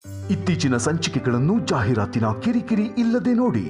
ಇತ್ತೀಚಿನ ಸಂಚಿಕೆಗಳನ್ನು ಜಾಹೀರಾತಿನ ಕಿರಿಕಿರಿ ಇಲ್ಲದೆ ನೋಡಿ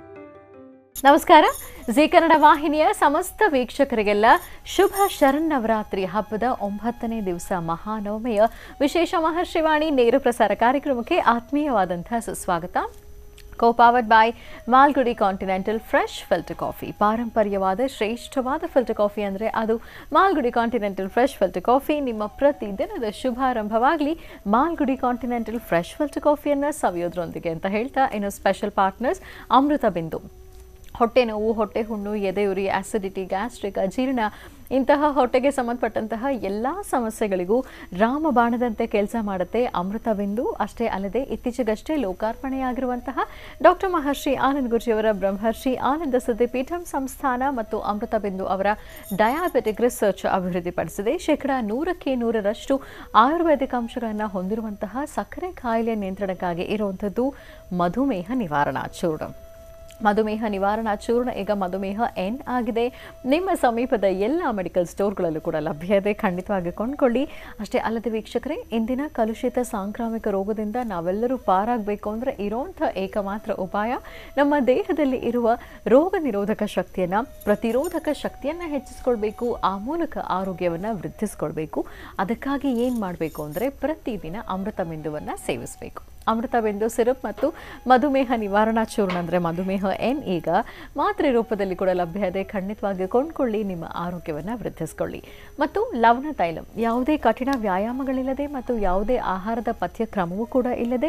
ನಮಸ್ಕಾರ ಜಿ ಕನ್ನಡ ವಾಹಿನಿಯ ಸಮಸ್ತ ವೀಕ್ಷಕರಿಗೆಲ್ಲ ಶುಭ ಶರನ್ನವರಾತ್ರಿ ಹಬ್ಬದ ಒಂಬತ್ತನೇ ದಿವಸ ಮಹಾನವಮಿಯ ವಿಶೇಷ ಮಹರ್ಷಿವಾಣಿ ನೇರ ಪ್ರಸಾರ ಕಾರ್ಯಕ್ರಮಕ್ಕೆ ಆತ್ಮೀಯವಾದಂತಹ ಸುಸ್ವಾಗತ co-powered by Malgudi continental fresh filter coffee ಪಾರಂಪರ್ಯವಾದ ಶ್ರೇಷ್ಠವಾದ ಫಿಲ್ಟರ್ ಕಾಫಿ ಅಂದರೆ ಅದು Malgudi continental fresh filter coffee ನಿಮ್ಮ ಪ್ರತಿದಿನದ ಶುಭಾರಂಭವಾಗಲಿ ಮಾಲ್ಗುಡಿ ಕಾಂಟಿನೆಂಟಲ್ ಫ್ರೆಶ್ ಫಿಲ್ಟರ್ ಕಾಫಿಯನ್ನು ಸವಿಯೋದ್ರೊಂದಿಗೆ ಅಂತ ಹೇಳ್ತಾ ಇನ್ನು ಸ್ಪೆಷಲ್ ಪಾರ್ಟ್ನರ್ಸ್ ಅಮೃತ ಬಿಂದು ಹೊಟ್ಟೆ ನೋವು ಹೊಟ್ಟೆ ಹುಣ್ಣು ಎದೆಯುರಿ ಆಸಿಡಿಟಿ ಗ್ಯಾಸ್ಟ್ರಿಕ್ ಅಜೀರ್ಣ ಇಂತಹ ಹೊಟ್ಟೆಗೆ ಸಂಬಂಧಪಟ್ಟಂತಹ ಎಲ್ಲ ಸಮಸ್ಯೆಗಳಿಗೂ ರಾಮಬಾಣದಂತೆ ಕೆಲಸ ಮಾಡುತ್ತೆ ಅಮೃತವೆಂದು ಅಷ್ಟೇ ಅಲ್ಲದೆ ಇತ್ತೀಚೆಗಷ್ಟೇ ಲೋಕಾರ್ಪಣೆಯಾಗಿರುವಂತಹ ಡಾಕ್ಟರ್ ಮಹರ್ಷಿ ಆನಂದ್ ಗುರುಜಿಯವರ ಬ್ರಹ್ಮರ್ಷಿ ಆನಂದ ಸಿದ್ಧಿಪೀಠಂ ಸಂಸ್ಥಾನ ಮತ್ತು ಅಮೃತಬಿಂದು ಅವರ ಡಯಾಬೆಟಿಕ್ ರಿಸರ್ಚ್ ಅಭಿವೃದ್ಧಿಪಡಿಸಿದೆ ಶೇಕಡ ನೂರಕ್ಕೆ ನೂರರಷ್ಟು ಆಯುರ್ವೇದಿಕ್ ಅಂಶಗಳನ್ನು ಹೊಂದಿರುವಂತಹ ಸಕ್ಕರೆ ಕಾಯಿಲೆ ನಿಯಂತ್ರಣಕ್ಕಾಗಿ ಇರುವಂಥದ್ದು ಮಧುಮೇಹ ನಿವಾರಣಾ ಚೂರ್ಣ ಮಧುಮೇಹ ನಿವಾರಣಾ ಚೂರ್ಣ ಈಗ ಮಧುಮೇಹ ಎನ್ ಆಗಿದೆ ನಿಮ್ಮ ಸಮೀಪದ ಎಲ್ಲ ಮೆಡಿಕಲ್ ಸ್ಟೋರ್ಗಳಲ್ಲೂ ಕೂಡ ಲಭ್ಯ ಇದೆ ಖಂಡಿತವಾಗಿ ಕೊಂಡ್ಕೊಳ್ಳಿ ಅಷ್ಟೇ ಅಲ್ಲದೆ ವೀಕ್ಷಕರೇ ಇಂದಿನ ಕಲುಷಿತ ಸಾಂಕ್ರಾಮಿಕ ರೋಗದಿಂದ ನಾವೆಲ್ಲರೂ ಪಾರಾಗಬೇಕು ಅಂದರೆ ಇರೋಂಥ ಏಕಮಾತ್ರ ಉಪಾಯ ನಮ್ಮ ದೇಹದಲ್ಲಿ ಇರುವ ರೋಗ ನಿರೋಧಕ ಶಕ್ತಿಯನ್ನು ಪ್ರತಿರೋಧಕ ಶಕ್ತಿಯನ್ನು ಹೆಚ್ಚಿಸ್ಕೊಳ್ಬೇಕು ಆ ಮೂಲಕ ಆರೋಗ್ಯವನ್ನು ವೃದ್ಧಿಸ್ಕೊಳ್ಬೇಕು ಅದಕ್ಕಾಗಿ ಏನು ಮಾಡಬೇಕು ಅಂದರೆ ಪ್ರತಿದಿನ ಅಮೃತ ಬಿಂದುವನ್ನು ಸೇವಿಸಬೇಕು ಅಮೃತಬಿಂದು ಸಿರಪ್ ಮತ್ತು ಮಧುಮೇಹ ನಿವಾರಣಾ ಚೂರ್ಣ ಅಂದರೆ ಮಧುಮೇಹ ಎನ್ ಈಗ ಮಾತ್ರೆ ರೂಪದಲ್ಲಿ ಕೂಡ ಲಭ್ಯ ಇದೆ ಖಂಡಿತವಾಗಿ ಕೊಂಡ್ಕೊಳ್ಳಿ ನಿಮ್ಮ ಆರೋಗ್ಯವನ್ನು ವೃದ್ಧಿಸ್ಕೊಳ್ಳಿ ಮತ್ತು ಲವಣ ತೈಲಂ ಯಾವುದೇ ಕಠಿಣ ವ್ಯಾಯಾಮಗಳಿಲ್ಲದೆ ಮತ್ತು ಯಾವುದೇ ಆಹಾರದ ಪಥ್ಯಕ್ರಮವೂ ಕೂಡ ಇಲ್ಲದೆ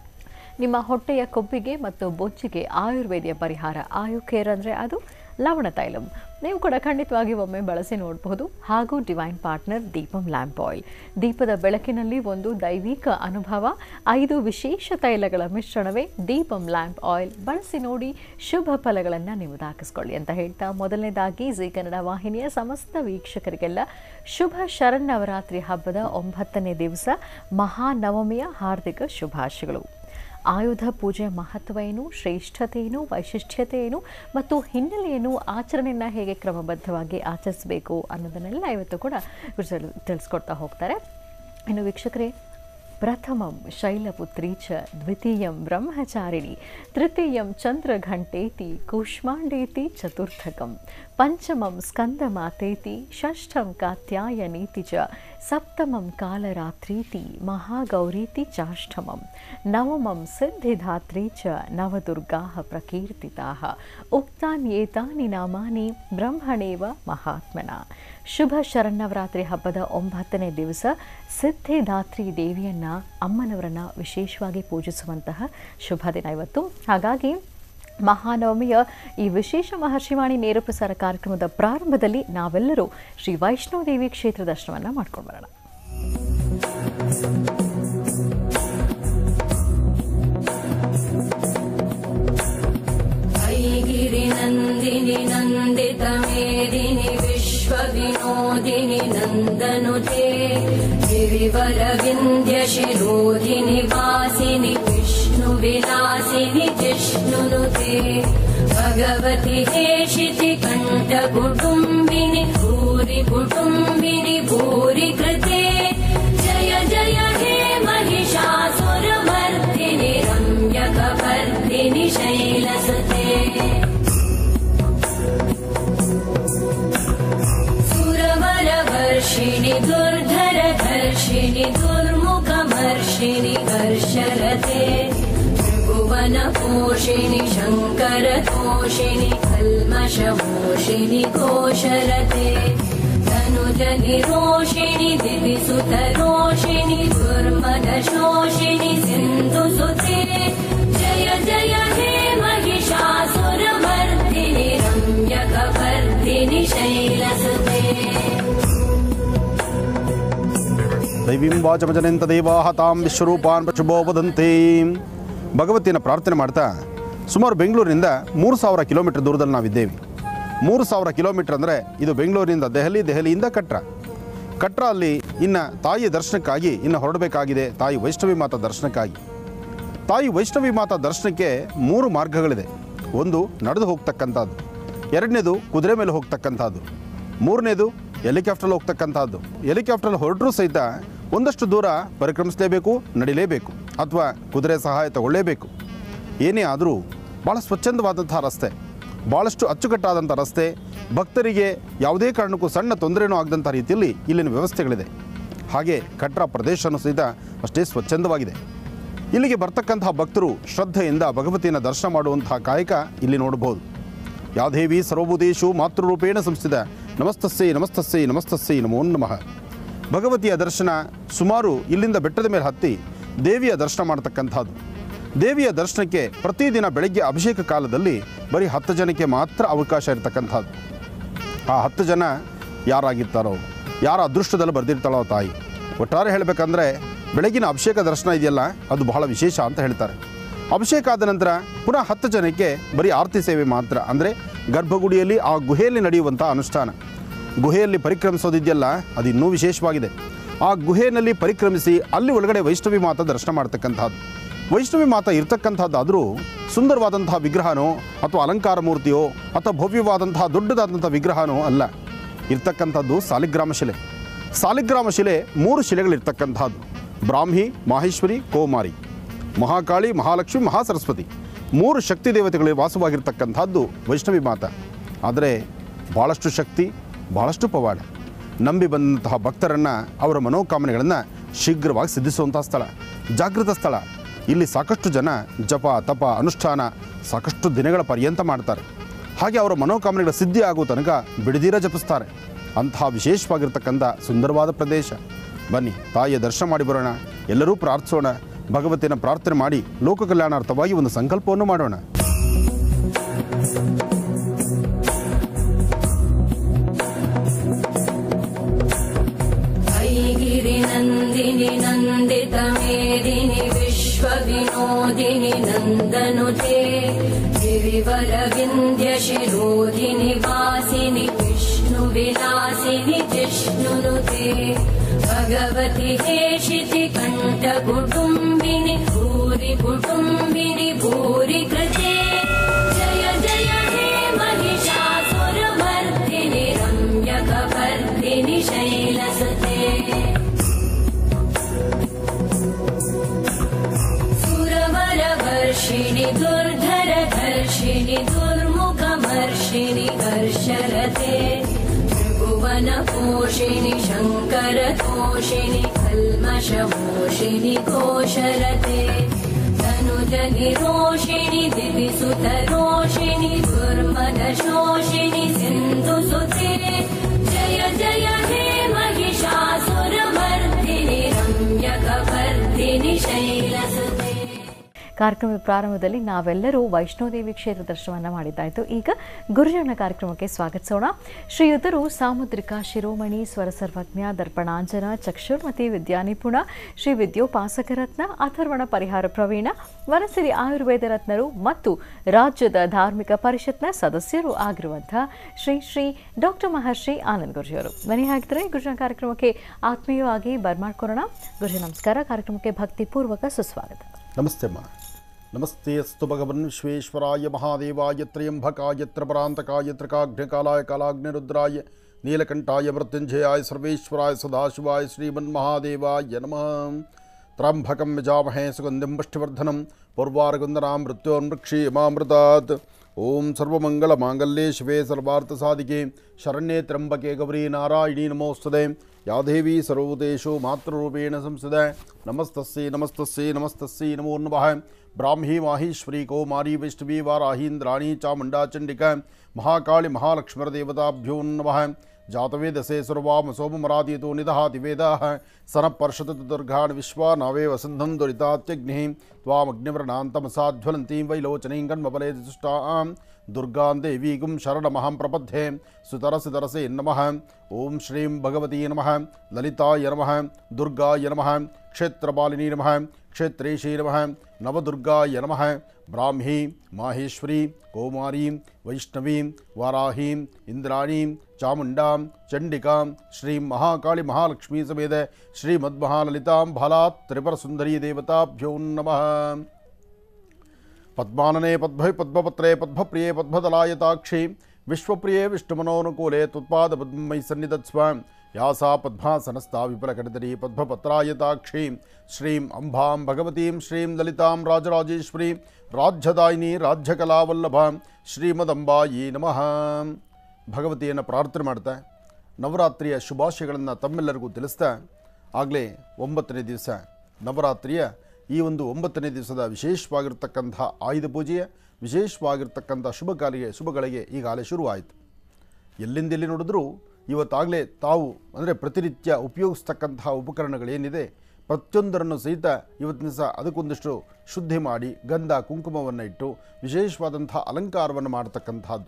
ನಿಮ್ಮ ಹೊಟ್ಟೆಯ ಕೊಬ್ಬಿಗೆ ಮತ್ತು ಬೊಜ್ಜಿಗೆ ಆಯುರ್ವೇದಿಯ ಪರಿಹಾರ ಆಯು ಕೇರ್ ಅಂದರೆ ಅದು ಲವಣ ತೈಲಂ ನೀವು ಕೂಡ ಖಂಡಿತವಾಗಿ ಒಮ್ಮೆ ಬಳಸಿ ನೋಡಬಹುದು ಹಾಗೂ divine partner Deepam lamp oil ದೀಪದ ಬೆಳಕಿನಲ್ಲಿ ಒಂದು ದೈವಿಕ ಅನುಭವ ಐದು ವಿಶೇಷ ತೈಲಗಳ ಮಿಶ್ರಣವೇ ದೀಪಂ ಲ್ಯಾಂಪ್ ಆಯಿಲ್ ಬಳಸಿ ನೋಡಿ ಶುಭ ಫಲಗಳನ್ನು ನೀವು ದಾಖಿಸ್ಕೊಳ್ಳಿ ಅಂತ ಹೇಳ್ತಾ ಮೊದಲನೇದಾಗಿ ಜಿ ಕನ್ನಡ ವಾಹಿನಿಯ ಸಮಸ್ತ ವೀಕ್ಷಕರಿಗೆಲ್ಲ ಶುಭ ಶರನ್ನವರಾತ್ರಿ ಹಬ್ಬದ ಒಂಬತ್ತನೇ ದಿವಸ ಮಹಾನವಮಿಯ ಹಾರ್ದಿಕ ಶುಭಾಶಯಗಳು ಆಯುಧ ಪೂಜೆ ಮಹತ್ವ ಏನು ಶ್ರೇಷ್ಠತೆ ಏನು ವೈಶಿಷ್ಟ್ಯತೆ ಏನು ಮತ್ತು ಹಿನ್ನೆಲೆಯನ್ನು ಆಚರಣೆಯನ್ನು ಹೇಗೆ ಕ್ರಮಬದ್ಧವಾಗಿ ಆಚರಿಸಬೇಕು ಅನ್ನೋದನ್ನೆಲ್ಲ ಇವತ್ತು ಕೂಡ ಇವ್ರು ತಿಳಿಸ್ಕೊಡ್ತಾ ಹೋಗ್ತಾರೆ ಇನ್ನು ವೀಕ್ಷಕರೇ ಪ್ರಥಮಂ ಶೈಲಪುತ್ರಿ ಚ ದ್ವಿತೀಯಂ ಬ್ರಹ್ಮಚಾರಿಣಿ ತೃತೀಯಂ ಚಂದ್ರಘಂಟೇತಿ ಕೂಷ್ಮಾಂಡೇತಿ ಚತುರ್ಥಕಂ ಪಂಚಮಂ ಸ್ಕಂದಮಾತೇತಿ ಷಷ್ಠಂ ಕಾತ್ಯಾಯನೀತಿ ಚ ಸಪ್ತಮಂ ಕಾಲರಾತ್ರೀತಿ ಮಹಾಗೌರೀತಿ ಚಾಷ್ಟಮಂ ನವಮಂ ಸಿದ್ಧಿಧಾತ್ರಿ ಚ ನವದುರ್ಗಾಃ ಪ್ರಕೀರ್ತಿತಾಃ ಉಕ್ತಾನ್ಯೇತಾನಿ ನಾಮಾನಿ ಬ್ರಹ್ಮಣೇವ ಮಹಾತ್ಮನ ಶುಭ ಶರನ್ನವರಾತ್ರಿ ಹಬ್ಬದ ಒಂಬತ್ತನೇ ದಿವಸ ಸಿದ್ಧಿದಾತ್ರಿ ದೇವಿಯನ್ನ ಅಮ್ಮನವರನ್ನ ವಿಶೇಷವಾಗಿ ಪೂಜಿಸುವಂತಹ ಶುಭ ದಿನ ಇವತ್ತು ಹಾಗಾಗಿ ಮಹಾನವಮಿಯ ಈ ವಿಶೇಷ ಮಹರ್ಷಿವಾಣಿ ನೇರ ಪ್ರಸಾರ ಕಾರ್ಯಕ್ರಮದ ಪ್ರಾರಂಭದಲ್ಲಿ ನಾವೆಲ್ಲರೂ ಶ್ರೀ ವೈಷ್ಣೋದೇವಿ ಕ್ಷೇತ್ರ ದರ್ಶನವನ್ನು ಮಾಡ್ಕೊಂಡು ಬರೋಣ गिरिनन्दिनि नन्दितमेदिनि विश्वविनोदिनि नन्दनुते गिरिवरविन्द्यशिरोधिनि वासिनि विष्णुविलासिनि जिष्णुनुते भगवति हेशिति कण्ठकुटुम्बिनि भूरि कुटुम्बिनि भूरि कृते जय जय हे महिषासुरमर्दिनि रम्यकवर्धिनि शैलसुते सुरवरवर्षिणि दुर्धरधर्षिणि दुर्मुखमर्षिणि कर्षरते त्रिभुवनपोषिणि शङ्करतोषिणि कल्मषमोषिणि कोशरते तनुजनिरोषिणि दिविसुतरोषिणि दुर्मदशोषिणि सिन्धुसुते जय जय हे महिषासुरमर्दिनि रम्यकवर्धिनि शैलसुते ದೈವೀಂ ವಾಚಮಜನೆಂತ ದೇವಾಹ ತಾಂ ವಿಶ್ವರೂಪಾನ್ ಶುಭೋ ವದಂತೆ ಭಗವತಿಯನ್ನು ಪ್ರಾರ್ಥನೆ ಮಾಡ್ತಾ ಸುಮಾರು ಬೆಂಗಳೂರಿನಿಂದ ಮೂರು ಸಾವಿರ ಕಿಲೋಮೀಟರ್ ದೂರದಲ್ಲಿ ನಾವಿದ್ದೇವೆ ಮೂರು ಸಾವಿರ ಕಿಲೋಮೀಟರ್ ಅಂದರೆ ಇದು ಬೆಂಗಳೂರಿನಿಂದ ದೆಹಲಿ ದೆಹಲಿಯಿಂದ ಕಟ್ರ ಕಟ್ರ ಅಲ್ಲಿ ಇನ್ನು ತಾಯಿಯ ದರ್ಶನಕ್ಕಾಗಿ ಇನ್ನು ಹೊರಡಬೇಕಾಗಿದೆ ತಾಯಿ ವೈಷ್ಣವಿ ಮಾತಾ ದರ್ಶನಕ್ಕಾಗಿ ತಾಯಿ ವೈಷ್ಣವಿ ಮಾತಾ ದರ್ಶನಕ್ಕೆ ಮೂರು ಮಾರ್ಗಗಳಿದೆ ಒಂದು ನಡೆದು ಹೋಗ್ತಕ್ಕಂಥದ್ದು ಎರಡನೇದು ಕುದುರೆ ಮೇಲೆ ಹೋಗ್ತಕ್ಕಂಥದ್ದು ಮೂರನೇದು ಹೆಲಿಕಾಪ್ಟ್ರಲ್ಲಿ ಹೋಗ್ತಕ್ಕಂಥದ್ದು ಹೆಲಿಕಾಪ್ಟ್ರಲ್ಲಿ ಹೊರಟರೂ ಸಹಿತ ಒಂದಷ್ಟು ದೂರ ಪರಿಕ್ರಮಿಸಲೇಬೇಕು ನಡಿಲೇಬೇಕು ಅಥವಾ ಕುದುರೆ ಸಹಾಯ ತಗೊಳ್ಳೇಬೇಕು ಏನೇ ಆದರೂ ಭಾಳ ಸ್ವಚ್ಛಂದವಾದಂಥ ರಸ್ತೆ ಭಾಳಷ್ಟು ಅಚ್ಚುಕಟ್ಟಾದಂಥ ರಸ್ತೆ ಭಕ್ತರಿಗೆ ಯಾವುದೇ ಕಾರಣಕ್ಕೂ ಸಣ್ಣ ತೊಂದರೆನೂ ಆಗದಂಥ ರೀತಿಯಲ್ಲಿ ಇಲ್ಲಿನ ವ್ಯವಸ್ಥೆಗಳಿದೆ ಹಾಗೆ ಕಟ್ರ ಪ್ರದೇಶನೂ ಸಹಿತ ಅಷ್ಟೇ ಸ್ವಚ್ಛಂದವಾಗಿದೆ ಇಲ್ಲಿಗೆ ಬರ್ತಕ್ಕಂತಹ ಭಕ್ತರು ಶ್ರದ್ಧೆಯಿಂದ ಭಗವತಿಯನ್ನು ದರ್ಶನ ಮಾಡುವಂತಹ ಕಾಯಕ ಇಲ್ಲಿ ನೋಡಬಹುದು ಯಾದೇವಿ ಸರ್ವಭೂತೇಶು ಮಾತೃರೂಪೇಣ ಸಂಸ್ಥಿತ ನಮಸ್ತಸ್ಸೈ ನಮಸ್ತಸ್ಸೈ ನಮಸ್ತಸ್ಸೈ ನಮೋ ನಮಃ ಭಗವತಿಯ ದರ್ಶನ ಸುಮಾರು ಇಲ್ಲಿಂದ ಬೆಟ್ಟದ ಮೇಲೆ ಹತ್ತಿ ದೇವಿಯ ದರ್ಶನ ಮಾಡತಕ್ಕಂಥದ್ದು ದೇವಿಯ ದರ್ಶನಕ್ಕೆ ಪ್ರತಿದಿನ ಬೆಳಗ್ಗೆ ಅಭಿಷೇಕ ಕಾಲದಲ್ಲಿ ಬರೀ ಹತ್ತು ಜನಕ್ಕೆ ಮಾತ್ರ ಅವಕಾಶ ಇರತಕ್ಕಂಥದ್ದು ಆ ಹತ್ತು ಜನ ಯಾರಾಗಿರ್ತಾರೋ ಯಾರ ಅದೃಷ್ಟದಲ್ಲಿ ಬರೆದಿರ್ತಾಳೋ ತಾಯಿ ಒಟ್ಟಾರೆ ಹೇಳಬೇಕಂದ್ರೆ ಬೆಳಗಿನ ಅಭಿಷೇಕ ದರ್ಶನ ಇದೆಯಲ್ಲ ಅದು ಬಹಳ ವಿಶೇಷ ಅಂತ ಹೇಳ್ತಾರೆ ಅಭಿಷೇಕ ಆದ ನಂತರ ಪುನಃ ಹತ್ತು ಜನಕ್ಕೆ ಬರೀ ಆರತಿ ಸೇವೆ ಮಾತ್ರ ಅಂದರೆ ಗರ್ಭಗುಡಿಯಲ್ಲಿ ಆ ಗುಹೆಯಲ್ಲಿ ನಡೆಯುವಂಥ ಅನುಷ್ಠಾನ ಗುಹೆಯಲ್ಲಿ ಪರಿಕ್ರಮಿಸೋದಿದೆಯಲ್ಲ ಅದು ಇನ್ನೂ ವಿಶೇಷವಾಗಿದೆ ಆ ಗುಹೆಯಲ್ಲಿ ಪರಿಕ್ರಮಿಸಿ ಅಲ್ಲಿ ಒಳಗಡೆ ವೈಷ್ಣವಿ ಮಾತಾ ದರ್ಶನ ಮಾಡ್ತಕ್ಕಂಥದ್ದು ವೈಷ್ಣವಿ ಮಾತಾ ಇರ್ತಕ್ಕಂಥದ್ದಾದರೂ ಸುಂದರವಾದಂತಹ ವಿಗ್ರಹನೋ ಅಥವಾ ಅಲಂಕಾರ ಮೂರ್ತಿಯೋ ಅಥವಾ ಭವ್ಯವಾದಂತಹ ದೊಡ್ಡದಾದಂಥ ವಿಗ್ರಹನೋ ಅಲ್ಲ ಇರ್ತಕ್ಕಂಥದ್ದು ಸಾಲಿಗ್ರಾಮ ಶಿಲೆ ಸಾಲಿಗ್ರಾಮ ಶಿಲೆ ಮೂರು ಶಿಲೆಗಳಿರ್ತಕ್ಕಂಥದ್ದು ಬ್ರಾಹ್ಮಿ ಮಾಹೇಶ್ವರಿ ಕೋಮಾರಿ ಮಹಾಕಾಳಿ ಮಹಾಲಕ್ಷ್ಮಿ ಮಹಾಸರಸ್ವತಿ ಮೂರು ಶಕ್ತಿ ದೇವತೆಗಳಿಗೆ ವಾಸವಾಗಿರ್ತಕ್ಕಂಥದ್ದು ವೈಷ್ಣವಿ ಮಾತ ಆದರೆ ಭಾಳಷ್ಟು ಶಕ್ತಿ ಭಾಳಷ್ಟು ಪವಾಡ ನಂಬಿ ಬಂದಂತಹ ಭಕ್ತರನ್ನು ಅವರ ಮನೋಕಾಮನೆಗಳನ್ನು ಶೀಘ್ರವಾಗಿ ಸಿದ್ಧಿಸುವಂಥ ಸ್ಥಳ ಜಾಗೃತ ಸ್ಥಳ ಇಲ್ಲಿ ಸಾಕಷ್ಟು ಜನ ಜಪ ತಪ ಅನುಷ್ಠಾನ ಸಾಕಷ್ಟು ದಿನಗಳ ಪರ್ಯಂತ ಮಾಡ್ತಾರೆ ಹಾಗೆ ಅವರ ಮನೋಕಾಮನೆಗಳ ಸಿದ್ಧಿ ಆಗುವ ತನಕ ಬಿಡದಿರ ಜಪಿಸ್ತಾರೆ ಅಂತಹ ವಿಶೇಷವಾಗಿರ್ತಕ್ಕಂಥ ಸುಂದರವಾದ ಪ್ರದೇಶ ಬನ್ನಿ ತಾಯಿಯ ದರ್ಶನ ಮಾಡಿ ಬರೋಣ ಎಲ್ಲರೂ ಪ್ರಾರ್ಥಿಸೋಣ ಭಗವತಿನ ಪ್ರಾರ್ಥನೆ ಮಾಡಿ ಲೋಕ ಕಲ್ಯಾಣಾರ್ಥವಾಗಿ ಒಂದು ಸಂಕಲ್ಪವನ್ನು ಮಾಡೋಣ ऐगिरिनन्दिनि नन्दितमेदिनि विश्वविनोदिनि नन्दनुते गिरिवरविन्द्यशिरोधिनि वासिनि विष्णुविलासिनि जिष्णुनुते भगवति हेशिति कण्ठकुटुम्बिनि भूरि कुटुम्बिनि भूरि कृते जय जय हे महिषासुरमर्दिनि रम्यकवर्धिनि शैलसुते सुरवरवर्षिणि दुर्धरधर्षिणि दुर्मुखमर्षिणि हर्षरते त्रिभुवनपोषिणि शङ्करतोषिणि कल्मषमोषिणि कोशरते धनुजनिरोषिणि दिविसुतरोषिणि दुर्मदशोषिणि सिन्धुसुते जय जय हे महिषासुरमर्दिनि रम्यकवर्धिनि शैलसुते ಕಾರ್ಯಕ್ರಮದ ಪ್ರಾರಂಭದಲ್ಲಿ ನಾವೆಲ್ಲರೂ ವೈಷ್ಣೋದೇವಿ ಕ್ಷೇತ್ರ ದರ್ಶನವನ್ನು ಮಾಡಿದ್ದಾಯಿತು ಈಗ ಗುರುಜನ ಕಾರ್ಯಕ್ರಮಕ್ಕೆ ಸ್ವಾಗತಿಸೋಣ ಶ್ರೀಯುತರು ಸಾಮುದ್ರಿಕ ಶಿರೋಮಣಿ ಸ್ವರಸರ್ವಜ್ಞ ದರ್ಪಣಾಂಜನ ಚಕ್ಷುರ್ಮತಿ ವಿದ್ಯಾನಿಪುಣ ಶ್ರೀ ವಿದ್ಯೋಪಾಸಕರತ್ನ ಅಥರ್ವಣ ಪರಿಹಾರ ಪ್ರವೀಣ ವನಸಿರಿ ಆಯುರ್ವೇದ ರತ್ನರು ಮತ್ತು ರಾಜ್ಯದ ಧಾರ್ಮಿಕ ಪರಿಷತ್ನ ಸದಸ್ಯರು ಆಗಿರುವಂತಹ ಶ್ರೀ ಶ್ರೀ ಡಾಕ್ಟರ್ ಮಹರ್ಷಿ ಆನಂದ್ ಗುರುಜಿಯವರು ಬನ್ನಿ ಹಾಗಿದ್ರೆ ಗುರುಜನ ಕಾರ್ಯಕ್ರಮಕ್ಕೆ ಆತ್ಮೀಯವಾಗಿ ಬರ್ಮಾಡ್ಕೊಳ್ಳೋಣ ಗುರುಜಿ ನಮಸ್ಕಾರ ಕಾರ್ಯಕ್ರಮಕ್ಕೆ ಭಕ್ತಿಪೂರ್ವಕ ಸುಸ್ವಾಗತ ನಮಸ್ತೆ ಅಮ್ಮ ನಮಸ್ತೆ ಅಸ್ತು ಭಗವನ್ ವಿಶ್ವೇಶ್ವರಾಯ ಮಹಾದೇವಾಯ ತ್ರಯಂಬಕಾಯ ತ್ರಪರಾಂತಕಾಯ ತ್ರಿಕಾಗ್ನಿಕಾಲಾಯ ಕಾಲಾಗ್ನಿರುದ್ರಾಯ ನೀಲಕಂಠಾಯ ಮೃತ್ಯುಂಜಯಾಯ ಸರ್ವೇಶ್ವರಾಯ ಸದಾಶಿವಾಯ ಶ್ರೀಮನ್ಮಹಾದೇವಾಯ ನಮಃ ತ್ರಾಂಬಕಂ ಯಜಾಮಹೇ ಸುಗಂಧಿಂ ಪುಷ್ಟಿವರ್ಧನಂ ಪೂರ್ವಾರಗುಂದನಾಂ ಮೃತ್ಯೋನ್ಮೃಕ್ಷೀಯಮಾಮೃತಾತ್ ಓಂ ಸರ್ವಮಂಗಳಮಾಂಗಲ್ಯೇ ಶಿವೆ ಸರ್ವಾರ್ಥಸಾಧಿಕೆ ಶರಣ್ಯೇ ತ್ರ್ಯಂಬಕೆ ಗೌರಿ ನಾರಾಯಣಿ ನಮೋಸ್ತುತೆ ಯಾ ದೇವಿ ಸರ್ವಭೂತೇಷು ಮಾತೃರೂಪೇಣ ಸಂಸ್ಥಿತ ನಮಸ್ತಸ್ಸೈ ನಮಸ್ತಸ್ಸೈ ನಮಸ್ತಸ್ಸೈ ನಮೋ ನಮಃ ಬ್ರಾಹ್ಮಿ ಮಾಹೇಶ್ವರಿ ಕೌಮಾರಿ ವೈಷ್ಣವಿ ವಾರಾಹೀಂದ್ರಾಣಿ ಚಾಮುಂಡಾ ಚಂಡಿಕಾ ಮಹಾಕಾಳಿ ಮಹಾಲಕ್ಷ್ಮೀರದೇವತಾಭ್ಯೋ ನಮಃ ಜಾತವೇದಸೆ ಸರ್ವಾಮ ಸೋಮಮರಾದೀತು ನಿದಹಾತಿ ವೇದಾಃ ಸನಃಪರ್ಷತು ದುರ್ಗಾಣಿ ವಿಶ್ವಾ ನಾವೇ ವಸಂಧಂ ದುರಿತಾತ್ಯಗ್ನಿಃ ತ್ವಾಮಗ್ನಿವ್ರಣಾन्तಮಸಾಜ್ವಲಂತೀಂ ವೈಲೋಚನೀಂ ಕನ್ಮಫಲೆ ದುಷ್ಟಾಂ ದುರ್ಗಾಂ ದೇವೀಗುಂ ಶರಣಮಹಂ ಪ್ರಪದ್ಯೆ ಸುತರಸಿತರಸೆ ನಮಃ ಓಂ ಶ್ರೀಂ ಭಗವತೀ ನಮಃ ಲಲಿತಾಯ ನಮಃ ದುರ್ಗಾಯ ನಮಃ ಕ್ಷೇತ್ರಪಾಲಿನಿ ನಮಃ ಕ್ಷೇತ್ರೇಶೀ ನಮಃ ನವದುರ್ಗಾಯ ನಮಃ ಬ್ರಾಹ್ಮೀ ಮಾಹೇಶ್ವರಿ ಕೌಮಾರೀಂ ವೈಷ್ಣವೀಂ ವಾರಾಹೀಂ ಇಂದ್ರಾಣೀಂ ಚಾಮುಂಡಾಂ ಚಂಡಿಕಾಂ ಶ್ರೀಂ ಮಹಾಕಾಳಿ ಮಹಾಲಕ್ಷ್ಮೀ ಸಮೇತ ಶ್ರೀಮದ್ಮಹಾಲಲಿತಾಂ ಫಲಾತ್ ತ್ರಿಪುರಸುಂದರೀ ದೇವತಾಭ್ಯೋ ನಮಃ ಪದ್ಮಾನನೆ ಪದ್ಮೈ ಪದ್ಮಪತ್ರೆ ಪದ್ಮಪ್ರಿಯೆ ಪದ್ಮದಲಾಯತಾಕ್ಷಿ ವಿಶ್ವಪ್ರಿಯೆ ವಿಷ್ಣುಮನೋನುಕೂಲೆ ತುತ್ಪಾದ ಪದ್ಮೈ ಸನ್ನಿಧತ್ಸ್ವ ಯಾಸಾ ಪದ್ಮಾಸನಸ್ಥಾ ವಿಪುಲಕಟದರಿ ಪದ್ಮಪತ್ರಾಯತಾಕ್ಷೀಂ ಶ್ರೀಂ ಅಂಬಾಂ ಭಗವತೀಂ ಶ್ರೀಂ ಲಲಿತಾಂ ರಾಜರಾಜೇಶ್ವರೀಂ ರಾಜ್ಯದಾಯಿನಿ ರಾಜ್ಯಕಲಾವಲ್ಲಭಾಂ ಶ್ರೀಮದಂಬಾಯಿ ನಮಃ ಭಗವತಿಯನ್ನು ಪ್ರಾರ್ಥನೆ ಮಾಡ್ತಾ ನವರಾತ್ರಿಯ ಶುಭಾಶಯಗಳನ್ನು ತಮ್ಮೆಲ್ಲರಿಗೂ ತಿಳಿಸ್ತಾ ಆಗಲೇ ಒಂಬತ್ತನೇ ದಿವಸ ನವರಾತ್ರಿಯ ಈ ಒಂದು ಒಂಬತ್ತನೇ ದಿವಸದ ವಿಶೇಷವಾಗಿರ್ತಕ್ಕಂಥ ಆಯುಧ ಪೂಜೆಯ ವಿಶೇಷವಾಗಿರ್ತಕ್ಕಂಥ ಶುಭ ಕಾಲಿಗೆ ಶುಭಗಳಿಗೆ ಈಗಾಗಲೇ ಶುರುವಾಯಿತು ಎಲ್ಲಿಂದೆಲ್ಲಿ ನೋಡಿದ್ರೂ ಇವತ್ತಾಗಲೇ ತಾವು ಅಂದರೆ ಪ್ರತಿನಿತ್ಯ ಉಪಯೋಗಿಸ್ತಕ್ಕಂತಹ ಉಪಕರಣಗಳೇನಿದೆ ಪ್ರತಿಯೊಂದರನ್ನು ಸಹಿತ ಇವತ್ತಿನ ದಿವಸ ಅದಕ್ಕೊಂದಿಷ್ಟು ಶುದ್ಧಿ ಮಾಡಿ ಗಂಧ ಕುಂಕುಮವನ್ನು ಇಟ್ಟು ವಿಶೇಷವಾದಂಥ ಅಲಂಕಾರವನ್ನು ಮಾಡತಕ್ಕಂಥದ್ದು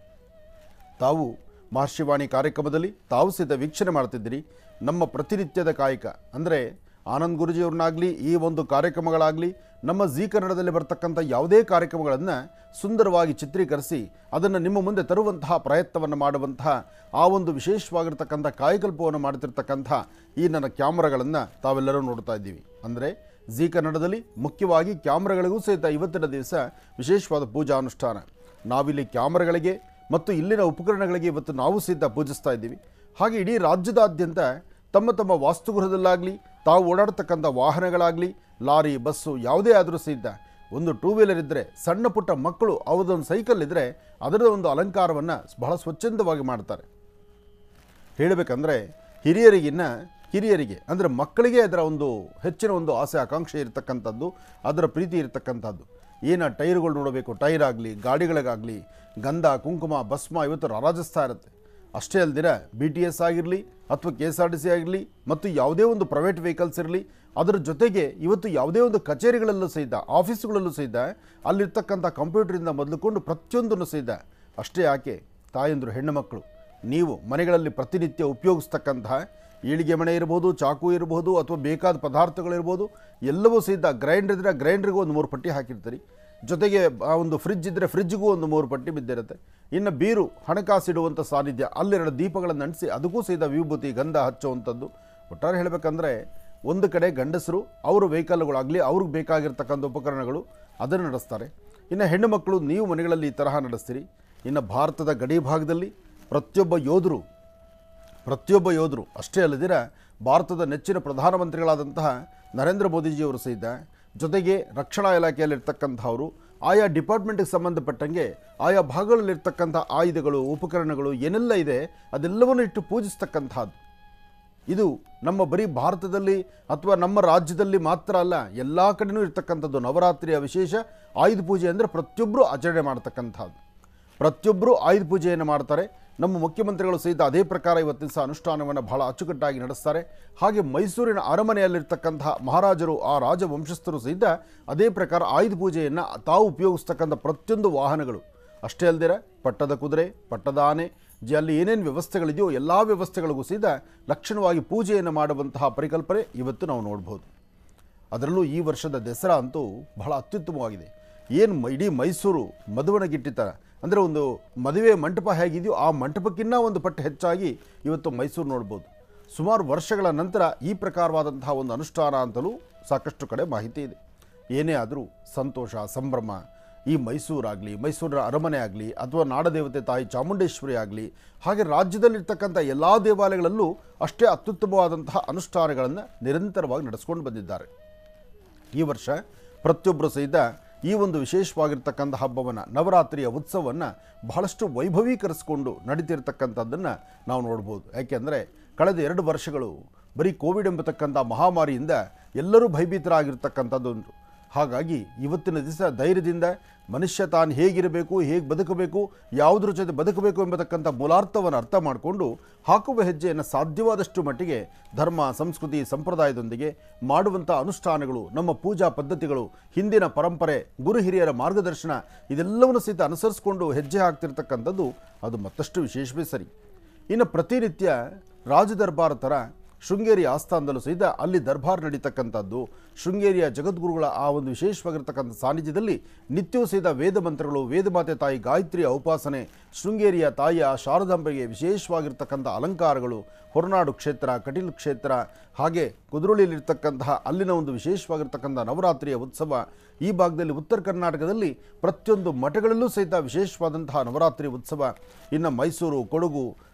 ತಾವು ಮಹರ್ಷಿವಾಣಿ ಕಾರ್ಯಕ್ರಮದಲ್ಲಿ ತಾವು ಸಹಿತ ವೀಕ್ಷಣೆ ಮಾಡ್ತಿದ್ದೀರಿ ನಮ್ಮ ಪ್ರತಿನಿತ್ಯದ ಕಾಯಕ ಅಂದರೆ ಆನಂದ್ ಗುರುಜಿಯವ್ರನ್ನಾಗಲಿ ಈ ಒಂದು ಕಾರ್ಯಕ್ರಮಗಳಾಗಲಿ ನಮ್ಮ ಜೀ ಕನ್ನಡದಲ್ಲಿ ಬರ್ತಕ್ಕಂಥ ಯಾವುದೇ ಕಾರ್ಯಕ್ರಮಗಳನ್ನು ಸುಂದರವಾಗಿ ಚಿತ್ರೀಕರಿಸಿ ಅದನ್ನು ನಿಮ್ಮ ಮುಂದೆ ತರುವಂತಹ ಪ್ರಯತ್ನವನ್ನು ಮಾಡುವಂತಹ ಆ ಒಂದು ವಿಶೇಷವಾಗಿರ್ತಕ್ಕಂಥ ಕಾಯಕಲ್ಪವನ್ನು ಮಾಡ್ತಿರ್ತಕ್ಕಂಥ ಈ ನನ್ನ ಕ್ಯಾಮ್ರಾಗಳನ್ನು ತಾವೆಲ್ಲರೂ ನೋಡ್ತಾ ಇದ್ದೀವಿ ಅಂದರೆ ಜೀ ಕನ್ನಡದಲ್ಲಿ ಮುಖ್ಯವಾಗಿ ಕ್ಯಾಮ್ರಾಗಳಿಗೂ ಸಹಿತ ಇವತ್ತಿನ ದಿವಸ ವಿಶೇಷವಾದ ಪೂಜಾ ಅನುಷ್ಠಾನ ನಾವಿಲ್ಲಿ ಕ್ಯಾಮ್ರಾಗಳಿಗೆ ಮತ್ತು ಇಲ್ಲಿನ ಉಪಕರಣಗಳಿಗೆ ಇವತ್ತು ನಾವು ಸಹಿತ ಪೂಜಿಸ್ತಾ ಇದ್ದೀವಿ ಹಾಗೆ ಇಡೀ ರಾಜ್ಯದಾದ್ಯಂತ ತಮ್ಮ ತಮ್ಮ ವಾಸ್ತುಗೃಹದಲ್ಲಾಗಲಿ ತಾವು ಓಡಾಡ್ತಕ್ಕಂಥ ವಾಹನಗಳಾಗಲಿ ಲಾರಿ ಬಸ್ಸು ಯಾವುದೇ ಆದರೂ ಸಹಿತ ಒಂದು ಟೂ ವೀಲರ್ ಇದ್ದರೆ ಸಣ್ಣ ಪುಟ್ಟ ಮಕ್ಕಳು ಅವರದೊಂದು ಸೈಕಲ್ ಇದ್ದರೆ ಅದರ ಒಂದು ಅಲಂಕಾರವನ್ನು ಬಹಳ ಸ್ವಚ್ಛಂದವಾಗಿ ಮಾಡ್ತಾರೆ ಹೇಳಬೇಕಂದ್ರೆ ಹಿರಿಯರಿಗಿನ್ನ ಹಿರಿಯರಿಗೆ ಅಂದರೆ ಮಕ್ಕಳಿಗೆ ಅದರ ಒಂದು ಹೆಚ್ಚಿನ ಒಂದು ಆಸೆ ಆಕಾಂಕ್ಷೆ ಇರತಕ್ಕಂಥದ್ದು ಅದರ ಪ್ರೀತಿ ಇರತಕ್ಕಂಥದ್ದು ಏನ ಟೈರ್ಗಳು ನೋಡಬೇಕು ಟೈರ್ ಆಗಲಿ ಗಾಡಿಗಳಿಗಾಗಲಿ ಗಂಧ ಕುಂಕುಮ ಭಸ್ಮ ಇವತ್ತು ರಾರಾಜಿಸ್ತಾ ಇರುತ್ತೆ ಅಷ್ಟೇ ಅಲ್ದಿರ ಬಿ ಟಿ ಎಸ್ ಆಗಿರಲಿ ಅಥವಾ K S R T C ಆಗಿರಲಿ ಮತ್ತು ಯಾವುದೇ ಒಂದು ಪ್ರೈವೇಟ್ ವೆಹಿಕಲ್ಸ್ ಇರಲಿ ಅದರ ಜೊತೆಗೆ ಇವತ್ತು ಯಾವುದೇ ಒಂದು ಕಚೇರಿಗಳಲ್ಲೂ ಸಹಿತ ಆಫೀಸುಗಳಲ್ಲೂ ಸಹಿತ ಅಲ್ಲಿರ್ತಕ್ಕಂಥ ಕಂಪ್ಯೂಟರಿಂದ ಮೊದಲುಕೊಂಡು ಪ್ರತಿಯೊಂದನ್ನು ಸಹಿತ ಅಷ್ಟೇ ಯಾಕೆ ತಾಯಂದರು ಹೆಣ್ಣು ಮಕ್ಕಳು ನೀವು ಮನೆಗಳಲ್ಲಿ ಪ್ರತಿನಿತ್ಯ ಉಪಯೋಗಿಸ್ತಕ್ಕಂತಹ ಈಳಿಗೆ ಮಣೆ ಇರ್ಬೋದು ಚಾಕು ಇರ್ಬೋದು ಅಥವಾ ಬೇಕಾದ ಪದಾರ್ಥಗಳಿರ್ಬೋದು ಎಲ್ಲವೂ ಸಹಿತ ಗ್ರೈಂಡರ್ ಇದ್ದರೆ ಗ್ರೈಂಡ್ರಿಗೂ ಒಂದು ಮೂರು ಪಟ್ಟಿ ಹಾಕಿರ್ತೀರಿ ಜೊತೆಗೆ ಆ ಒಂದು ಫ್ರಿಜ್ ಇದ್ದರೆ ಫ್ರಿಜ್ಗೂ ಒಂದು ಮೂರು ಪಟ್ಟಿ ಬಿದ್ದಿರುತ್ತೆ ಇನ್ನು ಬೀರು ಹಣಕಾಸಿಡುವಂಥ ಸಾನ್ನಿಧ್ಯ ಅಲ್ಲೆರಡು ದೀಪಗಳನ್ನು ಅಂಟಿಸಿ ಅದಕ್ಕೂ ಸಹಿತ ವಿಭೂತಿ ಗಂಧ ಹಚ್ಚುವಂಥದ್ದು ಒಟ್ಟಾರೆ ಹೇಳಬೇಕಂದ್ರೆ ಒಂದು ಕಡೆ ಗಂಡಸರು ಅವರು ವೆಹಿಕಲ್ಗಳಾಗಲಿ ಅವ್ರಿಗೆ ಬೇಕಾಗಿರ್ತಕ್ಕಂಥ ಉಪಕರಣಗಳು ಅದನ್ನು ನಡೆಸ್ತಾರೆ ಇನ್ನು ಹೆಣ್ಣು ಮಕ್ಕಳು ನೀವು ಮನೆಗಳಲ್ಲಿ ಈ ತರಹ ನಡೆಸ್ತೀರಿ ಇನ್ನು ಭಾರತದ ಗಡಿ ಭಾಗದಲ್ಲಿ ಪ್ರತಿಯೊಬ್ಬ ಯೋಧರು ಪ್ರತಿಯೊಬ್ಬ ಯೋಧರು ಅಷ್ಟೇ ಅಲ್ಲದಿರ ಭಾರತದ ನೆಚ್ಚಿನ ಪ್ರಧಾನಮಂತ್ರಿಗಳಾದಂತಹ ನರೇಂದ್ರ ಮೋದಿಜಿಯವರು ಸಹಿತ ಜೊತೆಗೆ ರಕ್ಷಣಾ ಇಲಾಖೆಯಲ್ಲಿರ್ತಕ್ಕಂಥವರು ಆಯಾ ಡಿಪಾರ್ಟ್ಮೆಂಟ್ಗೆ ಸಂಬಂಧಪಟ್ಟಂಗೆ ಆಯಾ ಭಾಗಗಳಲ್ಲಿರ್ತಕ್ಕಂಥ ಆಯುಧಗಳು ಉಪಕರಣಗಳು ಏನೆಲ್ಲ ಇದೆ ಅದೆಲ್ಲವನ್ನು ಇಟ್ಟು ಪೂಜಿಸ್ತಕ್ಕಂಥದ್ದು ಇದು ನಮ್ಮ ಬರೀ ಭಾರತದಲ್ಲಿ ಅಥವಾ ನಮ್ಮ ರಾಜ್ಯದಲ್ಲಿ ಮಾತ್ರ ಅಲ್ಲ ಎಲ್ಲ ಕಡೆನೂ ಇರ್ತಕ್ಕಂಥದ್ದು ನವರಾತ್ರಿಯ ವಿಶೇಷ ಆಯುಧ ಪೂಜೆ ಅಂದರೆ ಪ್ರತಿಯೊಬ್ಬರು ಆಚರಣೆ ಮಾಡ್ತಕ್ಕಂಥದ್ದು ಪ್ರತಿಯೊಬ್ಬರು ಆಯುಧ ಪೂಜೆಯನ್ನು ಮಾಡ್ತಾರೆ ನಮ್ಮ ಮುಖ್ಯಮಂತ್ರಿಗಳು ಸಹಿತ ಅದೇ ಪ್ರಕಾರ ಇವತ್ತಿನ ಸಹ ಅನುಷ್ಠಾನವನ್ನು ಬಹಳ ಅಚ್ಚುಕಟ್ಟಾಗಿ ನಡೆಸ್ತಾರೆ ಹಾಗೆ ಮೈಸೂರಿನ ಅರಮನೆಯಲ್ಲಿರ್ತಕ್ಕಂತಹ ಮಹಾರಾಜರು ಆ ರಾಜವಂಶಸ್ಥರು ಸಹಿತ ಅದೇ ಪ್ರಕಾರ ಆಯುಧ ಪೂಜೆಯನ್ನು ತಾವು ಉಪಯೋಗಿಸ್ತಕ್ಕಂಥ ಪ್ರತಿಯೊಂದು ವಾಹನಗಳು ಅಷ್ಟೇ ಅಲ್ಲದಿರ ಪಟ್ಟದ ಕುದುರೆ ಪಟ್ಟದ ಆನೆ ಜ ಅಲ್ಲಿ ಏನೇನು ವ್ಯವಸ್ಥೆಗಳಿದೆಯೋ ಎಲ್ಲ ವ್ಯವಸ್ಥೆಗಳಿಗೂ ಸಹಿತ ಲಕ್ಷಣವಾಗಿ ಪೂಜೆಯನ್ನು ಮಾಡುವಂತಹ ಪರಿಕಲ್ಪನೆ ಇವತ್ತು ನಾವು ನೋಡ್ಬೋದು ಅದರಲ್ಲೂ ಈ ವರ್ಷದ ದಸರಾ ಅಂತೂ ಬಹಳ ಅತ್ಯುತ್ತಮವಾಗಿದೆ ಏನು ಮ- ಇಡೀ ಮೈಸೂರು ಮದುವಣಗಿಟ್ಟಿತರ ಅಂದರೆ ಒಂದು ಮದುವೆ ಮಂಟಪ ಹೇಗಿದೆಯೋ ಆ ಮಂಟಪಕ್ಕಿಂತ ಒಂದು ಪಟ್ಟು ಹೆಚ್ಚಾಗಿ ಇವತ್ತು ಮೈಸೂರು ನೋಡ್ಬೋದು ಸುಮಾರು ವರ್ಷಗಳ ನಂತರ ಈ ಪ್ರಕಾರವಾದಂತಹ ಒಂದು ಅನುಷ್ಠಾನ ಅಂತಲೂ ಸಾಕಷ್ಟು ಕಡೆ ಮಾಹಿತಿ ಇದೆ ಏನೇ ಆದರೂ ಸಂತೋಷ ಸಂಭ್ರಮ ಈ ಮೈಸೂರಾಗಲಿ ಮೈಸೂರಿನ ಅರಮನೆ ಆಗಲಿ ಅಥವಾ ನಾಡದೇವತೆ ತಾಯಿ ಚಾಮುಂಡೇಶ್ವರಿ ಆಗಲಿ ಹಾಗೆ ರಾಜ್ಯದಲ್ಲಿರ್ತಕ್ಕಂಥ ಎಲ್ಲ ದೇವಾಲಯಗಳಲ್ಲೂ ಅಷ್ಟೇ ಅತ್ಯುತ್ತಮವಾದಂತಹ ಅನುಷ್ಠಾನಗಳನ್ನು ನಿರಂತರವಾಗಿ ನಡೆಸ್ಕೊಂಡು ಬಂದಿದ್ದಾರೆ ಈ ವರ್ಷ ಪ್ರತಿಯೊಬ್ಬರು ಸಹಿತ ಈ ಒಂದು ವಿಶೇಷವಾಗಿರ್ತಕ್ಕಂಥ ಹಬ್ಬವನ್ನು ನವರಾತ್ರಿಯ ಉತ್ಸವವನ್ನು ಬಹಳಷ್ಟು ವೈಭವೀಕರಿಸಿಕೊಂಡು ನಡೀತಿರ್ತಕ್ಕಂಥದ್ದನ್ನು ನಾವು ನೋಡ್ಬೋದು ಯಾಕೆಂದರೆ ಕಳೆದ ಎರಡು ವರ್ಷಗಳು ಬರೀ ಕೋವಿಡ್ ಎಂಬತಕ್ಕಂಥ ಮಹಾಮಾರಿಯಿಂದ ಎಲ್ಲರೂ ಭಯಭೀತರಾಗಿರ್ತಕ್ಕಂಥದ್ದೊಂದು ಹಾಗಾಗಿ ಇವತ್ತಿನ ದಿವಸ ಧೈರ್ಯದಿಂದ ಮನುಷ್ಯ ತಾನು ಹೇಗಿರಬೇಕು ಹೇಗೆ ಬದುಕಬೇಕು ಯಾವುದ್ರ ಜೊತೆ ಬದುಕಬೇಕು ಎಂಬತಕ್ಕಂಥ ಮೂಲಾರ್ಥವನ್ನು ಅರ್ಥ ಮಾಡಿಕೊಂಡು ಹಾಕುವ ಹೆಜ್ಜೆಯನ್ನು ಸಾಧ್ಯವಾದಷ್ಟು ಮಟ್ಟಿಗೆ ಧರ್ಮ ಸಂಸ್ಕೃತಿ ಸಂಪ್ರದಾಯದೊಂದಿಗೆ ಮಾಡುವಂಥ ಅನುಷ್ಠಾನಗಳು ನಮ್ಮ ಪೂಜಾ ಪದ್ಧತಿಗಳು ಹಿಂದಿನ ಪರಂಪರೆ ಗುರು ಹಿರಿಯರ ಮಾರ್ಗದರ್ಶನ ಇದೆಲ್ಲವನ್ನು ಸಹಿತ ಅನುಸರಿಸಿಕೊಂಡು ಹೆಜ್ಜೆ ಹಾಕ್ತಿರ್ತಕ್ಕಂಥದ್ದು ಅದು ಮತ್ತಷ್ಟು ವಿಶೇಷವೇ ಸರಿ ಇನ್ನು ಪ್ರತಿನಿತ್ಯ ರಾಜದರ್ಬಾರ್ ಥರ ಶೃಂಗೇರಿ ಆಸ್ಥಾನದಲ್ಲೂ ಸಹಿತ ಅಲ್ಲಿ ದರ್ಬಾರ್ ನಡೀತಕ್ಕಂಥದ್ದು ಶೃಂಗೇರಿಯ ಜಗದ್ಗುರುಗಳ ಆ ಒಂದು ವಿಶೇಷವಾಗಿರ್ತಕ್ಕಂಥ ಸಾನ್ನಿಧ್ಯದಲ್ಲಿ ನಿತ್ಯವೂ ಸಹಿತ ವೇದ ಮಂತ್ರಗಳು ವೇದಮಾತೆ ತಾಯಿ ಗಾಯತ್ರಿಯ ಉಪಾಸನೆ ಶೃಂಗೇರಿಯ ತಾಯಿಯ ಶಾರದಾಂಬೆಗೆ ವಿಶೇಷವಾಗಿರ್ತಕ್ಕಂಥ ಅಲಂಕಾರಗಳು ಹೊರನಾಡು ಕ್ಷೇತ್ರ ಕಟೀಲು ಕ್ಷೇತ್ರ ಹಾಗೆ ಕುದುರುಳಿಯಲ್ಲಿರ್ತಕ್ಕಂತಹ ಅಲ್ಲಿನ ಒಂದು ವಿಶೇಷವಾಗಿರ್ತಕ್ಕಂಥ ನವರಾತ್ರಿಯ ಉತ್ಸವ ಈ ಭಾಗದಲ್ಲಿ ಉತ್ತರ ಕರ್ನಾಟಕದಲ್ಲಿ ಪ್ರತಿಯೊಂದು ಮಠಗಳಲ್ಲೂ ಸಹಿತ ವಿಶೇಷವಾದಂತಹ ನವರಾತ್ರಿ ಉತ್ಸವ ಇನ್ನು ಮೈಸೂರು ಕೊಡಗು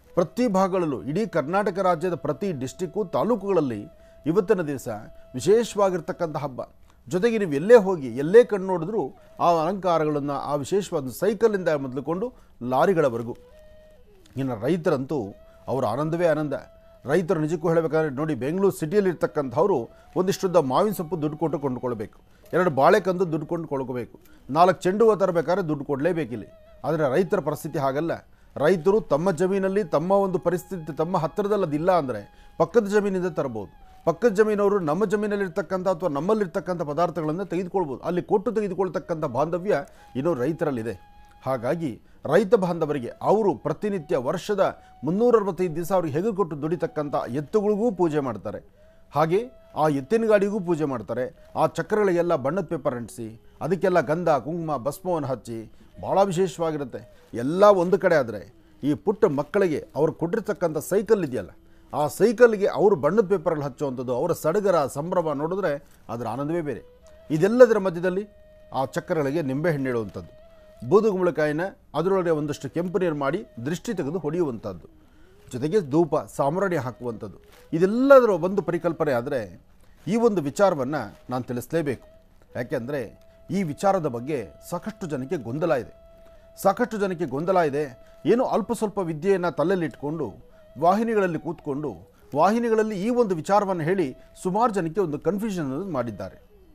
ಪ್ರತಿ ಭಾಗಗಳಲ್ಲೂ ಇಡೀ ಕರ್ನಾಟಕ ರಾಜ್ಯದ ಪ್ರತಿ ಡಿಸ್ಟಿಕ್ಕು ತಾಲೂಕುಗಳಲ್ಲಿ ಇವತ್ತಿನ ದಿವಸ ವಿಶೇಷವಾಗಿರ್ತಕ್ಕಂಥ ಹಬ್ಬ ಜೊತೆಗೆ ನೀವು ಎಲ್ಲೇ ಹೋಗಿ ಎಲ್ಲೇ ಕಣ್ಣು ನೋಡಿದ್ರೂ ಆ ಅಲಂಕಾರಗಳನ್ನು ಆ ವಿಶೇಷವಾದ ಸೈಕಲಿಂದ ಮೊದಲುಕೊಂಡು ಲಾರಿಗಳವರೆಗೂ ಇನ್ನು ರೈತರಂತೂ ಅವರ ಆನಂದವೇ ಆನಂದ ರೈತರು ನಿಜಕ್ಕೂ ಹೇಳಬೇಕಾದ್ರೆ ನೋಡಿ ಬೆಂಗಳೂರು ಸಿಟಿಯಲ್ಲಿ ಇರ್ತಕ್ಕಂಥವ್ರು ಒಂದಿಷ್ಟುದ್ದ ಮಾವಿನ ಸೊಪ್ಪು ದುಡ್ಡು ಕೊಟ್ಟು ಕೊಂಡುಕೊಳ್ಬೇಕು ಎರಡು ಬಾಳೆಕಂದು ದುಡ್ಡು ಕೊಂಡು ಕೊಳ್ಳಬೇಕು ನಾಲ್ಕು ಚೆಂಡು ಹೂವು ತರಬೇಕಾದ್ರೆ ದುಡ್ಡು ಕೊಡಲೇಬೇಕಿಲ್ಲಿ ಆದರೆ ರೈತರ ಪರಿಸ್ಥಿತಿ ಹಾಗಲ್ಲ ರೈತರು ತಮ್ಮ ಜಮೀನಲ್ಲಿ ತಮ್ಮ ಒಂದು ಪರಿಸ್ಥಿತಿ ತಮ್ಮ ಹತ್ತಿರದಲ್ಲಿ ಅದಿಲ್ಲ ಅಂದರೆ ಪಕ್ಕದ ಜಮೀನಿಂದ ತರ್ಬೋದು ಪಕ್ಕದ ಜಮೀನವರು ನಮ್ಮ ಜಮೀನಲ್ಲಿರ್ತಕ್ಕಂಥ ಅಥವಾ ನಮ್ಮಲ್ಲಿರ್ತಕ್ಕಂಥ ಪದಾರ್ಥಗಳನ್ನು ತೆಗೆದುಕೊಳ್ಬೋದು ಅಲ್ಲಿ ಕೊಟ್ಟು ತೆಗೆದುಕೊಳ್ತಕ್ಕಂಥ ಬಾಂಧವ್ಯ ಇನ್ನೂ ರೈತರಲ್ಲಿದೆ ಹಾಗಾಗಿ ರೈತ ಬಾಂಧವರಿಗೆ ಅವರು ಪ್ರತಿನಿತ್ಯ ವರ್ಷದ ಮುನ್ನೂರ ಅರವತ್ತೈದು ದಿವಸ ಅವ್ರಿಗೆ ಹೆಗಲು ಕೊಟ್ಟು ದುಡಿತಕ್ಕಂಥ ಎತ್ತುಗಳಿಗೂ ಪೂಜೆ ಮಾಡ್ತಾರೆ ಹಾಗೆ ಆ ಎತ್ತಿನ ಗಾಡಿಗೂ ಪೂಜೆ ಮಾಡ್ತಾರೆ ಆ ಚಕ್ರಗಳಿಗೆಲ್ಲ ಬಣ್ಣದ ಪೇಪರ್ ಅಂಟಿಸಿ ಅದಕ್ಕೆಲ್ಲ ಗಂಧ ಕುಂಕುಮ ಭಸ್ಮವನ್ನು ಹಚ್ಚಿ ಭಾಳ ವಿಶೇಷವಾಗಿರುತ್ತೆ ಎಲ್ಲ ಒಂದು ಕಡೆ ಆದರೆ ಈ ಪುಟ್ಟ ಮಕ್ಕಳಿಗೆ ಅವ್ರು ಕೊಟ್ಟಿರ್ತಕ್ಕಂಥ ಸೈಕಲ್ ಇದೆಯಲ್ಲ ಆ ಸೈಕಲ್ಗೆ ಅವರು ಬಣ್ಣದ ಪೇಪರಲ್ಲಿ ಹಚ್ಚುವಂಥದ್ದು ಅವರ ಸಡಗರ ಸಂಭ್ರಮ ನೋಡಿದ್ರೆ ಅದರ ಆನಂದವೇ ಬೇರೆ ಇದೆಲ್ಲದರ ಮಧ್ಯದಲ್ಲಿ ಆ ಚಕ್ರಗಳಿಗೆ ನಿಂಬೆಹಣ್ಣು ಇಡುವಂಥದ್ದು ಬೂದುಗುಂಬಳಕಾಯಿನ ಅದರೊಳಗೆ ಒಂದಷ್ಟು ಕೆಂಪು ನೀರು ಮಾಡಿ ದೃಷ್ಟಿ ತೆಗೆದು ಹೊಡೆಯುವಂಥದ್ದು ಜೊತೆಗೆ ಧೂಪ ಸಾಮ್ರಾಣಿ ಹಾಕುವಂಥದ್ದು ಇದೆಲ್ಲದರ ಒಂದು ಪರಿಕಲ್ಪನೆ ಆದರೆ ಈ ಒಂದು ವಿಚಾರವನ್ನು ನಾನು ತಿಳಿಸಲೇಬೇಕು ಯಾಕೆಂದರೆ ಈ ವಿಚಾರದ ಬಗ್ಗೆ ಸಾಕಷ್ಟು ಜನಕ್ಕೆ ಗೊಂದಲ ಇದೆ ಸಾಕಷ್ಟು ಜನಕ್ಕೆ ಗೊಂದಲ ಇದೆ ಏನೋ ಅಲ್ಪ ಸ್ವಲ್ಪ ವಿದ್ಯೆಯನ್ನು ತಲೆಯಲ್ಲಿಟ್ಕೊಂಡು ವಾಹಿನಿಗಳಲ್ಲಿ ಕೂತ್ಕೊಂಡು ವಾಹಿನಿಗಳಲ್ಲಿ ಈ ಒಂದು ವಿಚಾರವನ್ನು ಹೇಳಿ ಸುಮಾರು ಜನಕ್ಕೆ ಒಂದು ಕನ್ಫ್ಯೂಷನ್ ಮಾಡಿದ್ದಾರೆ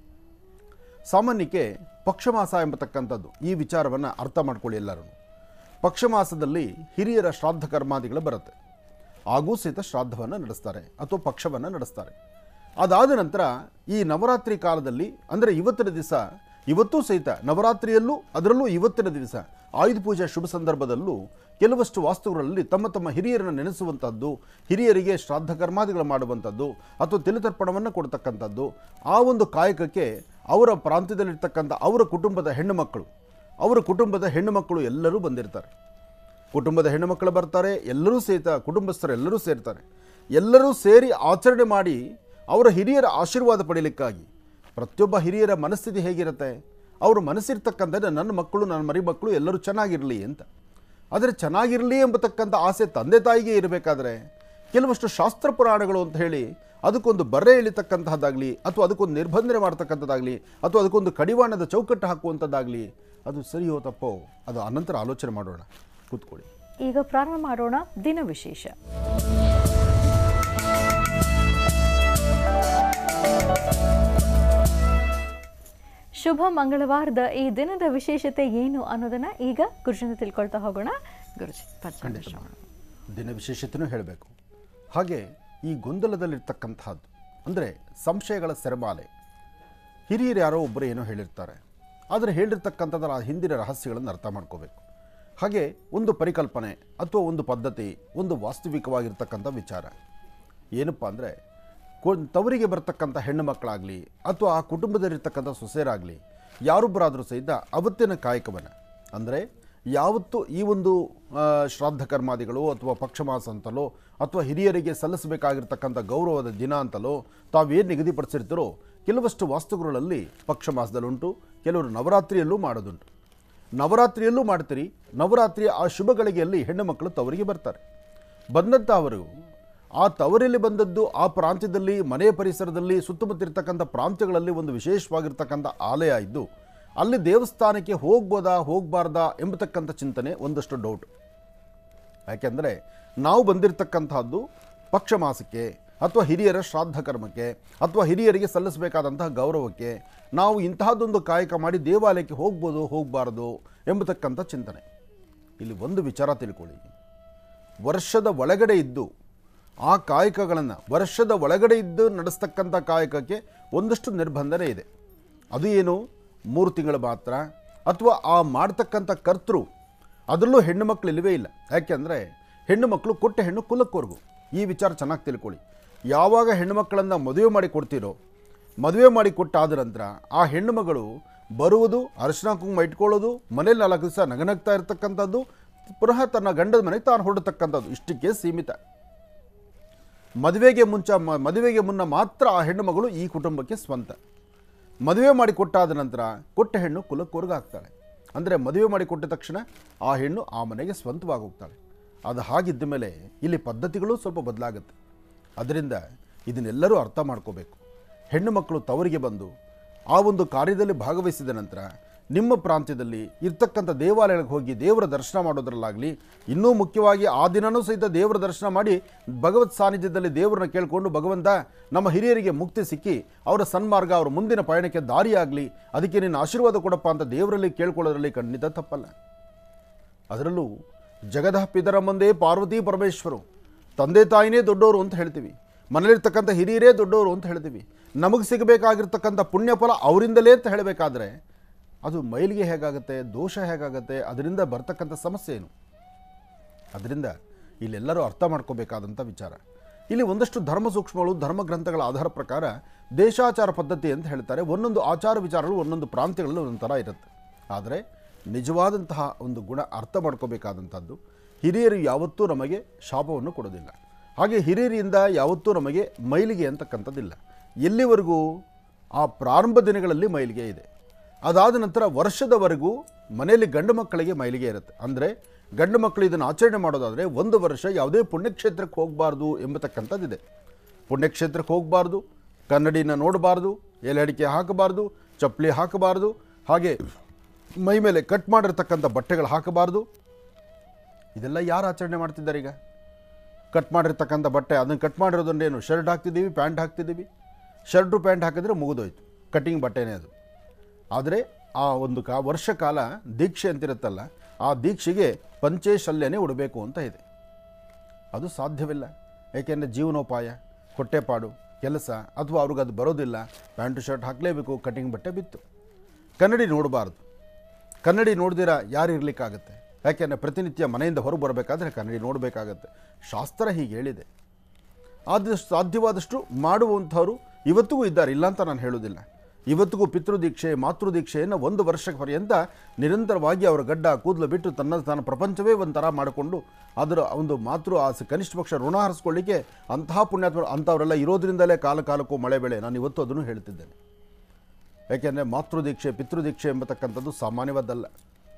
ಸಾಮಾನ್ಯಕ್ಕೆ ಪಕ್ಷಮಾಸ ಎಂಬತಕ್ಕಂಥದ್ದು ಈ ವಿಚಾರವನ್ನು ಅರ್ಥ ಮಾಡ್ಕೊಳ್ಳಿ ಎಲ್ಲರೂ ಪಕ್ಷಮಾಸದಲ್ಲಿ ಹಿರಿಯರ ಶ್ರಾದ್ದ ಕರ್ಮಾದಿಗಳು ಬರುತ್ತೆ ಹಾಗೂ ಸಹಿತ ಶ್ರಾದ್ದವನ್ನು ನಡೆಸ್ತಾರೆ ಅಥವಾ ಪಕ್ಷವನ್ನು ನಡೆಸ್ತಾರೆ ಅದಾದ ನಂತರ ಈ ನವರಾತ್ರಿ ಕಾಲದಲ್ಲಿ ಅಂದರೆ ಇವತ್ತಿನ ದಿವಸ ಇವತ್ತೂ ಸಹಿತ ನವರಾತ್ರಿಯಲ್ಲೂ ಅದರಲ್ಲೂ ಇವತ್ತಿನ ದಿವಸ ಆಯುಧ ಪೂಜೆ ಶುಭ ಸಂದರ್ಭದಲ್ಲೂ ಕೆಲವಷ್ಟು ವಾಸ್ತುಗಳಲ್ಲಿ ತಮ್ಮ ತಮ್ಮ ಹಿರಿಯರನ್ನು ನೆನೆಸುವಂಥದ್ದು ಹಿರಿಯರಿಗೆ ಶ್ರಾದ್ದ ಕರ್ಮಾದಿಗಳು ಮಾಡುವಂಥದ್ದು ಅಥವಾ ತಿಲತರ್ಪಣವನ್ನು ಕೊಡ್ತಕ್ಕಂಥದ್ದು ಆ ಒಂದು ಕಾಯಕಕ್ಕೆ ಅವರ ಪ್ರಾಂತ್ಯದಲ್ಲಿರ್ತಕ್ಕಂಥ ಅವರ ಕುಟುಂಬದ ಹೆಣ್ಣು ಮಕ್ಕಳು ಅವರ ಕುಟುಂಬದ ಹೆಣ್ಣು ಮಕ್ಕಳು ಎಲ್ಲರೂ ಬಂದಿರ್ತಾರೆ ಕುಟುಂಬದ ಹೆಣ್ಣು ಮಕ್ಕಳು ಬರ್ತಾರೆ ಎಲ್ಲರೂ ಸಹಿತ ಕುಟುಂಬಸ್ಥರು ಎಲ್ಲರೂ ಸೇರ್ತಾರೆ ಎಲ್ಲರೂ ಸೇರಿ ಆಚರಣೆ ಮಾಡಿ ಅವರ ಹಿರಿಯರ ಆಶೀರ್ವಾದ ಪಡೀಲಿಕ್ಕಾಗಿ ಪ್ರತಿಯೊಬ್ಬ ಹಿರಿಯರ ಮನಸ್ಥಿತಿ ಹೇಗಿರುತ್ತೆ ಅವರು ಮನಸ್ಸಿರ್ತಕ್ಕಂಥದ್ದು ನನ್ನ ಮಕ್ಕಳು ನನ್ನ ಮರಿ ಮಕ್ಕಳು ಎಲ್ಲರೂ ಚೆನ್ನಾಗಿರಲಿ ಅಂತ ಆದರೆ ಚೆನ್ನಾಗಿರಲಿ ಎಂಬತಕ್ಕಂಥ ಆಸೆ ತಂದೆ ತಾಯಿಗೆ ಇರಬೇಕಾದ್ರೆ ಕೆಲವಷ್ಟು ಶಾಸ್ತ್ರ ಪುರಾಣಗಳು ಅಂತ ಹೇಳಿ ಅದಕ್ಕೊಂದು ಬರೆ ಎಳಿತಕ್ಕಂತಹದ್ದಾಗಲಿ ಅಥವಾ ಅದಕ್ಕೊಂದು ನಿರ್ಬಂಧನೆ ಮಾಡ್ತಕ್ಕಂಥದ್ದಾಗಲಿ ಅಥವಾ ಅದಕ್ಕೊಂದು ಕಡಿವಾಣದ ಚೌಕಟ್ಟು ಹಾಕುವಂಥದ್ದಾಗಲಿ ಅದು ಸರಿಯೋ ತಪ್ಪೋ ಅದು ಅನಂತರ ಆಲೋಚನೆ ಮಾಡೋಣ ಕೂತ್ಕೊಳ್ಳಿ ಈಗ ಪ್ರಾರಂಭ ಮಾಡೋಣ ದಿನ ವಿಶೇಷ ಶುಭ ಮಂಗಳವಾರದ ಈ ದಿನದ ವಿಶೇಷತೆ ಏನು ಅನ್ನೋದನ್ನ ಈಗ ಗುರುಜಿಂದ ತಿಳ್ಕೊಳ್ತಾ ಹೋಗೋಣ ಗುರುಜಿ ಪರಿಚಯ ಖಂಡಿತ ಮಾಡೋಣ. ದಿನ ವಿಶೇಷತೆಯೂ ಹೇಳಬೇಕು ಹಾಗೆ ಈ ಗೊಂದಲದಲ್ಲಿರ್ತಕ್ಕಂಥದ್ದು ಅಂದರೆ ಸಂಶಯಗಳ ಸೆರಮಾಲೆ ಹಿರಿಯರು ಯಾರೋ ಒಬ್ಬರು ಏನೋ ಹೇಳಿರ್ತಾರೆ ಆದರೆ ಹೇಳಿರ್ತಕ್ಕಂಥದ್ದರ ಆ ಹಿಂದಿನ ರಹಸ್ಯಗಳನ್ನು ಅರ್ಥ ಮಾಡ್ಕೋಬೇಕು ಹಾಗೆ ಒಂದು ಪರಿಕಲ್ಪನೆ ಅಥವಾ ಒಂದು ಪದ್ಧತಿ ಒಂದು ವಾಸ್ತವಿಕವಾಗಿರ್ತಕ್ಕಂಥ ವಿಚಾರ ಏನಪ್ಪ ಅಂದರೆ ತವರಿಗೆ ಬರ್ತಕ್ಕಂಥ ಹೆಣ್ಣು ಮಕ್ಕಳಾಗಲಿ ಅಥವಾ ಆ ಕುಟುಂಬದಲ್ಲಿರ್ತಕ್ಕಂಥ ಸೊಸೆಯರಾಗಲಿ ಯಾರೊಬ್ಬರಾದರೂ ಸಹಿತ ಅವತ್ತಿನ ಕಾಯಕವನ್ನು ಅಂದರೆ ಯಾವತ್ತು ಈ ಒಂದು ಆ, ಶ್ರಾದ್ದ ಕರ್ಮಾದಿಗಳು ಅಥವಾ ಪಕ್ಷಮಾಸ ಅಂತಲೋ ಅಥವಾ ಹಿರಿಯರಿಗೆ ಸಲ್ಲಿಸಬೇಕಾಗಿರ್ತಕ್ಕಂಥ ಗೌರವದ ದಿನ ಅಂತಲೋ ತಾವೇನು ನಿಗದಿಪಡಿಸಿರ್ತೀರೋ ಕೆಲವಷ್ಟು ವಾಸ್ತುಗಳಲ್ಲಿ ಪಕ್ಷಮಾಸದಲ್ಲುಂಟು ಕೆಲವರು ನವರಾತ್ರಿಯಲ್ಲೂ ಮಾಡೋದುಂಟು ನವರಾತ್ರಿಯಲ್ಲೂ ಮಾಡ್ತೀರಿ ನವರಾತ್ರಿಯ ಆ ಶುಭ ಗಳಿಗೆಯಲ್ಲಿ ಹೆಣ್ಣು ಮಕ್ಕಳು ತವರಿಗೆ ಬರ್ತಾರೆ ಬಂದಂಥ ಅವರು ಆ ತವರಲ್ಲಿ ಬಂದದ್ದು ಆ ಪ್ರಾಂತ್ಯದಲ್ಲಿ ಮನೆಯ ಪರಿಸರದಲ್ಲಿ ಸುತ್ತಮುತ್ತ ಇರ್ತಕ್ಕಂಥ ಪ್ರಾಂತ್ಯಗಳಲ್ಲಿ ಒಂದು ವಿಶೇಷವಾಗಿರ್ತಕ್ಕಂಥ ಆಲಯ ಇದ್ದು ಅಲ್ಲಿ ದೇವಸ್ಥಾನಕ್ಕೆ ಹೋಗ್ಬೋದಾ ಹೋಗಬಾರ್ದಾ ಎಂಬತಕ್ಕಂಥ ಚಿಂತನೆ ಒಂದಷ್ಟು ಡೌಟ್ ಯಾಕೆಂದರೆ ನಾವು ಬಂದಿರತಕ್ಕಂತಹದ್ದು ಪಕ್ಷ ಮಾಸಕ್ಕೆ ಅಥವಾ ಹಿರಿಯರ ಶ್ರಾದ್ದ ಕರ್ಮಕ್ಕೆ ಅಥವಾ ಹಿರಿಯರಿಗೆ ಸಲ್ಲಿಸಬೇಕಾದಂತಹ ಗೌರವಕ್ಕೆ ನಾವು ಇಂತಹದ್ದೊಂದು ಕಾಯಕ ಮಾಡಿ ದೇವಾಲಯಕ್ಕೆ ಹೋಗ್ಬೋದು ಹೋಗಬಾರ್ದು ಎಂಬತಕ್ಕಂಥ ಚಿಂತನೆ ಇಲ್ಲಿ ಒಂದು ವಿಚಾರ ತಿಳ್ಕೊಳ್ಳಿ ವರ್ಷದ ಒಳಗಡೆ ಇದ್ದು ಆ ಕಾಯಕಗಳನ್ನು ವರ್ಷದ ಒಳಗಡೆ ಇದ್ದು ನಡೆಸ್ತಕ್ಕಂಥ ಕಾಯಕಕ್ಕೆ ಒಂದಷ್ಟು ನಿರ್ಬಂಧನೆ ಇದೆ ಅದು ಏನು ಮೂರು ತಿಂಗಳು ಮಾತ್ರ ಅಥವಾ ಆ ಮಾಡ್ತಕ್ಕಂಥ ಕರ್ತೃ ಅದರಲ್ಲೂ ಹೆಣ್ಣು ಮಕ್ಕಳು ಇಲ್ಲವೇ ಇಲ್ಲ ಯಾಕೆಂದರೆ ಹೆಣ್ಣು ಮಕ್ಕಳು ಕೊಟ್ಟ ಹೆಣ್ಣು ಕುಲಕ್ಕೋರ್ಗು ಈ ವಿಚಾರ ಚೆನ್ನಾಗಿ ತಿಳ್ಕೊಳ್ಳಿ ಯಾವಾಗ ಹೆಣ್ಣು ಮಕ್ಕಳನ್ನು ಮದುವೆ ಮಾಡಿ ಕೊಡ್ತೀರೋ ಮದುವೆ ಮಾಡಿ ಕೊಟ್ಟಾದ ನಂತರ ಆ ಹೆಣ್ಣು ಮಗಳು ಬರುವುದು ಅರಿಶಿನ ಕುಂಕುಮ ಇಟ್ಕೊಳ್ಳೋದು ಮನೇಲಿ ನಾಲ್ಕು ದಿವಸ ನಗನಗ್ತಾ ಇರ್ತಕ್ಕಂಥದ್ದು ಪುನಃ ತನ್ನ ಗಂಡದ ಮನೆಗೆ ತಾನು ಹೊರಡತಕ್ಕಂಥದ್ದು ಇಷ್ಟಕ್ಕೆ ಸೀಮಿತ ಮದುವೆಗೆ ಮುಂಚ ಮ- ಮದುವೆಗೆ ಮುನ್ನ ಮಾತ್ರ ಆ ಹೆಣ್ಣು ಮಗಳು ಈ ಕುಟುಂಬಕ್ಕೆ ಸ್ವಂತ ಮದುವೆ ಮಾಡಿ ಕೊಟ್ಟಾದ ನಂತರ ಕೊಟ್ಟ ಹೆಣ್ಣು ಕುಲಕ್ಕೋರ್ಗಾಗ್ತಾಳೆ ಅಂದರೆ ಮದುವೆ ಮಾಡಿ ಕೊಟ್ಟ ತಕ್ಷಣ ಆ ಹೆಣ್ಣು ಆ ಮನೆಗೆ ಸ್ವಂತವಾಗಿ ಹೋಗ್ತಾಳೆ ಅದು ಹಾಗಿದ್ದ ಮೇಲೆ ಇಲ್ಲಿ ಪದ್ಧತಿಗಳು ಸ್ವಲ್ಪ ಬದಲಾಗುತ್ತೆ ಅದರಿಂದ ಇದನ್ನೆಲ್ಲರೂ ಅರ್ಥ ಮಾಡ್ಕೋಬೇಕು ಹೆಣ್ಣು ಮಕ್ಕಳು ತವರಿಗೆ ಬಂದು ಆ ಒಂದು ಕಾರ್ಯದಲ್ಲಿ ಭಾಗವಹಿಸಿದ ನಂತರ ನಿಮ್ಮ ಪ್ರಾಂತ್ಯದಲ್ಲಿ ಇರ್ತಕ್ಕಂಥ ದೇವಾಲಯಗಳಿಗೆ ಹೋಗಿ ದೇವರ ದರ್ಶನ ಮಾಡೋದ್ರಲ್ಲಾಗಲಿ ಇನ್ನೂ ಮುಖ್ಯವಾಗಿ ಆ ದಿನನೂ ಸಹಿತ ದೇವರ ದರ್ಶನ ಮಾಡಿ ಭಗವತ್ ಸಾನ್ನಿಧ್ಯದಲ್ಲಿ ದೇವರನ್ನ ಕೇಳಿಕೊಂಡು ಭಗವಂತ ನಮ್ಮ ಹಿರಿಯರಿಗೆ ಮುಕ್ತಿ ಸಿಕ್ಕಿ ಅವರ ಸನ್ಮಾರ್ಗ ಅವರ ಮುಂದಿನ ಪಯಣಕ್ಕೆ ದಾರಿಯಾಗಲಿ ಅದಕ್ಕೆ ನಿನ್ನ ಆಶೀರ್ವಾದ ಕೊಡಪ್ಪ ಅಂತ ದೇವರಲ್ಲಿ ಕೇಳ್ಕೊಳ್ಳೋದ್ರಲ್ಲಿ ಖಂಡಿತ ತಪ್ಪಲ್ಲ ಅದರಲ್ಲೂ ಜಗದ ಪಿದರ ಮುಂದೆ ಪಾರ್ವತಿ ಪರಮೇಶ್ವರು ತಂದೆ ತಾಯಿನೇ ದೊಡ್ಡವರು ಅಂತ ಹೇಳ್ತೀವಿ ಮನೇಲಿರ್ತಕ್ಕಂಥ ಹಿರಿಯರೇ ದೊಡ್ಡವರು ಅಂತ ಹೇಳ್ತೀವಿ ನಮಗೆ ಸಿಗಬೇಕಾಗಿರ್ತಕ್ಕಂಥ ಪುಣ್ಯಫಲ ಅವರಿಂದಲೇ ಅಂತ ಹೇಳಬೇಕಾದ್ರೆ ಅದು ಮೈಲಿಗೆ ಹೇಗಾಗುತ್ತೆ ದೋಷ ಹೇಗಾಗುತ್ತೆ ಅದರಿಂದ ಬರ್ತಕ್ಕಂಥ ಸಮಸ್ಯೆ ಏನು ಅದರಿಂದ ಇಲ್ಲೆಲ್ಲರೂ ಅರ್ಥ ಮಾಡ್ಕೋಬೇಕಾದಂಥ ವಿಚಾರ ಇಲ್ಲಿ ಒಂದಷ್ಟು ಧರ್ಮ ಸೂಕ್ಷ್ಮಗಳು ಧರ್ಮ ಗ್ರಂಥಗಳ ಆಧಾರ ಪ್ರಕಾರ ದೇಶಾಚಾರ ಪದ್ಧತಿ ಅಂತ ಹೇಳ್ತಾರೆ ಒಂದೊಂದು ಆಚಾರ ವಿಚಾರಗಳು ಒಂದೊಂದು ಪ್ರಾಂತ್ಯಗಳಲ್ಲಿ ಒಂದೊಂದು ಥರ ಇರುತ್ತೆ ಆದರೆ ನಿಜವಾದಂತಹ ಒಂದು ಗುಣ ಅರ್ಥ ಮಾಡ್ಕೋಬೇಕಾದಂಥದ್ದು ಹಿರಿಯರು ಯಾವತ್ತೂ ನಮಗೆ ಶಾಪವನ್ನು ಕೊಡೋದಿಲ್ಲ ಹಾಗೆ ಹಿರಿಯರಿಂದ ಯಾವತ್ತೂ ನಮಗೆ ಮೈಲಿಗೆ ಅಂತಕ್ಕಂಥದ್ದಿಲ್ಲ ಎಲ್ಲಿವರೆಗೂ ಆ ಪ್ರಾರಂಭ ದಿನಗಳಲ್ಲಿ ಮೈಲಿಗೆ ಇದೆ ಅದಾದ ನಂತರ ವರ್ಷದವರೆಗೂ ಮನೆಯಲ್ಲಿ ಗಂಡು ಮಕ್ಕಳಿಗೆ ಮೈಲಿಗೆ ಇರುತ್ತೆ ಅಂದರೆ ಗಂಡು ಮಕ್ಕಳು ಇದನ್ನು ಆಚರಣೆ ಮಾಡೋದಾದರೆ ಒಂದು ವರ್ಷ ಯಾವುದೇ ಪುಣ್ಯಕ್ಷೇತ್ರಕ್ಕೆ ಹೋಗಬಾರ್ದು ಎಂಬತಕ್ಕಂಥದ್ದಿದೆ ಪುಣ್ಯಕ್ಷೇತ್ರಕ್ಕೆ ಹೋಗಬಾರ್ದು ಕನ್ನಡಿನ ನೋಡಬಾರ್ದು ಎಲೆ ಅಡಿಕೆ ಹಾಕಬಾರ್ದು ಚಪ್ಪಲಿ ಹಾಕಬಾರ್ದು ಹಾಗೆ ಮೈ ಮೇಲೆ ಕಟ್ ಮಾಡಿರ್ತಕ್ಕಂಥ ಬಟ್ಟೆಗಳು ಹಾಕಬಾರ್ದು ಇದೆಲ್ಲ ಯಾರು ಆಚರಣೆ ಮಾಡ್ತಿದ್ದಾರೆ ಈಗ ಕಟ್ ಮಾಡಿರ್ತಕ್ಕಂಥ ಬಟ್ಟೆ ಅದನ್ನು ಕಟ್ ಮಾಡಿರೋದನ್ನೇನು ಶರ್ಟ್ ಹಾಕ್ತಿದ್ದೀವಿ ಪ್ಯಾಂಟ್ ಹಾಕ್ತಿದ್ದೀವಿ ಶರ್ಟು ಪ್ಯಾಂಟ್ ಹಾಕಿದ್ರೆ ಮುಗಿದೋಯ್ತು ಕಟ್ಟಿಂಗ್ ಬಟ್ಟೆನೇ ಅದು ಆದರೆ ಆ ಒಂದು ಕಾ ವರ್ಷ ಕಾಲ ದೀಕ್ಷೆ ಅಂತಿರುತ್ತಲ್ಲ ಆ ದೀಕ್ಷೆಗೆ ಪಂಚೆ ಶಲ್ಯನೇ ಉಡಬೇಕು ಅಂತ ಇದೆ ಅದು ಸಾಧ್ಯವಿಲ್ಲ ಏಕೆಂದರೆ ಜೀವನೋಪಾಯ ಹೊಟ್ಟೆಪಾಡು ಕೆಲಸ ಅಥವಾ ಅವ್ರಿಗೆ ಅದು ಬರೋದಿಲ್ಲ ಪ್ಯಾಂಟು ಶರ್ಟ್ ಹಾಕಲೇಬೇಕು ಕಟಿಂಗ್ ಬಟ್ಟೆ ಬಿತ್ತು ಕನ್ನಡಿ ನೋಡಬಾರ್ದು ಕನ್ನಡಿ ನೋಡ್ದಿರ ಯಾರು ಇರಲಿಕ್ಕಾಗತ್ತೆ ಯಾಕೆಂದರೆ ಪ್ರತಿನಿತ್ಯ ಮನೆಯಿಂದ ಹೊರಗೆ ಬರಬೇಕಾದ್ರೆ ಕನ್ನಡಿ ನೋಡಬೇಕಾಗತ್ತೆ ಶಾಸ್ತ್ರ ಹೀಗೆ ಹೇಳಿದೆ ಆದಷ್ಟು ಸಾಧ್ಯವಾದಷ್ಟು ಮಾಡುವಂಥವ್ರು ಇವತ್ತಿಗೂ ಇದ್ದಾರೆ ಇಲ್ಲ ಅಂತ ನಾನು ಹೇಳೋದಿಲ್ಲ ಇವತ್ತಿಗೂ ಪಿತೃದೀಕ್ಷೆ ಮಾತೃದೀಕ್ಷೆಯನ್ನು ಒಂದು ವರ್ಷ ಪರ್ಯಂತ ನಿರಂತರವಾಗಿ ಅವರ ಗಡ್ಡ ಕೂದಲು ಬಿಟ್ಟು ತನ್ನ ತನ್ನ ಪ್ರಪಂಚವೇ ಒಂಥರ ಮಾಡಿಕೊಂಡು ಅದರ ಒಂದು ಮಾತೃ ಆಸೆ ಕನಿಷ್ಠ ಪಕ್ಷ ಋಣ ಹರಿಸ್ಕೊಳ್ಳಿಕ್ಕೆ ಅಂತಹ ಪುಣ್ಯಾತ್ಮ ಅಂಥವರೆಲ್ಲ ಇರೋದ್ರಿಂದಲೇ ಕಾಲ ಕಾಲಕ್ಕೂ ಮಳೆ ಬೆಳೆ ನಾನು ಇವತ್ತು ಅದನ್ನು ಹೇಳ್ತಿದ್ದೇನೆ ಯಾಕೆಂದರೆ ಮಾತೃದೀಕ್ಷೆ ಪಿತೃದೀಕ್ಷೆ ಎಂಬತಕ್ಕಂಥದ್ದು ಸಾಮಾನ್ಯವಾದ್ದಲ್ಲ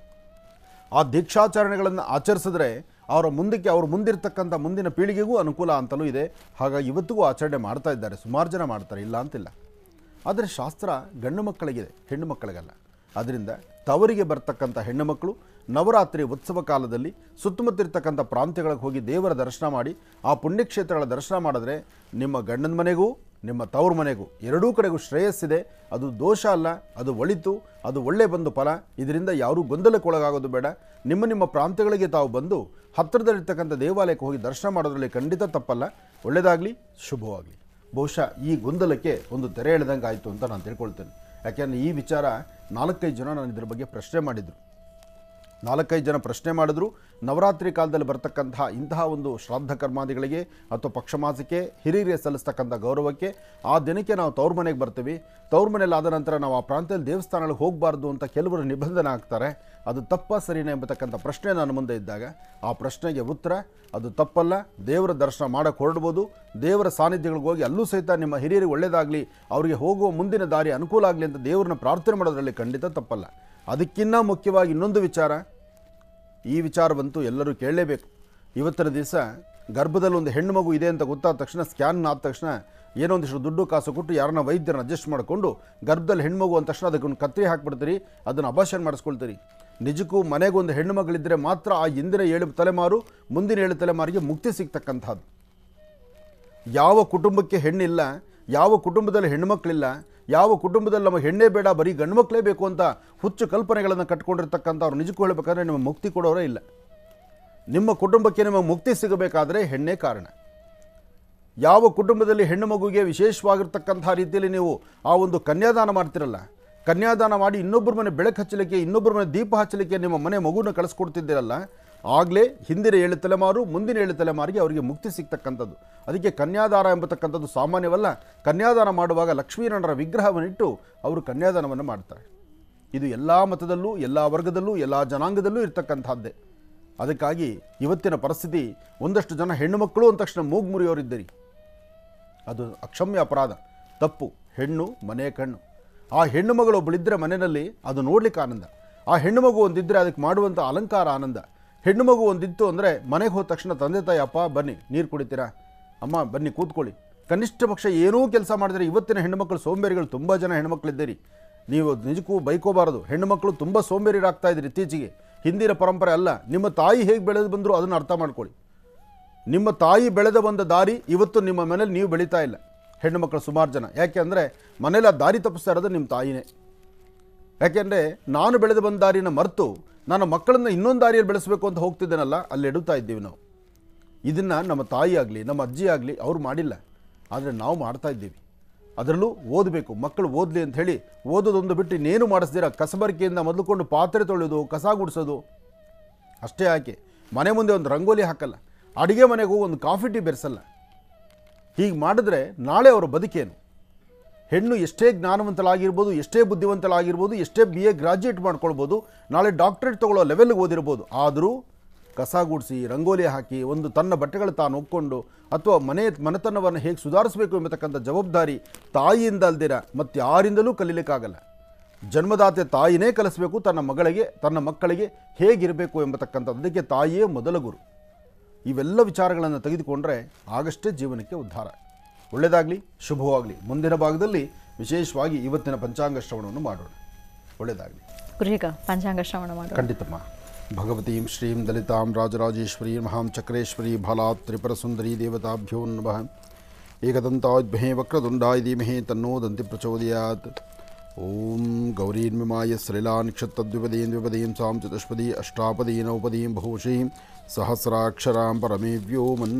ಆ ದೀಕ್ಷಾಚರಣೆಗಳನ್ನು ಆಚರಿಸಿದ್ರೆ ಅವರ ಮುಂದಕ್ಕೆ ಅವ್ರ ಮುಂದಿರ್ತಕ್ಕಂಥ ಮುಂದಿನ ಪೀಳಿಗೆಗೂ ಅನುಕೂಲ ಅಂತಲೂ ಇದೆ ಹಾಗಾಗಿ ಇವತ್ತಿಗೂ ಆಚರಣೆ ಮಾಡ್ತಾ ಇದ್ದಾರೆ ಸುಮಾರು ಜನ ಮಾಡ್ತಾರೆ ಇಲ್ಲ ಅಂತಿಲ್ಲ ಆದರೆ ಶಾಸ್ತ್ರ ಗಂಡು ಮಕ್ಕಳಿಗಿದೆ ಹೆಣ್ಣು ಮಕ್ಕಳಿಗಲ್ಲ ಅದರಿಂದ ತವರಿಗೆ ಬರ್ತಕ್ಕಂಥ ಹೆಣ್ಣು ಮಕ್ಕಳು ನವರಾತ್ರಿ ಉತ್ಸವ ಕಾಲದಲ್ಲಿ ಸುತ್ತಮುತ್ತಿರ್ತಕ್ಕಂಥ ಪ್ರಾಂತ್ಯಗಳಿಗೆ ಹೋಗಿ ದೇವರ ದರ್ಶನ ಮಾಡಿ ಆ ಪುಣ್ಯಕ್ಷೇತ್ರಗಳ ದರ್ಶನ ಮಾಡಿದ್ರೆ ನಿಮ್ಮ ಗಂಡನ ಮನೆಗೂ ನಿಮ್ಮ ತವ್ರ ಮನೆಗೂ ಎರಡೂ ಕಡೆಗೂ ಶ್ರೇಯಸ್ಸಿದೆ ಅದು ದೋಷ ಅಲ್ಲ ಅದು ಒಳಿತು ಅದು ಒಳ್ಳೆ ಬಂದು ಫಲ ಇದರಿಂದ ಯಾರೂ ಗೊಂದಲಕ್ಕೊಳಗಾಗೋದು ಬೇಡ ನಿಮ್ಮ ನಿಮ್ಮ ಪ್ರಾಂತ್ಯಗಳಿಗೆ ತಾವು ಬಂದು ಹತ್ತಿರದಲ್ಲಿರ್ತಕ್ಕಂಥ ದೇವಾಲಯಕ್ಕೆ ಹೋಗಿ ದರ್ಶನ ಮಾಡೋದ್ರಲ್ಲಿ ಖಂಡಿತ ತಪ್ಪಲ್ಲ ಒಳ್ಳೆಯದಾಗಲಿ ಶುಭವಾಗಲಿ ಬಹುಶಃ ಈ ಗೊಂದಲಕ್ಕೆ ಒಂದು ತೆರೆ ಎಳೆದಂಗೆ ಆಯಿತು ಅಂತ ನಾನು ತಿಳ್ಕೊಳ್ತೇನೆ ಯಾಕೆಂದರೆ ಈ ವಿಚಾರ ನಾಲ್ಕೈದು ಜನ ನಾನು ಇದ್ರ ಬಗ್ಗೆ ಪ್ರಶ್ನೆ ಮಾಡಿದರು ನಾಲ್ಕೈದು ಜನ ಪ್ರಶ್ನೆ ಮಾಡಿದ್ರು ನವರಾತ್ರಿ ಕಾಲದಲ್ಲಿ ಬರ್ತಕ್ಕಂತಹ ಇಂತಹ ಒಂದು ಶ್ರಾದ್ದ ಕರ್ಮಾದಿಗಳಿಗೆ ಅಥವಾ ಪಕ್ಷಮಾಸಕ್ಕೆ ಹಿರಿಯರಿಗೆ ಸಲ್ಲಿಸ್ತಕ್ಕಂಥ ಗೌರವಕ್ಕೆ ಆ ದಿನಕ್ಕೆ ನಾವು ತವ್ರ ಮನೆಗೆ ಬರ್ತೀವಿ ತವ್ರ ಮನೇಲಿ ಆದ ನಂತರ ನಾವು ಆ ಪ್ರಾಂತ್ಯದಲ್ಲಿ ದೇವಸ್ಥಾನಗಳಿಗೆ ಹೋಗಬಾರ್ದು ಅಂತ ಕೆಲವರು ನಿಬಂಧನೆ ಹಾಕ್ತಾರೆ ಅದು ತಪ್ಪ ಸರಿನಾ ಎಂಬತಕ್ಕಂಥ ಪ್ರಶ್ನೆ ನನ್ನ ಮುಂದೆ ಇದ್ದಾಗ ಆ ಪ್ರಶ್ನೆಗೆ ಉತ್ತರ ಅದು ತಪ್ಪಲ್ಲ ದೇವರ ದರ್ಶನ ಮಾಡೋಕ್ಕೆ ಹೊರಡ್ಬೋದು ದೇವರ ಸಾನ್ನಿಧ್ಯಗಳಿಗೆ ಹೋಗಿ ಅಲ್ಲೂ ಸಹಿತ ನಿಮ್ಮ ಹಿರಿಯರಿಗೆ ಒಳ್ಳೆಯದಾಗಲಿ ಅವರಿಗೆ ಹೋಗುವ ಮುಂದಿನ ದಾರಿ ಅನುಕೂಲ ಆಗಲಿ ಅಂತ ದೇವರನ್ನ ಪ್ರಾರ್ಥನೆ ಮಾಡೋದ್ರಲ್ಲಿ ಖಂಡಿತ ತಪ್ಪಲ್ಲ ಅದಕ್ಕಿಂತ ಮುಖ್ಯವಾಗಿ ಇನ್ನೊಂದು ವಿಚಾರ ಈ ವಿಚಾರವಂತೂ ಎಲ್ಲರೂ ಕೇಳಲೇಬೇಕು ಇವತ್ತಿನ ದಿವಸ ಗರ್ಭದಲ್ಲಿ ಒಂದು ಹೆಣ್ಣು ಮಗು ಇದೆ ಅಂತ ಗೊತ್ತಾದ ತಕ್ಷಣ ಸ್ಕ್ಯಾನ್ ಆದ ತಕ್ಷಣ ಏನೋ ಒಂದಿಷ್ಟು ದುಡ್ಡು ಕಾಸು ಕೊಟ್ಟು ಯಾರನ್ನ ವೈದ್ಯರನ್ನ ಅಡ್ಜಸ್ಟ್ ಮಾಡಿಕೊಂಡು ಗರ್ಭದಲ್ಲಿ ಹೆಣ್ಮಗು ಅಂದ ತಕ್ಷಣ ಅದಕ್ಕೆ ಒಂದು ಕತ್ರಿ ಹಾಕ್ಬಿಡ್ತೀರಿ ಅದನ್ನು ಅಭಾಷಣ ಮಾಡಿಸ್ಕೊಳ್ತೀರಿ ನಿಜಕ್ಕೂ ಮನೆಗೊಂದು ಹೆಣ್ಣು ಮಗಳಿದ್ದರೆ ಮಾತ್ರ ಆ ಹಿಂದಿನ ಏಳು ತಲೆಮಾರು ಮುಂದಿನ ಏಳು ತಲೆಮಾರಿಗೆ ಮುಕ್ತಿ ಸಿಗ್ತಕ್ಕಂಥದ್ದು ಯಾವ ಕುಟುಂಬಕ್ಕೆ ಹೆಣ್ಣಿಲ್ಲ ಯಾವ ಕುಟುಂಬದಲ್ಲಿ ಹೆಣ್ಣುಮಕ್ಕಳಿಲ್ಲ ಯಾವ ಕುಟುಂಬದಲ್ಲಿ ನಮಗೆ ಹೆಣ್ಣೇ ಬೇಡ ಬರೀ ಗಂಡು ಮಕ್ಕಳೇ ಬೇಕು ಅಂತ ಹುಚ್ಚು ಕಲ್ಪನೆಗಳನ್ನು ಕಟ್ಕೊಂಡಿರ್ತಕ್ಕಂಥವ್ರು ನಿಜಕ್ಕೂ ಹೇಳಬೇಕಾದ್ರೆ ನಿಮಗೆ ಮುಕ್ತಿ ಕೊಡೋರೇ ಇಲ್ಲ ನಿಮ್ಮ ಕುಟುಂಬಕ್ಕೆ ನಿಮಗೆ ಮುಕ್ತಿ ಸಿಗಬೇಕಾದ್ರೆ ಹೆಣ್ಣೇ ಕಾರಣ ಯಾವ ಕುಟುಂಬದಲ್ಲಿ ಹೆಣ್ಣು ಮಗುವಿಗೆ ವಿಶೇಷವಾಗಿರ್ತಕ್ಕಂಥ ರೀತಿಯಲ್ಲಿ ನೀವು ಆ ಒಂದು ಕನ್ಯಾದಾನ ಮಾಡ್ತಿರಲ್ಲ ಕನ್ಯಾದಾನ ಮಾಡಿ ಇನ್ನೊಬ್ಬರ ಮನೆ ಬೆಳಕು ಹಚ್ಚಲಿಕ್ಕೆ ಇನ್ನೊಬ್ಬರ ಮನೆ ದೀಪ ಹಚ್ಚಲಿಕ್ಕೆ ನಿಮ್ಮ ಮನೆ ಮಗುನ ಕಳಿಸ್ಕೊಡ್ತಿದ್ದೀರಲ್ಲ ಆಗಲೇ ಹಿಂದಿನ ಏಳು ತಲೆಮಾರು ಮುಂದಿನ ಏಳು ತಲೆಮಾರಿಗೆ ಅವರಿಗೆ ಮುಕ್ತಿ ಸಿಗ್ತಕ್ಕಂಥದ್ದು ಅದಕ್ಕೆ ಕನ್ಯಾದಾನ ಎಂಬತಕ್ಕಂಥದ್ದು ಸಾಮಾನ್ಯವಲ್ಲ ಕನ್ಯಾದಾನ ಮಾಡುವಾಗ ಲಕ್ಷ್ಮೀನಾರಾಯಣರ ವಿಗ್ರಹವನ್ನಿಟ್ಟು ಅವರು ಕನ್ಯಾದಾನವನ್ನು ಮಾಡ್ತಾರೆ ಇದು ಎಲ್ಲ ಮತದಲ್ಲೂ ಎಲ್ಲ ವರ್ಗದಲ್ಲೂ ಎಲ್ಲ ಜನಾಂಗದಲ್ಲೂ ಇರ್ತಕ್ಕಂಥದ್ದೇ ಅದಕ್ಕಾಗಿ ಇವತ್ತಿನ ಪರಿಸ್ಥಿತಿ ಒಂದಷ್ಟು ಜನ ಹೆಣ್ಣು ಮಕ್ಕಳು ಅಂದ ತಕ್ಷಣ ಮೂಗು ಮುರಿಯೋರಿದ್ದೀರಿ ಅದು ಅಕ್ಷಮ್ಯ ಅಪರಾಧ ತಪ್ಪು ಹೆಣ್ಣು ಮನೆ ಕಣ್ಣು ಆ ಹೆಣ್ಣು ಮಗಳು ಒಬ್ಬಳಿದ್ದರೆ ಮನೆಯಲ್ಲಿ ಅದು ನೋಡ್ಲಿಕ್ಕೆ ಆನಂದ ಆ ಹೆಣ್ಣು ಮಗು ಒಂದಿದ್ದರೆ ಅದಕ್ಕೆ ಮಾಡುವಂಥ ಅಲಂಕಾರ ಆನಂದ ಹೆಣ್ಣು ಮಗು ಒಂದಿತ್ತು ಅಂದರೆ ಮನೆಗೆ ಹೋದ ತಕ್ಷಣ ತಂದೆ ತಾಯಿ ಅಪ್ಪ ಬನ್ನಿ ನೀರು ಕುಡಿತೀರಾ ಅಮ್ಮ ಬನ್ನಿ ಕೂತ್ಕೊಳ್ಳಿ ಕನಿಷ್ಠ ಪಕ್ಷ ಏನೂ ಕೆಲಸ ಮಾಡಿದ್ರೆ ಇವತ್ತಿನ ಹೆಣ್ಣುಮಕ್ಕಳು ಸೋಂಬೇರಿಗಳು ತುಂಬ ಜನ ಹೆಣ್ಮಕ್ಳಿದ್ದೀರಿ ನೀವು ನಿಜಕ್ಕೂ ಬೈಕೋಬಾರದು ಹೆಣ್ಣುಮಕ್ಕಳು ತುಂಬ ಸೋಂಬೇರಿರಾಗ್ತಾ ಇದ್ದೀರಿ ಇತ್ತೀಚೆಗೆ ಹಿಂದಿನ ಪರಂಪರೆ ಅಲ್ಲ ನಿಮ್ಮ ತಾಯಿ ಹೇಗೆ ಬೆಳೆದು ಬಂದರೂ ಅದನ್ನು ಅರ್ಥ ಮಾಡ್ಕೊಳ್ಳಿ ನಿಮ್ಮ ತಾಯಿ ಬೆಳೆದ ಬಂದ ದಾರಿ ಇವತ್ತು ನಿಮ್ಮ ಮನೇಲಿ ನೀವು ಬೆಳೀತಾ ಇಲ್ಲ ಹೆಣ್ಣು ಮಕ್ಕಳು ಸುಮಾರು ಜನ ಯಾಕೆ ಅಂದರೆ ಮನೇಲಿ ಆ ದಾರಿ ತಪ್ಪಿಸ್ತಾ ಇರೋದು ನಿಮ್ಮ ತಾಯಿನೇ ಯಾಕೆಂದರೆ ನಾನು ಬೆಳೆದು ಬಂದ ದಾರಿನ ಮರೆತು ನನ್ನ ಮಕ್ಕಳನ್ನ ಇನ್ನೊಂದು ದಾರಿಯಲ್ಲಿ ಬೆಳೆಸಬೇಕು ಅಂತ ಹೋಗ್ತಿದ್ದೇನಲ್ಲ ಅಲ್ಲಿ ಎಡುತ್ತಾ ಇದ್ದೀವಿ ನಾವು ಇದನ್ನು ನಮ್ಮ ತಾಯಿ ಆಗಲಿ ನಮ್ಮ ಅಜ್ಜಿ ಆಗಲಿ ಅವ್ರು ಮಾಡಿಲ್ಲ ಆದರೆ ನಾವು ಮಾಡ್ತಾ ಇದ್ದೀವಿ ಅದರಲ್ಲೂ ಓದಬೇಕು ಮಕ್ಕಳು ಓದಲಿ ಅಂತ ಹೇಳಿ ಓದೋದೊಂದು ಬಿಟ್ಟು ಇನ್ನೇನು ಮಾಡಿಸ್ದಿರ ಕಸಬರಿಕೆಯಿಂದ ಮೊದಲುಕೊಂಡು ಪಾತ್ರೆ ತೊಳೆಯೋದು ಕಸ ಗುಡಿಸೋದು ಅಷ್ಟೇ ಯಾಕೆ ಮನೆ ಮುಂದೆ ಒಂದು ರಂಗೋಲಿ ಹಾಕಲ್ಲ ಅಡುಗೆ ಮನೆಗೂ ಒಂದು ಕಾಫಿ ಟೀ ಬೆರೆಸಲ್ಲ ಹೀಗೆ ಮಾಡಿದ್ರೆ ನಾಳೆ ಅವರ ಬದುಕೇನು ಹೆಣ್ಣು ಎಷ್ಟೇ ಜ್ಞಾನವಂತಳಾಗಿರ್ಬೋದು ಎಷ್ಟೇ ಬುದ್ಧಿವಂತಳಾಗಿರ್ಬೋದು ಎಷ್ಟೇ ಬಿ ಎ ಗ್ರಾಜ್ಯುಯೇಟ್ ಮಾಡ್ಕೊಳ್ಬೋದು ನಾಳೆ ಡಾಕ್ಟ್ರೇಟ್ ತೊಗೊಳ್ಳೋ ಲೆವೆಲ್ಗೆ ಓದಿರ್ಬೋದು ಆದರೂ ಕಸ ಗುಡಿಸಿ ರಂಗೋಲಿ ಹಾಕಿ ಒಂದು ತನ್ನ ಬಟ್ಟೆಗಳು ತಾನು ಒಕ್ಕೊಂಡು ಅಥವಾ ಮನೆ ಮನೆತನವನ್ನು ಹೇಗೆ ಸುಧಾರಿಸಬೇಕು ಎಂಬತಕ್ಕಂಥ ಜವಾಬ್ದಾರಿ ತಾಯಿಯಿಂದ ಅಲ್ದಿರ ಮತ್ತು ಯಾರಿಂದಲೂ ಕಲೀಲಿಕ್ಕಾಗಲ್ಲ ಜನ್ಮದಾತೆ ತಾಯಿನೇ ಕಲಿಸಬೇಕು ತನ್ನ ಮಗಳಿಗೆ ತನ್ನ ಮಕ್ಕಳಿಗೆ ಹೇಗಿರಬೇಕು ಎಂಬತಕ್ಕಂಥದ್ದು ಅದಕ್ಕೆ ತಾಯಿಯೇ ಮೊದಲ ಗುರು ಇವೆಲ್ಲ ವಿಚಾರಗಳನ್ನು ತೆಗೆದುಕೊಂಡ್ರೆ ಆಗಷ್ಟೇ ಜೀವನಕ್ಕೆ ಉದ್ಧಾರ ಒಳ್ಳೆಯದಾಗಲಿ ಶುಭವಾಗಲಿ ಮುಂದಿನ ಭಾಗದಲ್ಲಿ ವಿಶೇಷವಾಗಿ ಇವತ್ತಿನ ಪಂಚಾಂಗ ಶ್ರವಣವನ್ನು ಮಾಡೋಣ ಒಳ್ಳೆಯದಾಗಲಿ ಗುರುಜೀಗ ಪಂಚಾಂಗ ಶ್ರವಣ ಮಾಡೋಣ ಖಂಡಿತಮ್ಮ ಭಗವತೀಂ ಶ್ರೀಂ ದಲಿತಾಂ ರಾಜರಾಜೇಶ್ವರೀ ಮಹಾಂ ಚಕ್ರೇಶ್ವರಿ ಫಲಾತ್ ತ್ರಿಪುರ ಸುಂದರಿ ದೇವತಾಭ್ಯೋ ನಮಃ ಏಕದಂತಾದ್ಮಹೇ ವಕ್ರತುಂಡಾಯ ಧೀಮಹಿ ತನ್ನೋ ದಂತಿ ಪ್ರಚೋದಯಾತ್ ಓಂ ಗೌರೀನ್ಮಿಮಾಯ ಶ್ರೀಲಾನಿಕ್ಷತ್ತದ್ವಿಪದೀಂ ದ್ವಿಪದೀಂ ಸಾಂ ಚತುಷ್ಪದಿ ಅಷ್ಟಾಪದೀ ನವಪದೀಂ ಬಹುಶೀಂ ಸಹಸ್ರಾಕ್ಷರಾಂ ಪರಮೇ ವ್ಯೋಮನ್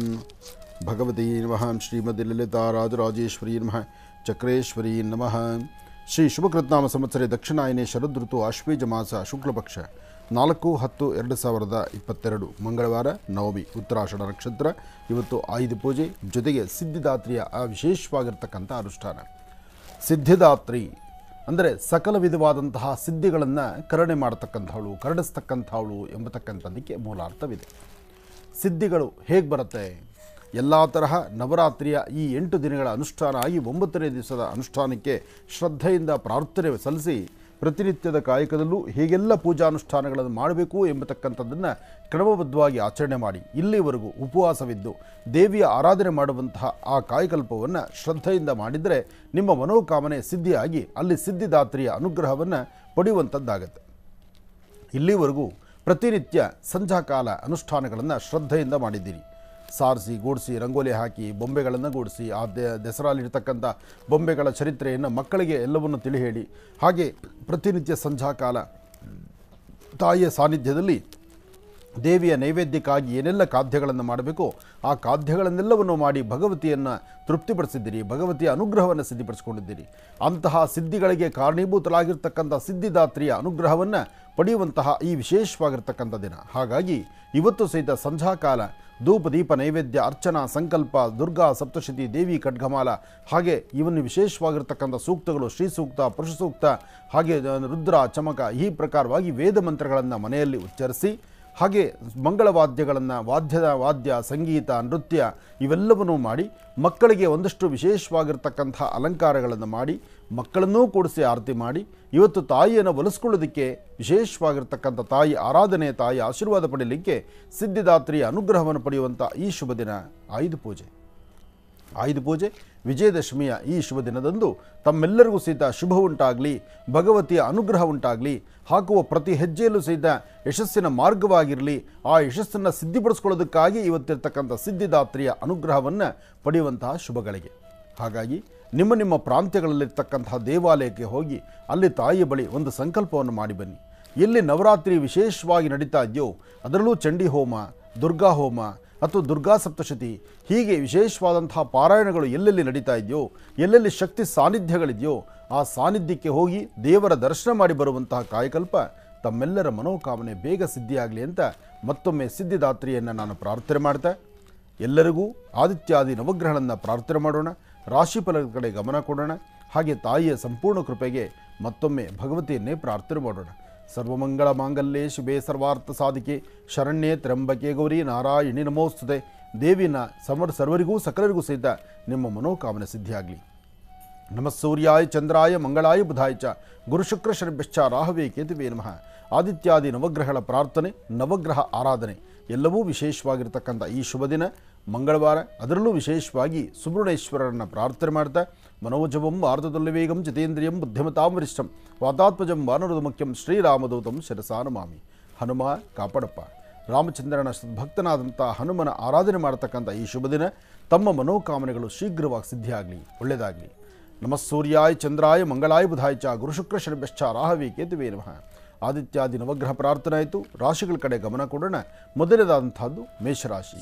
ಭಗವತೀ ನಮಃ ಶ್ರೀಮತಿ ಲಲಿತಾ ರಾಜರಾಜೇಶ್ವರೀ ನಮಃ ಚಕ್ರೇಶ್ವರೀ ನಮಃ ಶ್ರೀ ಶುಭಕೃತ್ನಾಮ ಸಂವತ್ಸರೆ ದಕ್ಷಿಣಾಯನೆ ಶರದೃತು ಆಶ್ವೇಜ ಮಾಸ ಶುಕ್ಲಪಕ್ಷ ನಾಲ್ಕು ಹತ್ತು ಎರಡು ಸಾವಿರದ ಇಪ್ಪತ್ತೆರಡು ಮಂಗಳವಾರ ನವಮಿ ಉತ್ತರಾಷಾಢ ನಕ್ಷತ್ರ ಇವತ್ತು ಆಯುಧ ಪೂಜೆ ಜೊತೆಗೆ ಸಿದ್ಧಿದಾತ್ರಿಯ ಆ ವಿಶೇಷವಾಗಿರ್ತಕ್ಕಂಥ ಅನುಷ್ಠಾನ ಸಿದ್ಧಿದಾತ್ರಿ ಅಂದರೆ ಸಕಲ ವಿಧವಾದಂತಹ ಸಿದ್ಧಿಗಳನ್ನು ಕರುಣೆ ಮಾಡತಕ್ಕಂಥವಳು ಕರಡಿಸ್ತಕ್ಕಂಥವಳು ಎಂಬತಕ್ಕಂಥದ್ದಕ್ಕೆ ಮೂಲಾರ್ಥವಿದೆ ಸಿದ್ಧಿಗಳು ಹೇಗೆ ಬರುತ್ತೆ ಎಲ್ಲ ತರಹ ನವರಾತ್ರಿಯ ಈ ಎಂಟು ದಿನಗಳ ಅನುಷ್ಠಾನ ಆಗಿ ಒಂಬತ್ತನೇ ದಿವಸದ ಅನುಷ್ಠಾನಕ್ಕೆ ಶ್ರದ್ಧೆಯಿಂದ ಪ್ರಾರ್ಥನೆ ಸಲ್ಲಿಸಿ ಪ್ರತಿನಿತ್ಯದ ಕಾಯಕದಲ್ಲೂ ಹೇಗೆಲ್ಲ ಪೂಜಾನುಷ್ಠಾನಗಳನ್ನು ಮಾಡಬೇಕು ಎಂಬತಕ್ಕಂಥದ್ದನ್ನು ಕ್ರಮಬದ್ಧವಾಗಿ ಆಚರಣೆ ಮಾಡಿ ಇಲ್ಲಿವರೆಗೂ ಉಪವಾಸವಿದ್ದು ದೇವಿಯ ಆರಾಧನೆ ಮಾಡುವಂತಹ ಆ ಕಾಯಕಲ್ಪವನ್ನು ಶ್ರದ್ಧೆಯಿಂದ ಮಾಡಿದರೆ ನಿಮ್ಮ ಮನೋಕಾಮನೆ ಸಿದ್ಧಿಯಾಗಿ ಅಲ್ಲಿ ಸಿದ್ಧಿದಾತ್ರಿಯ ಅನುಗ್ರಹವನ್ನು ಪಡೆಯುವಂಥದ್ದಾಗತ್ತೆ ಇಲ್ಲಿವರೆಗೂ ಪ್ರತಿನಿತ್ಯ ಸಂಧ್ಯಾಕಾಲ ಅನುಷ್ಠಾನಗಳನ್ನು ಶ್ರದ್ಧೆಯಿಂದ ಮಾಡಿದ್ದೀರಿ ಸಾರಿಸಿ ಗೂಡಿಸಿ ರಂಗೋಲಿ ಹಾಕಿ ಬೊಂಬೆಗಳನ್ನು ಗೂಡಿಸಿ ಆ ದೆ ದಸರಾಲಿರ್ತಕ್ಕಂಥ ಬೊಂಬೆಗಳ ಚರಿತ್ರೆಯನ್ನು ಮಕ್ಕಳಿಗೆ ಎಲ್ಲವನ್ನು ತಿಳಿ ಹೇಳಿ ಹಾಗೆ ಪ್ರತಿನಿತ್ಯ ಸಂಧ್ಯಾಕಾಲ ತಾಯಿಯ ಸಾನ್ನಿಧ್ಯದಲ್ಲಿ ದೇವಿಯ ನೈವೇದ್ಯಕ್ಕಾಗಿ ಏನೆಲ್ಲ ಖಾದ್ಯಗಳನ್ನು ಮಾಡಬೇಕೋ ಆ ಖಾದ್ಯಗಳನ್ನೆಲ್ಲವನ್ನು ಮಾಡಿ ಭಗವತಿಯನ್ನು ತೃಪ್ತಿಪಡಿಸಿದ್ದೀರಿ ಭಗವತಿಯ ಅನುಗ್ರಹವನ್ನು ಸಿದ್ಧಿಪಡಿಸಿಕೊಂಡಿದ್ದೀರಿ ಅಂತಹ ಸಿದ್ಧಿಗಳಿಗೆ ಕಾರಣೀಭೂತರಾಗಿರ್ತಕ್ಕಂಥ ಸಿದ್ಧಿದಾತ್ರಿಯ ಅನುಗ್ರಹವನ್ನು ಪಡೆಯುವಂತಹ ಈ ವಿಶೇಷವಾಗಿರ್ತಕ್ಕಂಥ ದಿನ ಹಾಗಾಗಿ ಇವತ್ತು ಸಹಿತ ಸಂಧ್ಯಾಕಾಲ ಧೂಪ ದೀಪ ನೈವೇದ್ಯ ಅರ್ಚನಾ ಸಂಕಲ್ಪ ದುರ್ಗಾ ಸಪ್ತಶತಿ ದೇವಿ ಖಡ್ಗಮಾಲ ಹಾಗೆ ಇವನ್ನು ವಿಶೇಷವಾಗಿರ್ತಕ್ಕಂಥ ಸೂಕ್ತಗಳು ಶ್ರೀ ಸೂಕ್ತ ಪುರುಷ ಸೂಕ್ತ ಹಾಗೆ ರುದ್ರ ಚಮಕ ಈ ಪ್ರಕಾರವಾಗಿ ವೇದ ಮಂತ್ರಗಳನ್ನು ಮನೆಯಲ್ಲಿ ಉಚ್ಚರಿಸಿ ಹಾಗೆ ಮಂಗಳವಾದ್ಯಗಳನ್ನು ವಾದ್ಯದ ವಾದ್ಯ ಸಂಗೀತ ನೃತ್ಯ ಇವೆಲ್ಲವನ್ನೂ ಮಾಡಿ ಮಕ್ಕಳಿಗೆ ಒಂದಷ್ಟು ವಿಶೇಷವಾಗಿರ್ತಕ್ಕಂಥ ಅಲಂಕಾರಗಳನ್ನು ಮಾಡಿ ಮಕ್ಕಳನ್ನೂ ಕೂಡಿಸಿ ಆರತಿ ಮಾಡಿ ಇವತ್ತು ತಾಯಿಯನ್ನು ಒಲಿಸ್ಕೊಳ್ಳೋದಕ್ಕೆ ವಿಶೇಷವಾಗಿರ್ತಕ್ಕಂಥ ತಾಯಿ ಆರಾಧನೆ ತಾಯಿ ಆಶೀರ್ವಾದ ಪಡೆಯಲಿಕ್ಕೆ ಸಿದ್ಧಿದಾತ್ರಿಯ ಅನುಗ್ರಹವನ್ನು ಪಡೆಯುವಂಥ ಈ ಶುಭ ದಿನ ಆಯುಧ ಪೂಜೆ ಆಯುಧ ಪೂಜೆ ವಿಜಯದಶಮಿಯ ಈ ಶುಭ ದಿನದಂದು ತಮ್ಮೆಲ್ಲರಿಗೂ ಸಹಿತ ಶುಭ ಉಂಟಾಗಲಿ ಭಗವತಿಯ ಅನುಗ್ರಹ ಉಂಟಾಗಲಿ ಹಾಕುವ ಪ್ರತಿ ಹೆಜ್ಜೆಯಲ್ಲೂ ಸಹಿತ ಯಶಸ್ಸಿನ ಮಾರ್ಗವಾಗಿರಲಿ ಆ ಯಶಸ್ಸನ್ನು ಸಿದ್ಧಿಪಡಿಸ್ಕೊಳ್ಳೋದಕ್ಕಾಗಿ ಇವತ್ತಿರ್ತಕ್ಕಂಥ ಸಿದ್ಧಿದಾತ್ರಿಯ ಅನುಗ್ರಹವನ್ನು ಪಡೆಯುವಂತಹ ಶುಭಗಳಿಗೆ ಹಾಗಾಗಿ ನಿಮ್ಮ ನಿಮ್ಮ ಪ್ರಾಂತ್ಯಗಳಲ್ಲಿರ್ತಕ್ಕಂತಹ ದೇವಾಲಯಕ್ಕೆ ಹೋಗಿ ಅಲ್ಲಿ ತಾಯಿಯ ಬಳಿ ಒಂದು ಸಂಕಲ್ಪವನ್ನು ಮಾಡಿ ಬನ್ನಿ ಎಲ್ಲಿ ನವರಾತ್ರಿ ವಿಶೇಷವಾಗಿ ನಡೀತಾ ಇದೆಯೋ ಅದರಲ್ಲೂ ಚಂಡಿ ಹೋಮ ದುರ್ಗಾ ಹೋಮ ಅಥವಾ ದುರ್ಗಾ ಸಪ್ತಶತಿ ಹೀಗೆ ವಿಶೇಷವಾದಂತಹ ಪಾರಾಯಣಗಳು ಎಲ್ಲೆಲ್ಲಿ ನಡೀತಾ ಇದೆಯೋ ಎಲ್ಲೆಲ್ಲಿ ಶಕ್ತಿ ಸಾನ್ನಿಧ್ಯಗಳಿದೆಯೋ ಆ ಸಾನ್ನಿಧ್ಯಕ್ಕೆ ಹೋಗಿ ದೇವರ ದರ್ಶನ ಮಾಡಿ ಬರುವಂತಹ ಕಾಯಕಲ್ಪ ತಮ್ಮೆಲ್ಲರ ಮನೋಕಾಮನೆ ಬೇಗ ಸಿದ್ಧಿಯಾಗಲಿ ಅಂತ ಮತ್ತೊಮ್ಮೆ ಸಿದ್ಧಿದಾತ್ರಿಯನ್ನು ನಾನು ಪ್ರಾರ್ಥನೆ ಮಾಡ್ತಾ ಎಲ್ಲರಿಗೂ ಆದಿತ್ಯಾದಿ ನವಗ್ರಹಗಳನ್ನು ಪ್ರಾರ್ಥನೆ ಮಾಡೋಣ ರಾಶಿಫಲದ ಕಡೆ ಗಮನ ಕೊಡೋಣ ಹಾಗೆ ತಾಯಿಯ ಸಂಪೂರ್ಣ ಕೃಪೆಗೆ ಮತ್ತೊಮ್ಮೆ ಭಗವತಿಯನ್ನೇ ಪ್ರಾರ್ಥನೆ ಮಾಡೋಣ ಸರ್ವಮಂಗಳ ಮಾಂಗಲ್ಯೆ ಶುಭೆ ಸರ್ವಾರ್ಥ ಸಾಧಿಕೆ ಶರಣ್ಯೆ ತ್ರಂಬಕೆ ಗೌರಿ ನಾರಾಯಣಿ ನಮೋಸ್ತುತೆ ದೇವಿನ ಸಮರ್ ಸರ್ವರಿಗೂ ಸಕಲರಿಗೂ ಸಹಿತ ನಿಮ್ಮ ಮನೋಕಾಮನೆ ಸಿದ್ಧಿಯಾಗಲಿ ನಮಃ ಸೂರ್ಯಾಯ ಚಂದ್ರಾಯ ಮಂಗಳಾಯ ಬುಧಾಯ ಚ ಗುರುಶುಕ್ರ ಶನಿಭ್ಯಶ್ಚ ರಾಹವೇ ಕೇತುವೇ ನಮಃ ಆದಿತ್ಯಾದಿ ನವಗ್ರಹಗಳ ಪ್ರಾರ್ಥನೆ ನವಗ್ರಹ ಆರಾಧನೆ ಎಲ್ಲವೂ ವಿಶೇಷವಾಗಿರ್ತಕ್ಕಂಥ ಈ ಶುಭ ದಿನ ಮಂಗಳವಾರ ಅದರಲ್ಲೂ ವಿಶೇಷವಾಗಿ ಸುಬ್ರಹ್ಮಣ್ಯೇಶ್ವರರನ್ನು ಪ್ರಾರ್ಥನೆ ಮಾಡ್ತಾ ಮನೋಜವಂ ಭಾರತದಲ್ಲಿ ವೇಗಂ ಜಿತೇಂದ್ರಿಯಂ ಬುದ್ಧಿಮತಾಂ ವರಿಷ್ಠಂ ವಾತಾತ್ಮಜಂ ವಾನರದ ಮುಖ್ಯಂ ಶ್ರೀರಾಮದೂತಂ ಶಿರಸಾನಮಾಮಿ ಹನುಮ ಕಾಪಾಡಪ್ಪ ರಾಮಚಂದ್ರನ ಭಕ್ತನಾದಂಥ ಹನುಮನ ಆರಾಧನೆ ಮಾಡತಕ್ಕಂಥ ಈ ಶುಭ ದಿನ ತಮ್ಮ ಮನೋಕಾಮನೆಗಳು ಶೀಘ್ರವಾಗಿ ಸಿದ್ಧಿಯಾಗಲಿ ಒಳ್ಳೆಯದಾಗಲಿ ನಮಃ ಸೂರ್ಯಾಯ ಚಂದ್ರಾಯ ಮಂಗಳಾಯ ಬುಧಾಯ ಚ ಗುರುಶುಕ್ರ ಶನಿಭ್ಯಶ್ಚ ರಾಹವೇ ಕೇತುವೇ ನಮಃ ಆದಿತ್ಯಾದಿ ನವಗ್ರಹ ಪ್ರಾರ್ಥನೆ ಆಯಿತು ರಾಶಿಗಳ ಕಡೆ ಗಮನ ಕೊಡೋಣ ಮೊದಲನೇದಾದಂಥದ್ದು ಮೇಷರಾಶಿ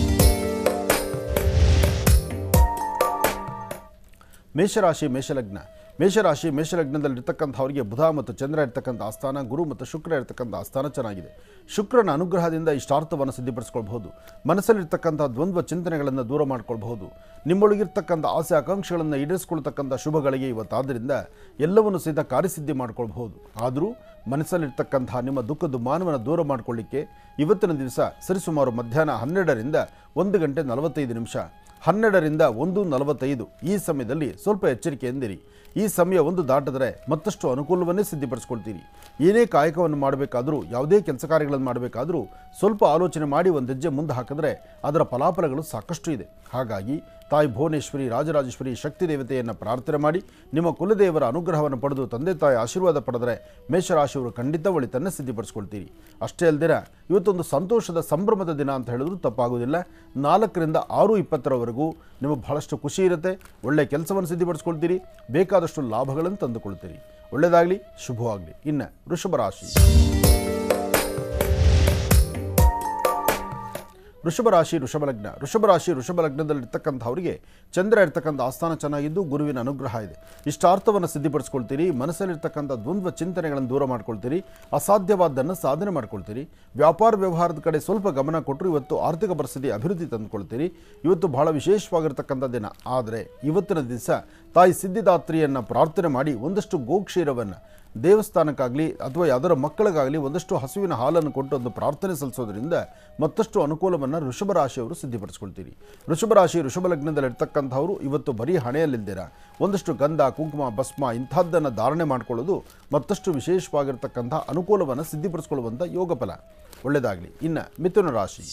ಮೇಷರಾಶಿ ಮೇಷಲಗ್ನ ಮೇಷರಾಶಿ ಮೇಷಲಗ್ನದಲ್ಲಿರ್ತಕ್ಕಂಥವರಿಗೆ ಬುಧ ಮತ್ತು ಚಂದ್ರ ಇರ್ತಕ್ಕಂಥ ಆಸ್ಥಾನ ಗುರು ಮತ್ತು ಶುಕ್ರ ಇರ್ತಕ್ಕಂಥ ಆಸ್ಥಾನ ಚೆನ್ನಾಗಿದೆ ಶುಕ್ರನ ಅನುಗ್ರಹದಿಂದ ಇಷ್ಟಾರ್ಥವನ್ನು ಸಿದ್ಧಿಪಡಿಸ್ಕೊಳ್ಬಹುದು ಮನಸ್ಸಲ್ಲಿರ್ತಕ್ಕಂಥ ದ್ವಂದ್ವ ಚಿಂತನೆಗಳನ್ನು ದೂರ ಮಾಡ್ಕೊಳ್ಬಹುದು ನಿಮ್ಮೊಳಗಿರ್ತಕ್ಕಂಥ ಆಸೆ ಆಕಾಂಕ್ಷೆಗಳನ್ನು ಈಡೇರಿಸ್ಕೊಳ್ತಕ್ಕಂಥ ಶುಭಗಳಿಗೆ ಇವತ್ತಾದ್ದರಿಂದ ಎಲ್ಲವನ್ನು ಸಹಿತ ಕಾರ್ಯಸಿದ್ಧಿ ಮಾಡ್ಕೊಳ್ಬಹುದು ಆದರೂ ಮನಸ್ಸಲ್ಲಿರ್ತಕ್ಕಂಥ ನಿಮ್ಮ ದುಃಖದ ಮಾನವನ ದೂರ ಮಾಡಿಕೊಳ್ಳಿಕ್ಕೆ ಇವತ್ತಿನ ದಿವಸ ಸರಿಸುಮಾರು ಮಧ್ಯಾಹ್ನ ಹನ್ನೆರಡರಿಂದ ಒಂದು ಗಂಟೆ ನಲವತ್ತೈದು ನಿಮಿಷ ಹನ್ನೆರಡರಿಂದ ಒಂದು ನಲವತ್ತೈದು ಈ ಸಮಯದಲ್ಲಿ ಸ್ವಲ್ಪ ಎಚ್ಚರಿಕೆಯಿಂದಿರಿ ಈ ಸಮಯ ಒಂದು ದಾಟಿದರೆ ಮತ್ತಷ್ಟು ಅನುಕೂಲವನ್ನೇ ಸಿದ್ಧಿಪಡಿಸ್ಕೊಳ್ತೀರಿ ಏನೇ ಕಾಯಕವನ್ನು ಮಾಡಬೇಕಾದರೂ ಯಾವುದೇ ಕೆಲಸ ಕಾರ್ಯಗಳನ್ನು ಮಾಡಬೇಕಾದರೂ ಸ್ವಲ್ಪ ಆಲೋಚನೆ ಮಾಡಿ ಒಂದು ಹೆಜ್ಜೆ ಮುಂದೆ ಹಾಕಿದ್ರೆ ಅದರ ಫಲಾಫಲಗಳು ಸಾಕಷ್ಟು ಇದೆ ಹಾಗಾಗಿ ತಾಯಿ ಭುವನೇಶ್ವರಿ ರಾಜರಾಜೇಶ್ವರಿ ಶಕ್ತಿ ದೇವತೆಯನ್ನು ಪ್ರಾರ್ಥನೆ ಮಾಡಿ ನಿಮ್ಮ ಕುಲದೇವರ ಅನುಗ್ರಹವನ್ನು ಪಡೆದು ತಂದೆ ತಾಯಿ ಆಶೀರ್ವಾದ ಪಡೆದರೆ ಮೇಷರಾಶಿಯವರು ಖಂಡಿತ ಒಳಿತನ್ನು ಸಿದ್ಧಿಪಡಿಸ್ಕೊಳ್ತೀರಿ ಅಷ್ಟೇ ಅಲ್ದಿರ ಇವತ್ತೊಂದು ಸಂತೋಷದ ಸಂಭ್ರಮದ ದಿನ ಅಂತ ಹೇಳಿದ್ರು ತಪ್ಪಾಗೋದಿಲ್ಲ ನಾಲ್ಕರಿಂದ ಆರು ಇಪ್ಪತ್ತರವರೆಗೂ ನಿಮಗೆ ಬಹಳಷ್ಟು ಖುಷಿ ಇರುತ್ತೆ ಒಳ್ಳೆಯ ಕೆಲಸವನ್ನು ಸಿದ್ಧಿಪಡಿಸ್ಕೊಳ್ತೀರಿ ಬೇಕಾದಷ್ಟು ಲಾಭಗಳನ್ನು ತಂದುಕೊಳ್ತೀರಿ ಒಳ್ಳೆಯದಾಗಲಿ ಶುಭವಾಗಲಿ ಇನ್ನು ವೃಷಭ ರಾಶಿ ವೃಷಭ ರಾಶಿ ವೃಷಭ ಲಗ್ನ ವೃಷಭ ರಾಶಿ ವೃಷಭ ಲಗ್ನದಲ್ಲಿರ್ತಕ್ಕಂಥವರಿಗೆ ಚಂದ್ರ ಇರ್ತಕ್ಕಂಥ ಆಸ್ಥಾನ ಚೆನ್ನಾಗಿದ್ದು ಗುರುವಿನ ಅನುಗ್ರಹ ಇದೆ ಇಷ್ಟಾರ್ಥವನ್ನು ಸಿದ್ಧಿಪಡಿಸ್ಕೊಳ್ತೀರಿ ಮನಸ್ಸಲ್ಲಿರ್ತಕ್ಕಂಥ ದ್ವಂದ್ವ ಚಿಂತನೆಗಳನ್ನು ದೂರ ಮಾಡ್ಕೊಳ್ತೀರಿ ಅಸಾಧ್ಯವಾದ್ದನ್ನು ಸಾಧನೆ ಮಾಡ್ಕೊಳ್ತೀರಿ ವ್ಯಾಪಾರ ವ್ಯವಹಾರದ ಕಡೆ ಸ್ವಲ್ಪ ಗಮನ ಕೊಟ್ಟರು ಇವತ್ತು ಆರ್ಥಿಕ ಪರಿಸ್ಥಿತಿ ಅಭಿವೃದ್ಧಿ ತಂದುಕೊಳ್ತೀರಿ ಇವತ್ತು ಬಹಳ ವಿಶೇಷವಾಗಿರ್ತಕ್ಕಂಥ ದಿನ ಆದರೆ ಇವತ್ತಿನ ದಿವಸ ತಾಯಿ ಸಿದ್ಧಿದಾತ್ರಿಯನ್ನು ಪ್ರಾರ್ಥನೆ ಮಾಡಿ ಒಂದಷ್ಟು ಗೋಕ್ಷೀರವನ್ನು ದೇವಸ್ಥಾನಕ್ಕಾಗಲಿ ಅಥವಾ ಯಾವ್ದಾರ ಮಕ್ಕಳಿಗಾಗಲಿ ಒಂದಷ್ಟು ಹಸುವಿನ ಹಾಲನ್ನು ಕೊಟ್ಟು ಒಂದು ಪ್ರಾರ್ಥನೆ ಸಲ್ಲಿಸೋದ್ರಿಂದ ಮತ್ತಷ್ಟು ಅನುಕೂಲವನ್ನು ವೃಷಭ ರಾಶಿಯವರು ಸಿದ್ಧಿಪಡಿಸ್ಕೊಳ್ತೀರಿ ವೃಷಭ ರಾಶಿ ವೃಷಭ ಲಗ್ನದಲ್ಲಿರ್ತಕ್ಕಂಥವರು ಇವತ್ತು ಬರೀ ಹಣೆಯಲ್ಲಿದ್ದೀರ ಒಂದಷ್ಟು ಗಂಧ ಕುಂಕುಮ ಭಸ್ಮ ಇಂಥದ್ದನ್ನು ಧಾರಣೆ ಮಾಡಿಕೊಳ್ಳೋದು ಮತ್ತಷ್ಟು ವಿಶೇಷವಾಗಿರ್ತಕ್ಕಂಥ ಅನುಕೂಲವನ್ನು ಸಿದ್ಧಿಪಡಿಸ್ಕೊಳ್ಳುವಂಥ ಯೋಗ ಫಲ ಒಳ್ಳೆಯದಾಗಲಿ ಇನ್ನು ಮಿಥುನ ರಾಶಿ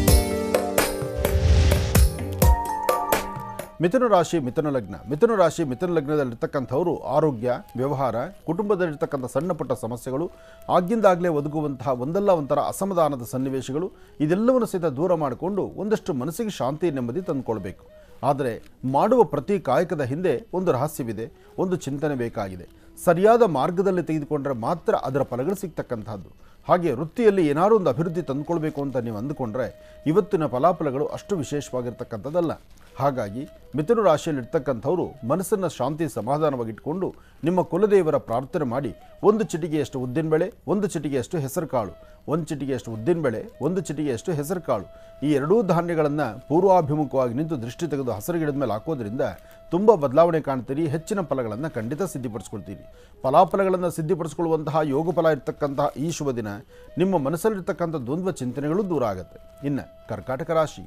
ಮಿಥುನ ರಾಶಿ ಮಿಥುನ ಲಗ್ನ ಮಿಥುನ ರಾಶಿ ಮಿಥುನ ಲಗ್ನದಲ್ಲಿರ್ತಕ್ಕಂಥವರು ಆರೋಗ್ಯ ವ್ಯವಹಾರ ಕುಟುಂಬದಲ್ಲಿರ್ತಕ್ಕಂಥ ಸಣ್ಣ ಪುಟ್ಟ ಸಮಸ್ಯೆಗಳು ಆಗಿಂದಾಗಲೇ ಒದಗುವಂತಹ ಒಂದಲ್ಲ ಒಂಥರ ಅಸಮಾಧಾನದ ಸನ್ನಿವೇಶಗಳು ಇದೆಲ್ಲವನ್ನು ಸಹಿತ ದೂರ ಮಾಡಿಕೊಂಡು ಒಂದಷ್ಟು ಮನಸ್ಸಿಗೆ ಶಾಂತಿ ನೆಮ್ಮದಿ ತಂದುಕೊಳ್ಬೇಕು ಆದರೆ ಮಾಡುವ ಪ್ರತಿ ಕಾಯಕದ ಹಿಂದೆ ಒಂದು ರಹಸ್ಯವಿದೆ ಒಂದು ಚಿಂತನೆ ಬೇಕಾಗಿದೆ ಸರಿಯಾದ ಮಾರ್ಗದಲ್ಲಿ ತೆಗೆದುಕೊಂಡ್ರೆ ಮಾತ್ರ ಅದರ ಫಲಗಳು ಸಿಗ್ತಕ್ಕಂಥದ್ದು ಹಾಗೆ ವೃತ್ತಿಯಲ್ಲಿ ಏನಾದರೂ ಒಂದು ಅಭಿವೃದ್ಧಿ ತಂದುಕೊಳ್ಬೇಕು ಅಂತ ನೀವು ಅಂದುಕೊಂಡ್ರೆ ಇವತ್ತಿನ ಫಲಾಫಲಗಳು ಅಷ್ಟು ವಿಶೇಷವಾಗಿರ್ತಕ್ಕಂಥದ್ದಲ್ಲ ಹಾಗಾಗಿ ಮಿಥುನ ರಾಶಿಯಲ್ಲಿರ್ತಕ್ಕಂಥವರು ಮನಸ್ಸನ್ನು ಶಾಂತಿ ಸಮಾಧಾನವಾಗಿಟ್ಕೊಂಡು ನಿಮ್ಮ ಕುಲದೇವರ ಪ್ರಾರ್ಥನೆ ಮಾಡಿ ಒಂದು ಚಿಟಿಗೆಯಷ್ಟು ಉದ್ದಿನಬೇಳೆ ಒಂದು ಚಿಟಿಗೆಯಷ್ಟು ಹೆಸರು ಕಾಳು ಒಂದು ಚಿಟಿಗೆಯಷ್ಟು ಉದ್ದಿನಬೇಳೆ ಒಂದು ಚಿಟಿಗೆಯಷ್ಟು ಹೆಸರು ಕಾಳು ಈ ಎರಡೂ ಧಾನ್ಯಗಳನ್ನು ಪೂರ್ವಾಭಿಮುಖವಾಗಿ ನಿಂತು ದೃಷ್ಟಿ ತೆಗೆದು ಹಸಿರು ಗಿಡದ ಮೇಲೆ ಹಾಕೋದ್ರಿಂದ ತುಂಬ ಬದಲಾವಣೆ ಕಾಣ್ತೀರಿ ಹೆಚ್ಚಿನ ಫಲಗಳನ್ನು ಖಂಡಿತ ಸಿದ್ಧಿಪಡಿಸ್ಕೊಳ್ತೀರಿ ಫಲಾಫಲಗಳನ್ನು ಸಿದ್ಧಿಪಡಿಸ್ಕೊಳ್ಳುವಂತಹ ಯೋಗ ಫಲ ಇರ್ತಕ್ಕಂತಹ ಈ ಶುಭ ದಿನ ನಿಮ್ಮ ಮನಸ್ಸಲ್ಲಿರ್ತಕ್ಕಂಥ ದ್ವಂದ್ವ ಚಿಂತನೆಗಳು ದೂರ ಆಗುತ್ತೆ ಇನ್ನು ಕರ್ಕಾಟಕ ರಾಶಿ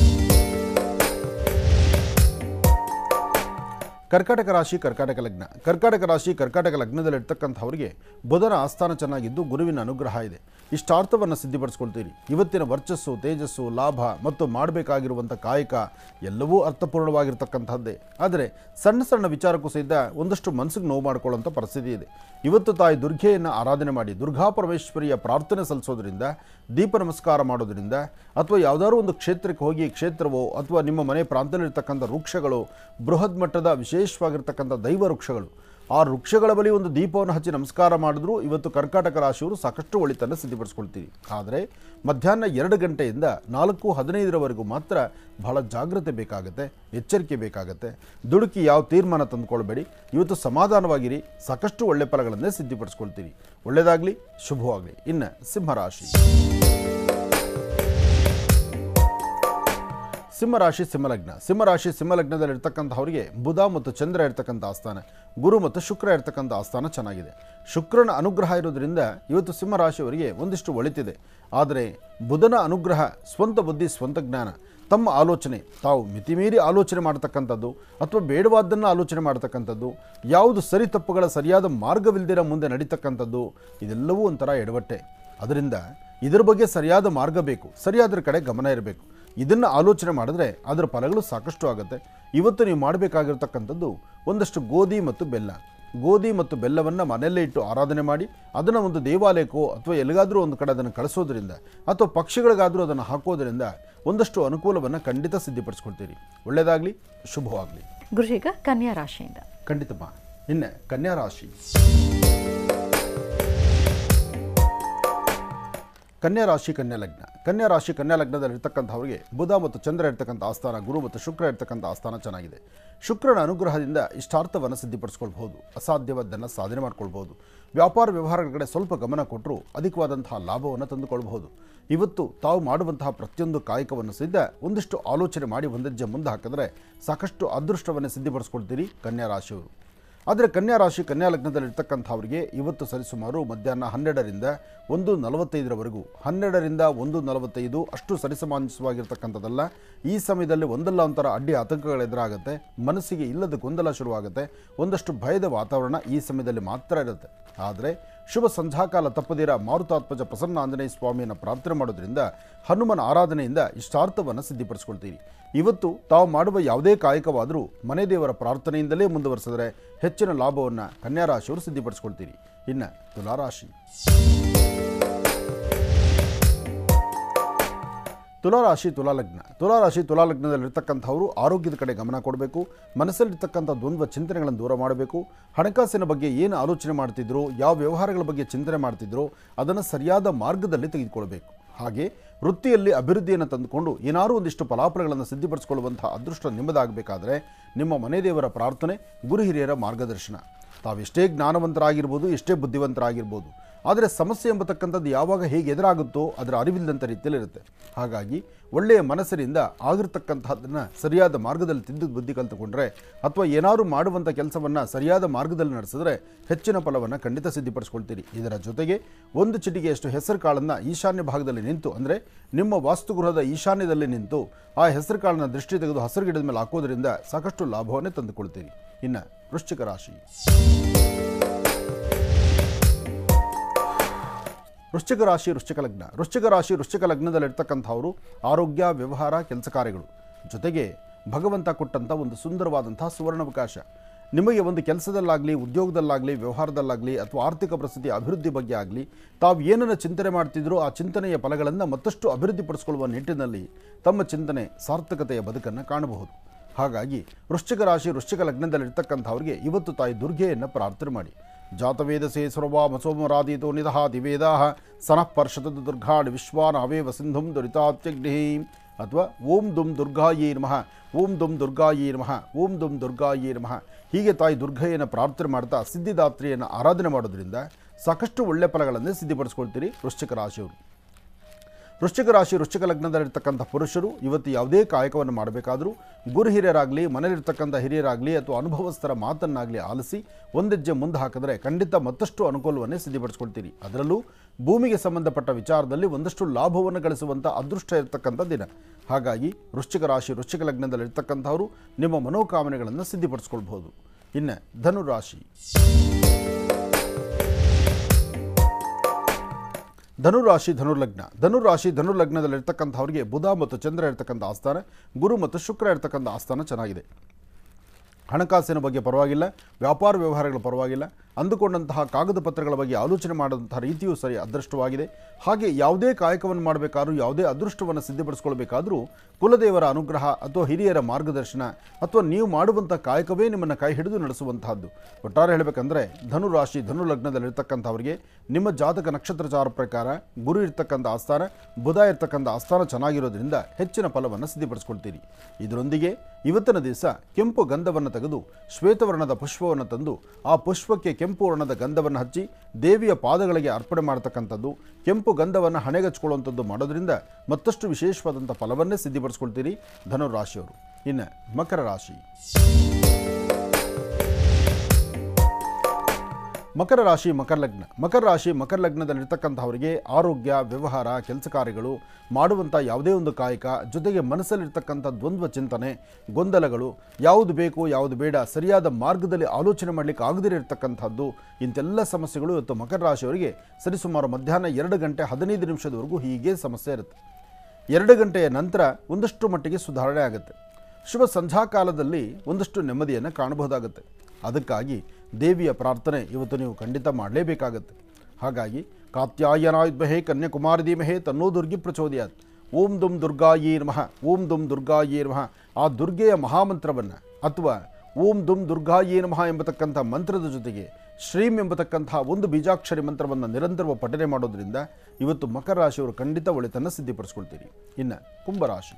ಕರ್ಕಾಟಕ ರಾಶಿ ಕರ್ಕಾಟಕ ಲಗ್ನ ಕರ್ಕಾಟಕ ರಾಶಿ ಕರ್ಕಾಟಕ ಲಗ್ನದಲ್ಲಿರ್ತಕ್ಕಂಥವರಿಗೆ ಬುಧನ ಆಸ್ಥಾನ ಚೆನ್ನಾಗಿದ್ದು ಗುರುವಿನ ಅನುಗ್ರಹ ಇದೆ ಇಷ್ಟಾರ್ಥವನ್ನು ಸಿದ್ಧಿಪಡಿಸ್ಕೊಳ್ತೀರಿ ಇವತ್ತಿನ ವರ್ಚಸ್ಸು ತೇಜಸ್ಸು ಲಾಭ ಮತ್ತು ಮಾಡಬೇಕಾಗಿರುವಂಥ ಕಾಯಕ ಎಲ್ಲವೂ ಅರ್ಥಪೂರ್ಣವಾಗಿರ್ತಕ್ಕಂಥದ್ದೇ ಆದರೆ ಸಣ್ಣ ಸಣ್ಣ ವಿಚಾರಕ್ಕೂ ಸಹಿತ ಒಂದಷ್ಟು ಮನಸ್ಸಿಗೆ ನೋವು ಮಾಡ್ಕೊಳ್ಳೋಂಥ ಪರಿಸ್ಥಿತಿ ಇದೆ ಇವತ್ತು ತಾಯಿ ದುರ್ಗೆಯನ್ನು ಆರಾಧನೆ ಮಾಡಿ ದುರ್ಗಾ ಪರಮೇಶ್ವರಿಯ ಪ್ರಾರ್ಥನೆ ಸಲ್ಲಿಸೋದ್ರಿಂದ ದೀಪ ನಮಸ್ಕಾರ ಮಾಡೋದ್ರಿಂದ ಅಥವಾ ಯಾವುದಾದ್ರು ಒಂದು ಕ್ಷೇತ್ರಕ್ಕೆ ಹೋಗಿ ಕ್ಷೇತ್ರವೋ ಅಥವಾ ನಿಮ್ಮ ಮನೆ ಪ್ರಾಂತದಲ್ಲಿರ್ತಕ್ಕಂಥ ವೃಕ್ಷಗಳು ಬೃಹತ್ ಮಟ್ಟದ ವಿಶೇಷವಾಗಿರ್ತಕ್ಕಂಥ ದೈವ ವೃಕ್ಷಗಳು ಆ ವೃಕ್ಷಗಳ ಬಳಿ ಒಂದು ದೀಪವನ್ನು ಹಚ್ಚಿ ನಮಸ್ಕಾರ ಮಾಡಿದ್ರೂ ಇವತ್ತು ಕರ್ಕಾಟಕ ರಾಶಿಯವರು ಸಾಕಷ್ಟು ಒಳಿತನ್ನು ಸಿದ್ಧಪಡಿಸ್ಕೊಳ್ತೀರಿ ಆದರೆ ಮಧ್ಯಾಹ್ನ ಎರಡು ಗಂಟೆಯಿಂದ ನಾಲ್ಕು ಹದಿನೈದರವರೆಗೂ ಮಾತ್ರ ಬಹಳ ಜಾಗ್ರತೆ ಬೇಕಾಗುತ್ತೆ ಎಚ್ಚರಿಕೆ ಬೇಕಾಗುತ್ತೆ ದುಡುಕಿ ಯಾವ ತೀರ್ಮಾನ ತಂದುಕೊಳ್ಬೇಡಿ ಇವತ್ತು ಸಮಾಧಾನವಾಗಿರಿ ಸಾಕಷ್ಟು ಒಳ್ಳೆ ಫಲಗಳನ್ನೇ ಸಿದ್ಧಿಪಡಿಸ್ಕೊಳ್ತೀರಿ ಒಳ್ಳೆಯದಾಗಲಿ ಶುಭವಾಗಲಿ ಇನ್ನು ಸಿಂಹರಾಶಿ ಸಿಂಹರಾಶಿ ಸಿಂಹಲಗ್ನ ಸಿಂಹರಾಶಿ ಸಿಂಹಲಗ್ನದಲ್ಲಿ ಇರ್ತಕ್ಕಂಥವರಿಗೆ ಬುಧ ಮತ್ತು ಚಂದ್ರ ಇರ್ತಕ್ಕಂಥ ಆಸ್ಥಾನ ಗುರು ಮತ್ತು ಶುಕ್ರ ಇರ್ತಕ್ಕಂಥ ಆಸ್ಥಾನ ಚೆನ್ನಾಗಿದೆ ಶುಕ್ರನ ಅನುಗ್ರಹ ಇರೋದ್ರಿಂದ ಇವತ್ತು ಸಿಂಹರಾಶಿಯವರಿಗೆ ಒಂದಿಷ್ಟು ಒಳಿತಿದೆ ಆದರೆ ಬುಧನ ಅನುಗ್ರಹ ಸ್ವಂತ ಬುದ್ಧಿ ಸ್ವಂತ ಜ್ಞಾನ ತಮ್ಮ ಆಲೋಚನೆ ತಾವು ಮಿತಿಮೀರಿ ಆಲೋಚನೆ ಮಾಡ್ತಕ್ಕಂಥದ್ದು ಅಥವಾ ಬೇಡವಾದ್ದನ್ನು ಆಲೋಚನೆ ಮಾಡ್ತಕ್ಕಂಥದ್ದು ಯಾವುದು ಸರಿ ತಪ್ಪುಗಳ ಸರಿಯಾದ ಮಾರ್ಗವಿಲ್ದಿರ ಮುಂದೆ ನಡೀತಕ್ಕಂಥದ್ದು ಇದೆಲ್ಲವೂ ಒಂಥರ ಎಡವಟ್ಟೆ ಅದರಿಂದ ಇದರ ಬಗ್ಗೆ ಸರಿಯಾದ ಮಾರ್ಗ ಬೇಕು ಸರಿಯಾದರ ಕಡೆ ಗಮನ ಇರಬೇಕು ಇದನ್ನು ಆಲೋಚನೆ ಮಾಡಿದ್ರೆ ಅದರ ಫಲಗಳು ಸಾಕಷ್ಟು ಆಗುತ್ತೆ ಇವತ್ತು ನೀವು ಮಾಡಬೇಕಾಗಿರ್ತಕ್ಕಂಥದ್ದು ಒಂದಷ್ಟು ಗೋಧಿ ಮತ್ತು ಬೆಲ್ಲ ಗೋಧಿ ಮತ್ತು ಬೆಲ್ಲವನ್ನು ಮನೆಯಲ್ಲೇ ಇಟ್ಟು ಆರಾಧನೆ ಮಾಡಿ ಅದನ್ನು ಒಂದು ದೇವಾಲಯಕ್ಕೋ ಅಥವಾ ಎಲ್ಲಿಗಾದರೂ ಒಂದು ಕಡೆ ಅದನ್ನು ಕಳಿಸೋದ್ರಿಂದ ಅಥವಾ ಪಕ್ಷಿಗಳಿಗಾದರೂ ಅದನ್ನು ಹಾಕೋದ್ರಿಂದ ಒಂದಷ್ಟು ಅನುಕೂಲವನ್ನು ಖಂಡಿತ ಸಿದ್ಧಪಡಿಸ್ಕೊಳ್ತೀರಿ ಒಳ್ಳೆಯದಾಗಲಿ ಶುಭವಾಗಲಿ ಗುರುಜಿ ಈಗ ಕನ್ಯಾ ರಾಶಿಯಿಂದ ಖಂಡಿತಮ್ಮ ಇನ್ನು ಕನ್ಯಾ ರಾಶಿ ಕನ್ಯಾ ರಾಶಿ ಕನ್ಯಾ ಲಗ್ನ ಕನ್ಯಾ ರಾಶಿ ಕನ್ಯಾ ಲಗ್ನದಲ್ಲಿ ಇರ್ತಕ್ಕಂಥವ್ರಿಗೆ ಬುಧ ಮತ್ತು ಚಂದ್ರ ಇರ್ತಕ್ಕಂಥ ಆಸ್ಥಾನ ಗುರು ಮತ್ತು ಶುಕ್ರ ಇರ್ತಕ್ಕಂಥ ಆಸ್ಥಾನ ಚೆನ್ನಾಗಿದೆ ಶುಕ್ರನ ಅನುಗ್ರಹದಿಂದ ಇಷ್ಟಾರ್ಥವನ್ನು ಸಿದ್ಧಪಡಿಸ್ಕೊಳ್ಬಹುದು ಅಸಾಧ್ಯವಾದ್ದನ್ನು ಸಾಧನೆ ಮಾಡ್ಕೊಳ್ಬಹುದು ವ್ಯಾಪಾರ ವ್ಯವಹಾರಗಳ ಕಡೆ ಸ್ವಲ್ಪ ಗಮನ ಕೊಟ್ಟರು ಅಧಿಕವಾದಂತಹ ಲಾಭವನ್ನು ತಂದುಕೊಳ್ಬಹುದು ಇವತ್ತು ತಾವು ಮಾಡುವಂತಹ ಪ್ರತಿಯೊಂದು ಕಾಯಕವನ್ನು ಸಿದ್ಧ ಒಂದಿಷ್ಟು ಆಲೋಚನೆ ಮಾಡಿ ಒಂದೆಜ್ಜೆ ಮುಂದೆ ಹಾಕಿದ್ರೆ ಸಾಕಷ್ಟು ಅದೃಷ್ಟವನ್ನು ಸಿದ್ಧಪಡಿಸ್ಕೊಳ್ತೀರಿ ಕನ್ಯಾ ರಾಶಿಯವರು ಆದರೆ ಕನ್ಯಾ ರಾಶಿ ಕನ್ಯಾ ಲಗ್ನದಲ್ಲಿರ್ತಕ್ಕಂಥವ್ರಿಗೆ ಇವತ್ತು ಸರಿಸುಮಾರು ಮಧ್ಯಾಹ್ನ ಹನ್ನೆರಡರಿಂದ ಒಂದು ನಲವತ್ತೈದರವರೆಗೂ ಹನ್ನೆರಡರಿಂದ ಒಂದು ನಲವತ್ತೈದು ಅಷ್ಟು ಸರಿಸಮಾನಿಸುವಾಗಿರ್ತಕ್ಕಂಥದ್ದಲ್ಲ ಈ ಸಮಯದಲ್ಲಿ ಒಂದಲ್ಲ ಒಂಥರ ಅಡ್ಡಿ ಆತಂಕಗಳು ಎದುರಾಗುತ್ತೆ ಮನಸ್ಸಿಗೆ ಇಲ್ಲದ ಗೊಂದಲ ಶುರುವಾಗುತ್ತೆ ಒಂದಷ್ಟು ಭಯದ ವಾತಾವರಣ ಈ ಸಮಯದಲ್ಲಿ ಮಾತ್ರ ಇರುತ್ತೆ ಆದರೆ ಶುಭ ಸಂಧ್ಯಾಕಾಲ ತಪ್ಪದಿರ ಮಾರುತಾತ್ಮಜ ಪ್ರಸನ್ನ ಆಂಜನೇಯ ಸ್ವಾಮಿಯನ್ನು ಪ್ರಾರ್ಥನೆ ಮಾಡೋದ್ರಿಂದ ಹನುಮನ ಆರಾಧನೆಯಿಂದ ಇಷ್ಟಾರ್ಥವನ್ನು ಸಿದ್ಧಪಡಿಸ್ಕೊಳ್ತೀರಿ ಇವತ್ತು ತಾವು ಮಾಡುವ ಯಾವುದೇ ಕಾಯಕವಾದರೂ ಮನೆ ದೇವರ ಪ್ರಾರ್ಥನೆಯಿಂದಲೇ ಮುಂದುವರೆಸಿದ್ರೆ ಹೆಚ್ಚಿನ ಲಾಭವನ್ನು ಕನ್ಯಾ ರಾಶಿಯವರು ಸಿದ್ಧಪಡಿಸ್ಕೊಳ್ತೀರಿ ಇನ್ನು ತುಲಾರಾಶಿ ತುಲಾರಾಶಿ ತುಲಾಲಗ್ನ ತುಲಾರಾಶಿ ತುಲಾಲಗ್ನದಲ್ಲಿರ್ತಕ್ಕಂಥವರು ಆರೋಗ್ಯದ ಕಡೆ ಗಮನ ಕೊಡಬೇಕು ಮನಸ್ಸಲ್ಲಿರ್ತಕ್ಕಂಥ ದ್ವಂದ್ವ ಚಿಂತನೆಗಳನ್ನು ದೂರ ಮಾಡಬೇಕು ಹಣಕಾಸಿನ ಬಗ್ಗೆ ಏನು ಆಲೋಚನೆ ಮಾಡ್ತಿದ್ರು ಯಾವ ವ್ಯವಹಾರಗಳ ಬಗ್ಗೆ ಚಿಂತನೆ ಮಾಡ್ತಿದ್ರು ಅದನ್ನು ಸರಿಯಾದ ಮಾರ್ಗದಲ್ಲಿ ತೆಗೆದುಕೊಳ್ಬೇಕು ಹಾಗೆ ವೃತ್ತಿಯಲ್ಲಿ ಅಭಿವೃದ್ಧಿಯನ್ನು ತಂದುಕೊಂಡು ಏನಾದರೂ ಒಂದಿಷ್ಟು ಫಲಾಫಲಗಳನ್ನು ಸಿದ್ಧಪಡಿಸಿಕೊಳ್ಳುವಂಥ ಅದೃಷ್ಟ ನಿಮ್ಮದಾಗಬೇಕಾದ್ರೆ ನಿಮ್ಮ ಮನೆ ದೇವರ ಪ್ರಾರ್ಥನೆ ಗುರು ಹಿರಿಯರ ಮಾರ್ಗದರ್ಶನ ತಾವೆಷ್ಟೇ ಜ್ಞಾನವಂತರಾಗಿರ್ಬೋದು ಎಷ್ಟೇ ಬುದ್ಧಿವಂತರಾಗಿರ್ಬೋದು ಆದರೆ ಸಮಸ್ಯೆ ಎಂಬತಕ್ಕಂಥದ್ದು ಯಾವಾಗ ಹೇಗೆ ಎದುರಾಗುತ್ತೋ ಅದರ ಅರಿವಿಲ್ಲದಂಥ ರೀತಿಯಲ್ಲಿರುತ್ತೆ ಹಾಗಾಗಿ ಒಳ್ಳೆಯ ಮನಸ್ಸಿನಿಂದ ಆಗಿರ್ತಕ್ಕಂಥದ್ದನ್ನು ಸರಿಯಾದ ಮಾರ್ಗದಲ್ಲಿ ತಿದ್ದು ಬುದ್ಧಿ ಕಲಿತುಕೊಂಡ್ರೆ ಅಥವಾ ಏನಾದರೂ ಮಾಡುವಂಥ ಕೆಲಸವನ್ನು ಸರಿಯಾದ ಮಾರ್ಗದಲ್ಲಿ ನಡೆಸಿದ್ರೆ ಹೆಚ್ಚಿನ ಫಲವನ್ನು ಖಂಡಿತ ಸಿದ್ಧಪಡಿಸ್ಕೊಳ್ತೀರಿ ಇದರ ಜೊತೆಗೆ ಒಂದು ಚಿಟಿಗೆಯಷ್ಟು ಹೆಸರು ಕಾಳನ್ನು ಈಶಾನ್ಯ ಭಾಗದಲ್ಲಿ ನಿಂತು ಅಂದರೆ ನಿಮ್ಮ ವಾಸ್ತುಗೃಹದ ಈಶಾನ್ಯದಲ್ಲಿ ನಿಂತು ಆ ಹೆಸರು ಕಾಳನ್ನು ದೃಷ್ಟಿ ತೆಗೆದು ಹಸಿರು ಗಿಡದ ಮೇಲೆ ಹಾಕೋದ್ರಿಂದ ಸಾಕಷ್ಟು ಲಾಭವನ್ನೇ ತಂದುಕೊಳ್ತೀರಿ ಇನ್ನು ವೃಶ್ಚಿಕ ರಾಶಿ ವೃಶ್ಚಿಕ ರಾಶಿ ವೃಶ್ಚಿಕ ಲಗ್ನ ವೃಶ್ಚಿಕ ರಾಶಿ ವೃಶ್ಚಿಕ ಲಗ್ನದಲ್ಲಿರ್ತಕ್ಕಂಥವರು ಆರೋಗ್ಯ ವ್ಯವಹಾರ ಕೆಲಸ ಕಾರ್ಯಗಳು ಜೊತೆಗೆ ಭಗವಂತ ಕೊಟ್ಟಂಥ ಒಂದು ಸುಂದರವಾದಂತಹ ಸುವರ್ಣಾವಕಾಶ ನಿಮಗೆ ಒಂದು ಕೆಲಸದಲ್ಲಾಗಲಿ ಉದ್ಯೋಗದಲ್ಲಾಗಲಿ ವ್ಯವಹಾರದಲ್ಲಾಗಲಿ ಅಥವಾ ಆರ್ಥಿಕ ಪರಿಸ್ಥಿತಿ ಅಭಿವೃದ್ಧಿ ಬಗ್ಗೆ ಆಗಲಿ ತಾವು ಏನನ್ನು ಚಿಂತನೆ ಮಾಡ್ತಿದ್ರೋ ಆ ಚಿಂತನೆಯ ಫಲಗಳನ್ನು ಮತ್ತಷ್ಟು ಅಭಿವೃದ್ಧಿಪಡಿಸಿಕೊಳ್ಳುವ ನಿಟ್ಟಿನಲ್ಲಿ ತಮ್ಮ ಚಿಂತನೆ ಸಾರ್ಥಕತೆಯ ಬದುಕನ್ನು ಕಾಣಬಹುದು ಹಾಗಾಗಿ ವೃಶ್ಚಿಕ ರಾಶಿ ವೃಶ್ಚಿಕ ಲಗ್ನದಲ್ಲಿರ್ತಕ್ಕಂಥವ್ರಿಗೆ ಇವತ್ತು ತಾಯಿ ದುರ್ಗೆಯನ್ನು ಪ್ರಾರ್ಥನೆ ಮಾಡಿ ಜಾತವೇದಸೇ ಸರ್ವಾಮ ಸೋಮರಾದೀತೋ ನಿದಹ ದಿವೇದಾಹ ಸನಃ ಪರ್ಷದ ದುರ್ಗಾಡ್ ವಿಶ್ವಾನ ಅವೇವ ಸಿಂಧುಂ ದುರಿತಾತ್ಯಗ್ನಿ ಅಥವಾ ಓಂ ದುಂ ದುರ್ಗಾಯೇ ನಮಃ ಓಂ ದುಂ ದುರ್ಗಾಯೇ ನಮಃ ಓಂ ದುಂ ದುರ್ಗಾಯೇ ನಮಃ ಹೀಗೆ ತಾಯಿ ದುರ್ಗೆಯನ್ನು ಪ್ರಾರ್ಥನೆ ಮಾಡ್ತಾ ಸಿದ್ಧಿದಾತ್ರಿಯನ್ನು ಆರಾಧನೆ ಮಾಡೋದ್ರಿಂದ ಸಾಕಷ್ಟು ಒಳ್ಳೆ ಫಲಗಳನ್ನೇ ಸಿದ್ಧಪಡಿಸ್ಕೊಳ್ತೀರಿ ವೃಶ್ಚಿಕ ರಾಶಿಯವರು ವೃಶ್ಚಿಕ ರಾಶಿ ವೃಶ್ಚಿಕ ಲಗ್ನದಲ್ಲಿರ್ತಕ್ಕಂಥ ಪುರುಷರು ಇವತ್ತು ಯಾವುದೇ ಕಾಯಕವನ್ನು ಮಾಡಬೇಕಾದರೂ ಗುರು ಹಿರಿಯರಾಗಲಿ ಮನೆಯಲ್ಲಿರ್ತಕ್ಕಂಥ ಹಿರಿಯರಾಗಲಿ ಅಥವಾ ಅನುಭವಸ್ಥರ ಮಾತನ್ನಾಗಲಿ ಆಲಿಸಿ ಒಂದೆಜ್ಜೆ ಮುಂದೆ ಹಾಕಿದ್ರೆ ಖಂಡಿತ ಮತ್ತಷ್ಟು ಅನುಕೂಲವನ್ನೇ ಸಿದ್ಧಪಡಿಸ್ಕೊಳ್ತೀರಿ ಅದರಲ್ಲೂ ಭೂಮಿಗೆ ಸಂಬಂಧಪಟ್ಟ ವಿಚಾರದಲ್ಲಿ ಒಂದಷ್ಟು ಲಾಭವನ್ನು ಗಳಿಸುವಂಥ ಅದೃಷ್ಟ ಇರತಕ್ಕಂಥ ದಿನ ಹಾಗಾಗಿ ವೃಶ್ಚಿಕ ರಾಶಿ ವೃಶ್ಚಿಕ ಲಗ್ನದಲ್ಲಿರ್ತಕ್ಕಂಥವರು ನಿಮ್ಮ ಮನೋಕಾಮನೆಗಳನ್ನು ಸಿದ್ಧಪಡಿಸ್ಕೊಳ್ಬಹುದು ಇನ್ನು ಧನುರಾಶಿ ಧನುರಾಶಿ ಧನುರ್ಲಗ್ನ ಧನುರಾಶಿ ಧನುರ್ಲಗ್ನದಲ್ಲಿರ್ತಕ್ಕಂಥವ್ರಿಗೆ ಬುಧ ಮತ್ತು ಚಂದ್ರ ಇರ್ತಕ್ಕಂಥ ಆಸ್ಥಾನ ಗುರು ಮತ್ತು ಶುಕ್ರ ಇರ್ತಕ್ಕಂಥ ಆಸ್ಥಾನ ಚೆನ್ನಾಗಿದೆ ಹಣಕಾಸಿನ ಬಗ್ಗೆ ಪರವಾಗಿಲ್ಲ ವ್ಯಾಪಾರ ವ್ಯವಹಾರಗಳು ಪರವಾಗಿಲ್ಲ ಅಂದುಕೊಂಡಂತಹ ಕಾಗದ ಪತ್ರಗಳ ಬಗ್ಗೆ ಆಲೋಚನೆ ಮಾಡಿದಂತಹ ರೀತಿಯೂ ಸರಿ ಅದೃಷ್ಟವಾಗಿದೆ ಹಾಗೆ ಯಾವುದೇ ಕಾಯಕವನ್ನು ಮಾಡಬೇಕಾದ್ರೂ ಯಾವುದೇ ಅದೃಷ್ಟವನ್ನು ಸಿದ್ಧಪಡಿಸ್ಕೊಳ್ಬೇಕಾದ್ರೂ ಕುಲದೇವರ ಅನುಗ್ರಹ ಅಥವಾ ಹಿರಿಯರ ಮಾರ್ಗದರ್ಶನ ಅಥವಾ ನೀವು ಮಾಡುವಂಥ ಕಾಯಕವೇ ನಿಮ್ಮನ್ನು ಕೈ ಹಿಡಿದು ನಡೆಸುವಂತಹದ್ದು ಒಟ್ಟಾರೆ ಹೇಳಬೇಕಂದ್ರೆ ಧನು ರಾಶಿ ಧನು ಲಗ್ನದಲ್ಲಿರ್ತಕ್ಕಂಥವ್ರಿಗೆ ನಿಮ್ಮ ಜಾತಕ ನಕ್ಷತ್ರಚಾರ ಪ್ರಕಾರ ಗುರು ಇರ್ತಕ್ಕಂಥ ಆಸ್ಥಾನ ಬುಧ ಇರ್ತಕ್ಕಂಥ ಆಸ್ಥಾನ ಚೆನ್ನಾಗಿರೋದ್ರಿಂದ ಹೆಚ್ಚಿನ ಫಲವನ್ನು ಸಿದ್ಧಪಡಿಸ್ಕೊಳ್ತೀರಿ ಇದರೊಂದಿಗೆ ಇವತ್ತಿನ ದಿವಸ ಕೆಂಪು ಗಂಧವನ್ನು ತೆಗೆದು ಶ್ವೇತವರ್ಣದ ಪುಷ್ಪವನ್ನು ತಂದು ಆ ಪುಷ್ಪಕ್ಕೆ ಕೆಂಪು ವರ್ಣದ ಗಂಧವನ್ನು ಹಚ್ಚಿ ದೇವಿಯ ಪಾದಗಳಿಗೆ ಅರ್ಪಣೆ ಮಾಡತಕ್ಕಂಥದ್ದು ಕೆಂಪು ಗಂಧವನ್ನು ಹಣೆಗಚ್ಕೊಳ್ಳುವಂಥದ್ದು ಮಾಡೋದ್ರಿಂದ ಮತ್ತಷ್ಟು ವಿಶೇಷವಾದಂಥ ಫಲವನ್ನೇ ಸಿದ್ಧಪಡಿಸ್ಕೊಳ್ತೀರಿ ಧನುರಾಶಿಯವರು ಇನ್ನು ಮಕರ ರಾಶಿ ಮಕರ ರಾಶಿ ಮಕರ ಲಗ್ನ ಮಕರ ರಾಶಿ ಮಕರ ಲಗ್ನದಲ್ಲಿರ್ತಕ್ಕಂಥವರಿಗೆ ಆರೋಗ್ಯ ವ್ಯವಹಾರ ಕೆಲಸ ಕಾರ್ಯಗಳು ಮಾಡುವಂಥ ಯಾವುದೇ ಒಂದು ಕಾಯಕ ಜೊತೆಗೆ ಮನಸ್ಸಲ್ಲಿರ್ತಕ್ಕಂಥ ದ್ವಂದ್ವ ಚಿಂತನೆ ಗೊಂದಲಗಳು ಯಾವುದು ಬೇಕು ಯಾವುದು ಬೇಡ ಸರಿಯಾದ ಮಾರ್ಗದಲ್ಲಿ ಆಲೋಚನೆ ಮಾಡಲಿಕ್ಕೆ ಆಗದಿರತಕ್ಕಂಥದ್ದು ಇರ್ತಕ್ಕಂಥದ್ದು ಇಂತೆಲ್ಲ ಸಮಸ್ಯೆಗಳು ಇವತ್ತು ಮಕರ ರಾಶಿಯವರಿಗೆ ಸರಿಸುಮಾರು ಮಧ್ಯಾಹ್ನ ಎರಡು ಗಂಟೆ ಹದಿನೈದು ನಿಮಿಷದವರೆಗೂ ಹೀಗೆ ಸಮಸ್ಯೆ ಇರುತ್ತೆ ಎರಡು ಗಂಟೆಯ ನಂತರ ಒಂದಷ್ಟು ಮಟ್ಟಿಗೆ ಸುಧಾರಣೆ ಆಗುತ್ತೆ ಶುಭ ಸಂಧ್ಯಾ ಕಾಲದಲ್ಲಿ ಒಂದಷ್ಟು ನೆಮ್ಮದಿಯನ್ನು ಕಾಣಬಹುದಾಗುತ್ತೆ ಅದಕ್ಕಾಗಿ ದೇವಿಯ ಪ್ರಾರ್ಥನೆ ಇವತ್ತು ನೀವು ಖಂಡಿತ ಮಾಡಲೇಬೇಕಾಗತ್ತೆ ಹಾಗಾಗಿ ಕಾತ್ಯಾಯನಾಯುದ್ಮಹೇ ಕನ್ಯಾಕುಮಾರಿ ಧೀಮಹೇ ತನ್ನೋ ದುರ್ಗಿ ಪ್ರಚೋದಯಾತ್ ಓಂ ದುಂ ದುರ್ಗಾಯೇ ನಮಃ ಓಂ ದುಂ ದುರ್ಗಾಯೇ ನಮಃ ಆ ದುರ್ಗೆಯ ಮಹಾಮಂತ್ರವನ್ನು ಅಥವಾ ಓಂ ದುಂ ದುರ್ಗಾಯೇ ನಮಃ ಎಂಬತಕ್ಕಂಥ ಮಂತ್ರದ ಜೊತೆಗೆ ಶ್ರೀಂ ಎಂಬತಕ್ಕಂಥ ಒಂದು ಬೀಜಾಕ್ಷರಿ ಮಂತ್ರವನ್ನು ನಿರಂತರವ ಪಠನೆ ಮಾಡೋದ್ರಿಂದ ಇವತ್ತು ಮಕರ ರಾಶಿಯವರು ಖಂಡಿತ ಒಳಿತನ್ನು ಸಿದ್ಧಿಪಡಿಸ್ಕೊಳ್ತೀರಿ ಇನ್ನು ಕುಂಭರಾಶಿ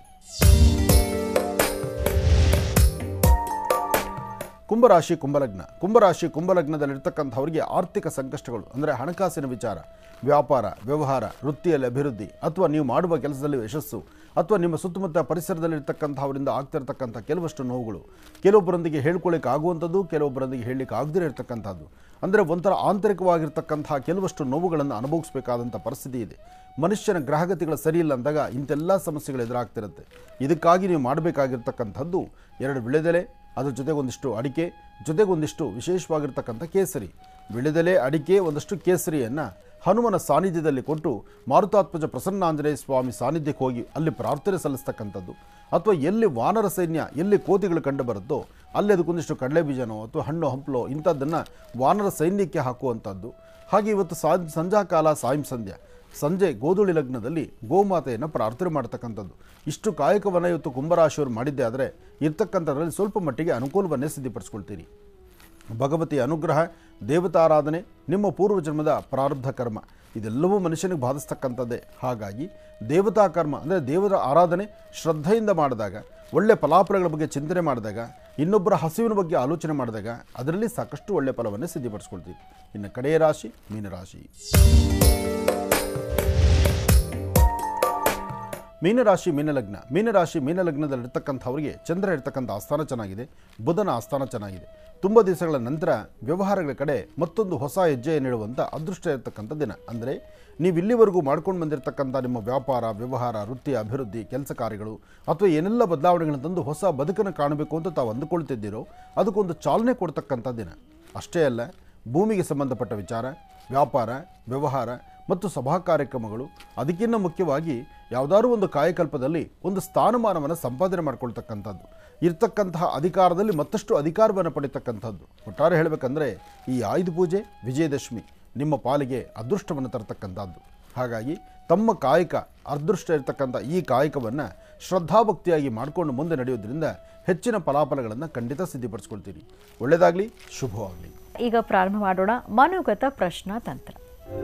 ಕುಂಭರಾಶಿ ಕುಂಭಲಗ್ನ ಕುಂಭರಾಶಿ ಕುಂಭಲಗ್ನದಲ್ಲಿರ್ತಕ್ಕಂಥವರಿಗೆ ಆರ್ಥಿಕ ಸಂಕಷ್ಟಗಳು ಅಂದರೆ ಹಣಕಾಸಿನ ವಿಚಾರ ವ್ಯಾಪಾರ ವ್ಯವಹಾರ ವೃತ್ತಿಯಲ್ಲಿ ಅಭಿವೃದ್ಧಿ ಅಥವಾ ನೀವು ಮಾಡುವ ಕೆಲಸದಲ್ಲಿ ಯಶಸ್ಸು ಅಥವಾ ನಿಮ್ಮ ಸುತ್ತಮುತ್ತ ಪರಿಸರದಲ್ಲಿರ್ತಕ್ಕಂಥವರಿಂದ ಆಗ್ತಿರ್ತಕ್ಕಂಥ ಕೆಲವಷ್ಟು ನೋವುಗಳು ಕೆಲವೊಬ್ಬರೊಂದಿಗೆ ಹೇಳ್ಕೊಳ್ಳಿಕ್ಕೆ ಆಗುವಂಥದ್ದು ಕೆಲವೊಬ್ಬರೊಂದಿಗೆ ಹೇಳಲಿಕ್ಕೆ ಆಗದಿರೇ ಇರತಕ್ಕಂಥದ್ದು ಅಂದರೆ ಒಂಥರ ಆಂತರಿಕವಾಗಿರ್ತಕ್ಕಂಥ ಕೆಲವಷ್ಟು ನೋವುಗಳನ್ನು ಅನುಭವಿಸಬೇಕಾದಂಥ ಪರಿಸ್ಥಿತಿ ಇದೆ ಮನುಷ್ಯನ ಗ್ರಹಗತಿಗಳು ಸರಿ ಇಲ್ಲ ಅಂದಾಗ ಇಂತೆಲ್ಲ ಸಮಸ್ಯೆಗಳು ಎದುರಾಗ್ತಿರುತ್ತೆ ಇದಕ್ಕಾಗಿ ನೀವು ಮಾಡಬೇಕಾಗಿರ್ತಕ್ಕಂಥದ್ದು ಎರಡು ವಿಳೆದೆಲೆ ಅದ್ರ ಜೊತೆಗೆ ಒಂದಿಷ್ಟು ಅಡಿಕೆ ಜೊತೆಗೆ ಒಂದಿಷ್ಟು ವಿಶೇಷವಾಗಿರ್ತಕ್ಕಂಥ ಕೇಸರಿ ವಿಳೆದೆಲೆ ಅಡಿಕೆ ಒಂದಷ್ಟು ಕೇಸರಿಯನ್ನು ಹನುಮನ ಸಾನ್ನಿಧ್ಯದಲ್ಲಿ ಕೊಟ್ಟು ಮಾರುತಾತ್ಮಜ ಪ್ರಸನ್ನಾಂಜನೇಯ ಸ್ವಾಮಿ ಸಾನ್ನಿಧ್ಯಕ್ಕೆ ಹೋಗಿ ಅಲ್ಲಿ ಪ್ರಾರ್ಥನೆ ಸಲ್ಲಿಸ್ತಕ್ಕಂಥದ್ದು ಅಥವಾ ಎಲ್ಲಿ ವಾನರ ಸೈನ್ಯ ಎಲ್ಲಿ ಕೋತಿಗಳು ಕಂಡು ಬರುತ್ತೋ ಅಲ್ಲಿ ಅದಕ್ಕೊಂದಿಷ್ಟು ಕಡಲೆ ಬೀಜನೋ ಅಥವಾ ಹಣ್ಣು ಹಂಪಲೋ ಇಂಥದ್ದನ್ನು ವಾನರ ಸೈನ್ಯಕ್ಕೆ ಹಾಕುವಂಥದ್ದು ಹಾಗೆ ಇವತ್ತು ಸಾ ಸಂಧ್ಯಾಕಾಲ ಸಾಯಂ ಸಂಧ್ಯಾ ಸಂಜೆ ಗೋಧುಳಿ ಲಗ್ನದಲ್ಲಿ ಗೋಮಾತೆಯನ್ನು ಪ್ರಾರ್ಥನೆ ಮಾಡ್ತಕ್ಕಂಥದ್ದು ಇಷ್ಟು ಕಾಯಕವನ್ನು ಇವತ್ತು ಕುಂಭರಾಶಿಯವರು ಮಾಡಿದ್ದೆ ಆದರೆ ಇರ್ತಕ್ಕಂಥದ್ರಲ್ಲಿ ಸ್ವಲ್ಪ ಮಟ್ಟಿಗೆ ಅನುಕೂಲವನ್ನೇ ಸಿದ್ಧಿಪಡಿಸ್ಕೊಳ್ತೀರಿ ಭಗವತಿಯ ಅನುಗ್ರಹ ದೇವತಾರಾಧನೆ ನಿಮ್ಮ ಪೂರ್ವಜನ್ಮದ ಪ್ರಾರಬ್ಧ ಕರ್ಮ ಇದೆಲ್ಲವೂ ಮನುಷ್ಯನಿಗೆ ಬಾಧಿಸ್ತಕ್ಕಂಥದ್ದೇ ಹಾಗಾಗಿ ದೇವತಾ ಕರ್ಮ ಅಂದರೆ ದೇವರ ಆರಾಧನೆ ಶ್ರದ್ಧೆಯಿಂದ ಮಾಡಿದಾಗ ಒಳ್ಳೆಯ ಫಲಾಫಲಗಳ ಬಗ್ಗೆ ಚಿಂತನೆ ಮಾಡಿದಾಗ ಇನ್ನೊಬ್ಬರ ಹಸಿವಿನ ಬಗ್ಗೆ ಆಲೋಚನೆ ಮಾಡಿದಾಗ ಅದರಲ್ಲಿ ಸಾಕಷ್ಟು ಒಳ್ಳೆಯ ಫಲವನ್ನೇ ಸಿದ್ಧಿಪಡಿಸ್ಕೊಳ್ತೀವಿ ಇನ್ನು ಕಡೆಯ ರಾಶಿ ಮೀನರಾಶಿ ಮೀನರಾಶಿ ಮೀನಲಗ್ನ ಮೀನರಾಶಿ ಮೀನಲಗ್ನದಲ್ಲಿರ್ತಕ್ಕಂಥವರಿಗೆ ಚಂದ್ರ ಇರ್ತಕ್ಕಂಥ ಆಸ್ಥಾನ ಚೆನ್ನಾಗಿದೆ ಬುಧನ ಆಸ್ಥಾನ ಚೆನ್ನಾಗಿದೆ ತುಂಬ ದಿವಸಗಳ ನಂತರ ವ್ಯವಹಾರಗಳ ಕಡೆ ಮತ್ತೊಂದು ಹೊಸ ಹೆಜ್ಜೆಯನ್ನಿಡುವಂಥ ಅದೃಷ್ಟ ಇರತಕ್ಕಂಥ ದಿನ ಅಂದರೆ ನೀವು ಇಲ್ಲಿವರೆಗೂ ಮಾಡ್ಕೊಂಡು ಬಂದಿರತಕ್ಕಂಥ ನಿಮ್ಮ ವ್ಯಾಪಾರ ವ್ಯವಹಾರ ವೃತ್ತಿ ಅಭಿವೃದ್ಧಿ ಕೆಲಸ ಕಾರ್ಯಗಳು ಅಥವಾ ಏನೆಲ್ಲ ಬದಲಾವಣೆಗಳನ್ನು ತಂದು ಹೊಸ ಬದುಕನ್ನು ಕಾಣಬೇಕು ಅಂತ ತಾವು ಅಂದುಕೊಳ್ತಿದ್ದೀರೋ ಅದಕ್ಕೊಂದು ಚಾಲನೆ ಕೊಡ್ತಕ್ಕಂಥ ದಿನ ಅಷ್ಟೇ ಅಲ್ಲ ಭೂಮಿಗೆ ಸಂಬಂಧಪಟ್ಟ ವಿಚಾರ ವ್ಯಾಪಾರ ವ್ಯವಹಾರ ಮತ್ತು ಸಭಾ ಕಾರ್ಯಕ್ರಮಗಳು ಅದಕ್ಕಿಂತ ಮುಖ್ಯವಾಗಿ ಯಾವುದಾದ್ರೂ ಒಂದು ಕಾಯಕಲ್ಪದಲ್ಲಿ ಒಂದು ಸ್ಥಾನಮಾನವನ್ನು ಸಂಪಾದನೆ ಮಾಡ್ಕೊಳ್ತಕ್ಕಂಥದ್ದು ಇರ್ತಕ್ಕಂತಹ ಅಧಿಕಾರದಲ್ಲಿ ಮತ್ತಷ್ಟು ಅಧಿಕಾರವನ್ನು ಪಡಿತಕ್ಕಂಥದ್ದು ಒಟ್ಟಾರೆ ಹೇಳಬೇಕಂದ್ರೆ ಈ ಆಯುಧ ಪೂಜೆ ವಿಜಯದಶಮಿ ನಿಮ್ಮ ಪಾಲಿಗೆ ಅದೃಷ್ಟವನ್ನು ತರತಕ್ಕಂಥದ್ದು ಹಾಗಾಗಿ ತಮ್ಮ ಕಾಯಕ ಅದೃಷ್ಟ ಇರತಕ್ಕಂಥ ಈ ಕಾಯಕವನ್ನು ಶ್ರದ್ಧಾಭಕ್ತಿಯಾಗಿ ಮಾಡಿಕೊಂಡು ಮುಂದೆ ನಡೆಯೋದ್ರಿಂದ ಹೆಚ್ಚಿನ ಫಲಾಫಲಗಳನ್ನು ಖಂಡಿತ ಸಿದ್ಧಿಪಡಿಸ್ಕೊಳ್ತೀರಿ ಒಳ್ಳೆಯದಾಗಲಿ ಶುಭವಾಗಲಿ ಈಗ ಪ್ರಾರಂಭ ಮಾಡೋಣ ಮನೋಗತ ಪ್ರಶ್ನಾ ತಂತ್ರ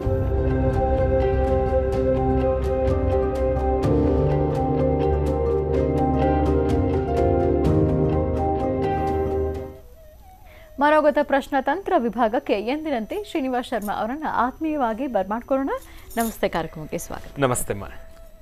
ಮನೋಗತ ಪ್ರಶ್ನಾ ತಂತ್ರ ವಿಭಾಗಕ್ಕೆ ಎಂದಿನಂತೆ ಶ್ರೀನಿವಾಸ್ ಶರ್ಮಾ ಅವರನ್ನ ಆತ್ಮೀಯವಾಗಿ ಬರ್ಮಾಡ್ಕೊಳ್ಳೋಣ ನಮಸ್ತೆ ಕಾರ್ಯಕ್ರಮಕ್ಕೆ ಸ್ವಾಗತ ನಮಸ್ತೆ ಅಮ್ಮ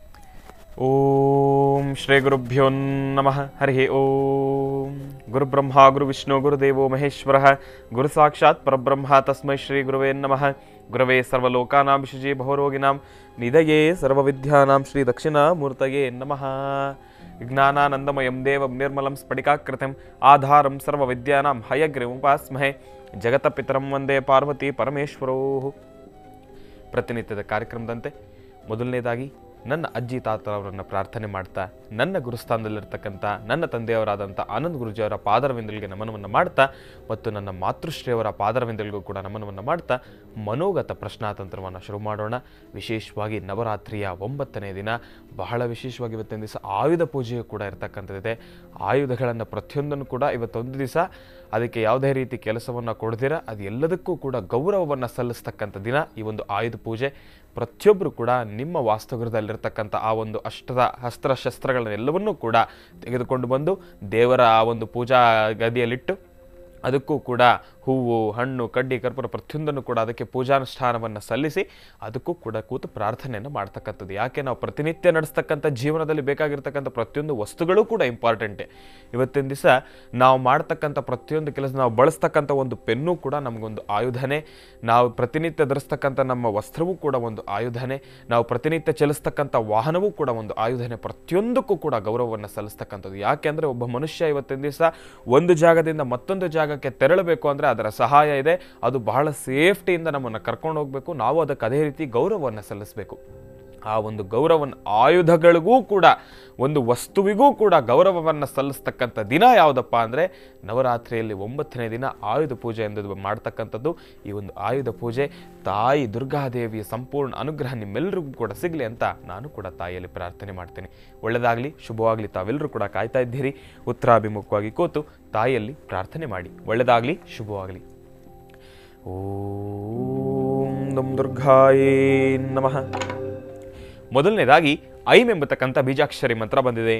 ಓಂ ಶ್ರೀ ಗುರುಭ್ಯೋ ನಮಃ ಹರಿ ಓಂ ಗುರುಬ್ರಹ್ಮ ಗುರುವಿಷ್ಣು ಗುರುದೇವೋ ಮಹೇಶ್ವರ ಗುರು ಸಾಕ್ಷಾತ್ ಪರಬ್ರಹ್ಮ ತಸ್ಮೈ ಶ್ರೀ ಗುರುವೇ ನಮಃ ಗುರವೇ ಸರ್ವಲೋಕಾನಾಂ ಶಿಜಿ ಬಹುರೋಗಿನಾಂ ನಿಧಯೇ ಸರ್ವವಿದ್ಯಾನಾಂ ಶ್ರೀ ದಕ್ಷಿಣಾಮೂರ್ತಯೇ ನಮಃ ಜ್ಞಾನಾನಂದಮಯಂ ದೇವಂ ನಿರ್ಮಲಂ ಸ್ಫಟಿಕಾಕೃತಿಂ ಆಧಾರಂ ಸರ್ವವಿದ್ಯಾನಾಂ ಹಯಗ್ರೀವುಪಾಸ್ಮಹೆ ಜಗತಪಿತರಂ ವಂದೇ ಪಾರ್ವತಿ ಪರಮೇಶ್ವರೋ ಪ್ರತಿನಿತ್ಯದ ಕಾರ್ಯಕ್ರಮದಂತೆ ಮೊದಲನೇದಾಗಿ ನನ್ನ ಅಜ್ಜಿ ತಾತರವರನ್ನು ಪ್ರಾರ್ಥನೆ ಮಾಡ್ತಾ ನನ್ನ ಗುರುಸ್ಥಾನದಲ್ಲಿರ್ತಕ್ಕಂಥ ನನ್ನ ತಂದೆಯವರಾದಂಥ ಆನಂದ್ ಗುರುಜಿಯವರ ಪಾದರವಿಂದಲಿಗೆ ನಮನವನ್ನು ಮಾಡ್ತಾ ಮತ್ತು ನನ್ನ ಮಾತೃಶ್ರೀಯವರ ಪಾದರವಿಂದಲಿಗೂ ಕೂಡ ನಮನವನ್ನು ಮಾಡ್ತಾ ಮನೋಗತ ಪ್ರಶ್ನಾತಂತ್ರವನ್ನು ಶುರು ಮಾಡೋಣ ವಿಶೇಷವಾಗಿ ನವರಾತ್ರಿಯ ಒಂಬತ್ತನೇ ದಿನ ಬಹಳ ವಿಶೇಷವಾಗಿ ಇವತ್ತಿನ ದಿವಸ ಆಯುಧ ಪೂಜೆಯು ಕೂಡ ಇರತಕ್ಕಂಥದ್ದಿದೆ ಆಯುಧಗಳನ್ನು ಪ್ರತಿಯೊಂದನ್ನು ಕೂಡ ಇವತ್ತೊಂದು ದಿವಸ ಅದಕ್ಕೆ ಯಾವುದೇ ರೀತಿ ಕೆಲಸವನ್ನು ಕೊಡದಿರ ಅದು ಎಲ್ಲದಕ್ಕೂ ಕೂಡ ಗೌರವವನ್ನು ಸಲ್ಲಿಸ್ತಕ್ಕಂಥ ದಿನ ಈ ಒಂದು ಆಯುಧ ಪೂಜೆ ಪ್ರತಿಯೊಬ್ಬರು ಕೂಡ ನಿಮ್ಮ ವಾಸ್ತುಗೃಹದಲ್ಲಿರ್ತಕ್ಕಂಥ ಆ ಒಂದು ಅಷ್ಟದ ಅಸ್ತ್ರ ಶಸ್ತ್ರಗಳನ್ನೆಲ್ಲವನ್ನೂ ಕೂಡ ತೆಗೆದುಕೊಂಡು ಬಂದು ದೇವರ ಆ ಒಂದು ಪೂಜಾ ಗದಿಯಲ್ಲಿಟ್ಟು ಅದಕ್ಕೂ ಕೂಡ ಹೂವು ಹಣ್ಣು ಕಡ್ಡಿ ಕರ್ಪೂರ ಪ್ರತಿಯೊಂದನ್ನು ಕೂಡ ಅದಕ್ಕೆ ಪೂಜಾನುಷ್ಠಾನವನ್ನು ಸಲ್ಲಿಸಿ ಅದಕ್ಕೂ ಕೂಡ ಕೂತು ಪ್ರಾರ್ಥನೆಯನ್ನು ಮಾಡ್ತಕ್ಕಂಥದ್ದು ಯಾಕೆ ನಾವು ಪ್ರತಿನಿತ್ಯ ನಡೆಸ್ತಕ್ಕಂಥ ಜೀವನದಲ್ಲಿ ಬೇಕಾಗಿರ್ತಕ್ಕಂಥ ಪ್ರತಿಯೊಂದು ವಸ್ತುಗಳು ಕೂಡ ಇಂಪಾರ್ಟೆಂಟೇ ಇವತ್ತಿನ ದಿವಸ ನಾವು ಮಾಡ್ತಕ್ಕಂಥ ಪ್ರತಿಯೊಂದು ಕೆಲಸ ನಾವು ಬಳಸ್ತಕ್ಕಂಥ ಒಂದು ಪೆನ್ನು ಕೂಡ ನಮಗೊಂದು ಆಯುಧನೇ ನಾವು ಪ್ರತಿನಿತ್ಯ ಧರಿಸ್ತಕ್ಕಂಥ ನಮ್ಮ ವಸ್ತ್ರವೂ ಕೂಡ ಒಂದು ಆಯುಧನೇ ನಾವು ಪ್ರತಿನಿತ್ಯ ಚಲಿಸ್ತಕ್ಕಂಥ ವಾಹನವೂ ಕೂಡ ಒಂದು ಆಯುಧನೇ ಪ್ರತಿಯೊಂದಕ್ಕೂ ಕೂಡ ಗೌರವವನ್ನು ಸಲ್ಲಿಸ್ತಕ್ಕಂಥದ್ದು ಯಾಕೆಂದರೆ ಒಬ್ಬ ಮನುಷ್ಯ ಇವತ್ತಿನ ದಿವಸ ಒಂದು ಜಾಗದಿಂದ ಮತ್ತೊಂದು ಜಾಗಕ್ಕೆ ತೆರಳಬೇಕು ಅಂದರೆ ಅದರ ಸಹಾಯ ಇದೆ ಅದು ಬಹಳ ಸೇಫ್ಟಿಯಿಂದ ನಮ್ಮನ್ನು ಕರ್ಕೊಂಡು ಹೋಗಬೇಕು ನಾವು ಅದಕ್ಕೆ ಅದೇ ರೀತಿ ಗೌರವವನ್ನು ಸಲ್ಲಿಸಬೇಕು ಆ ಒಂದು ಗೌರವನ ಆಯುಧಗಳಿಗೂ ಕೂಡ ಒಂದು ವಸ್ತುವಿಗೂ ಕೂಡ ಗೌರವವನ್ನು ಸಲ್ಲಿಸ್ತಕ್ಕಂಥ ದಿನ ಯಾವುದಪ್ಪ ಅಂದರೆ ನವರಾತ್ರಿಯಲ್ಲಿ ಒಂಬತ್ತನೇ ದಿನ ಆಯುಧ ಪೂಜೆ ಎಂದು ಮಾಡ್ತಕ್ಕಂಥದ್ದು ಈ ಒಂದು ಆಯುಧ ಪೂಜೆ ತಾಯಿ ದುರ್ಗಾದೇವಿಯ ಸಂಪೂರ್ಣ ಅನುಗ್ರಹ ನಿಮ್ಮೆಲ್ಲರಿಗೂ ಕೂಡ ಸಿಗಲಿ ಅಂತ ನಾನು ಕೂಡ ತಾಯಿಯಲ್ಲಿ ಪ್ರಾರ್ಥನೆ ಮಾಡ್ತೇನೆ ಒಳ್ಳೆಯದಾಗಲಿ ಶುಭವಾಗಲಿ ತಾವೆಲ್ಲರೂ ಕೂಡ ಕಾಯ್ತಾ ಇದ್ದೀರಿ ಉತ್ತರಾಭಿಮುಖವಾಗಿ ಕೂತು ತಾಯಿಯಲ್ಲಿ ಪ್ರಾರ್ಥನೆ ಮಾಡಿ ಒಳ್ಳೆಯದಾಗಲಿ ಶುಭವಾಗಲಿ ಓಂ ನಮ್ ದುರ್ಗಾಯೇ ನಮಃ ಮೊದಲನೇದಾಗಿ ಐಂ ಎಂಬತಕ್ಕಂಥ ಬೀಜಾಕ್ಷರಿ ಮಂತ್ರ ಬಂದಿದೆ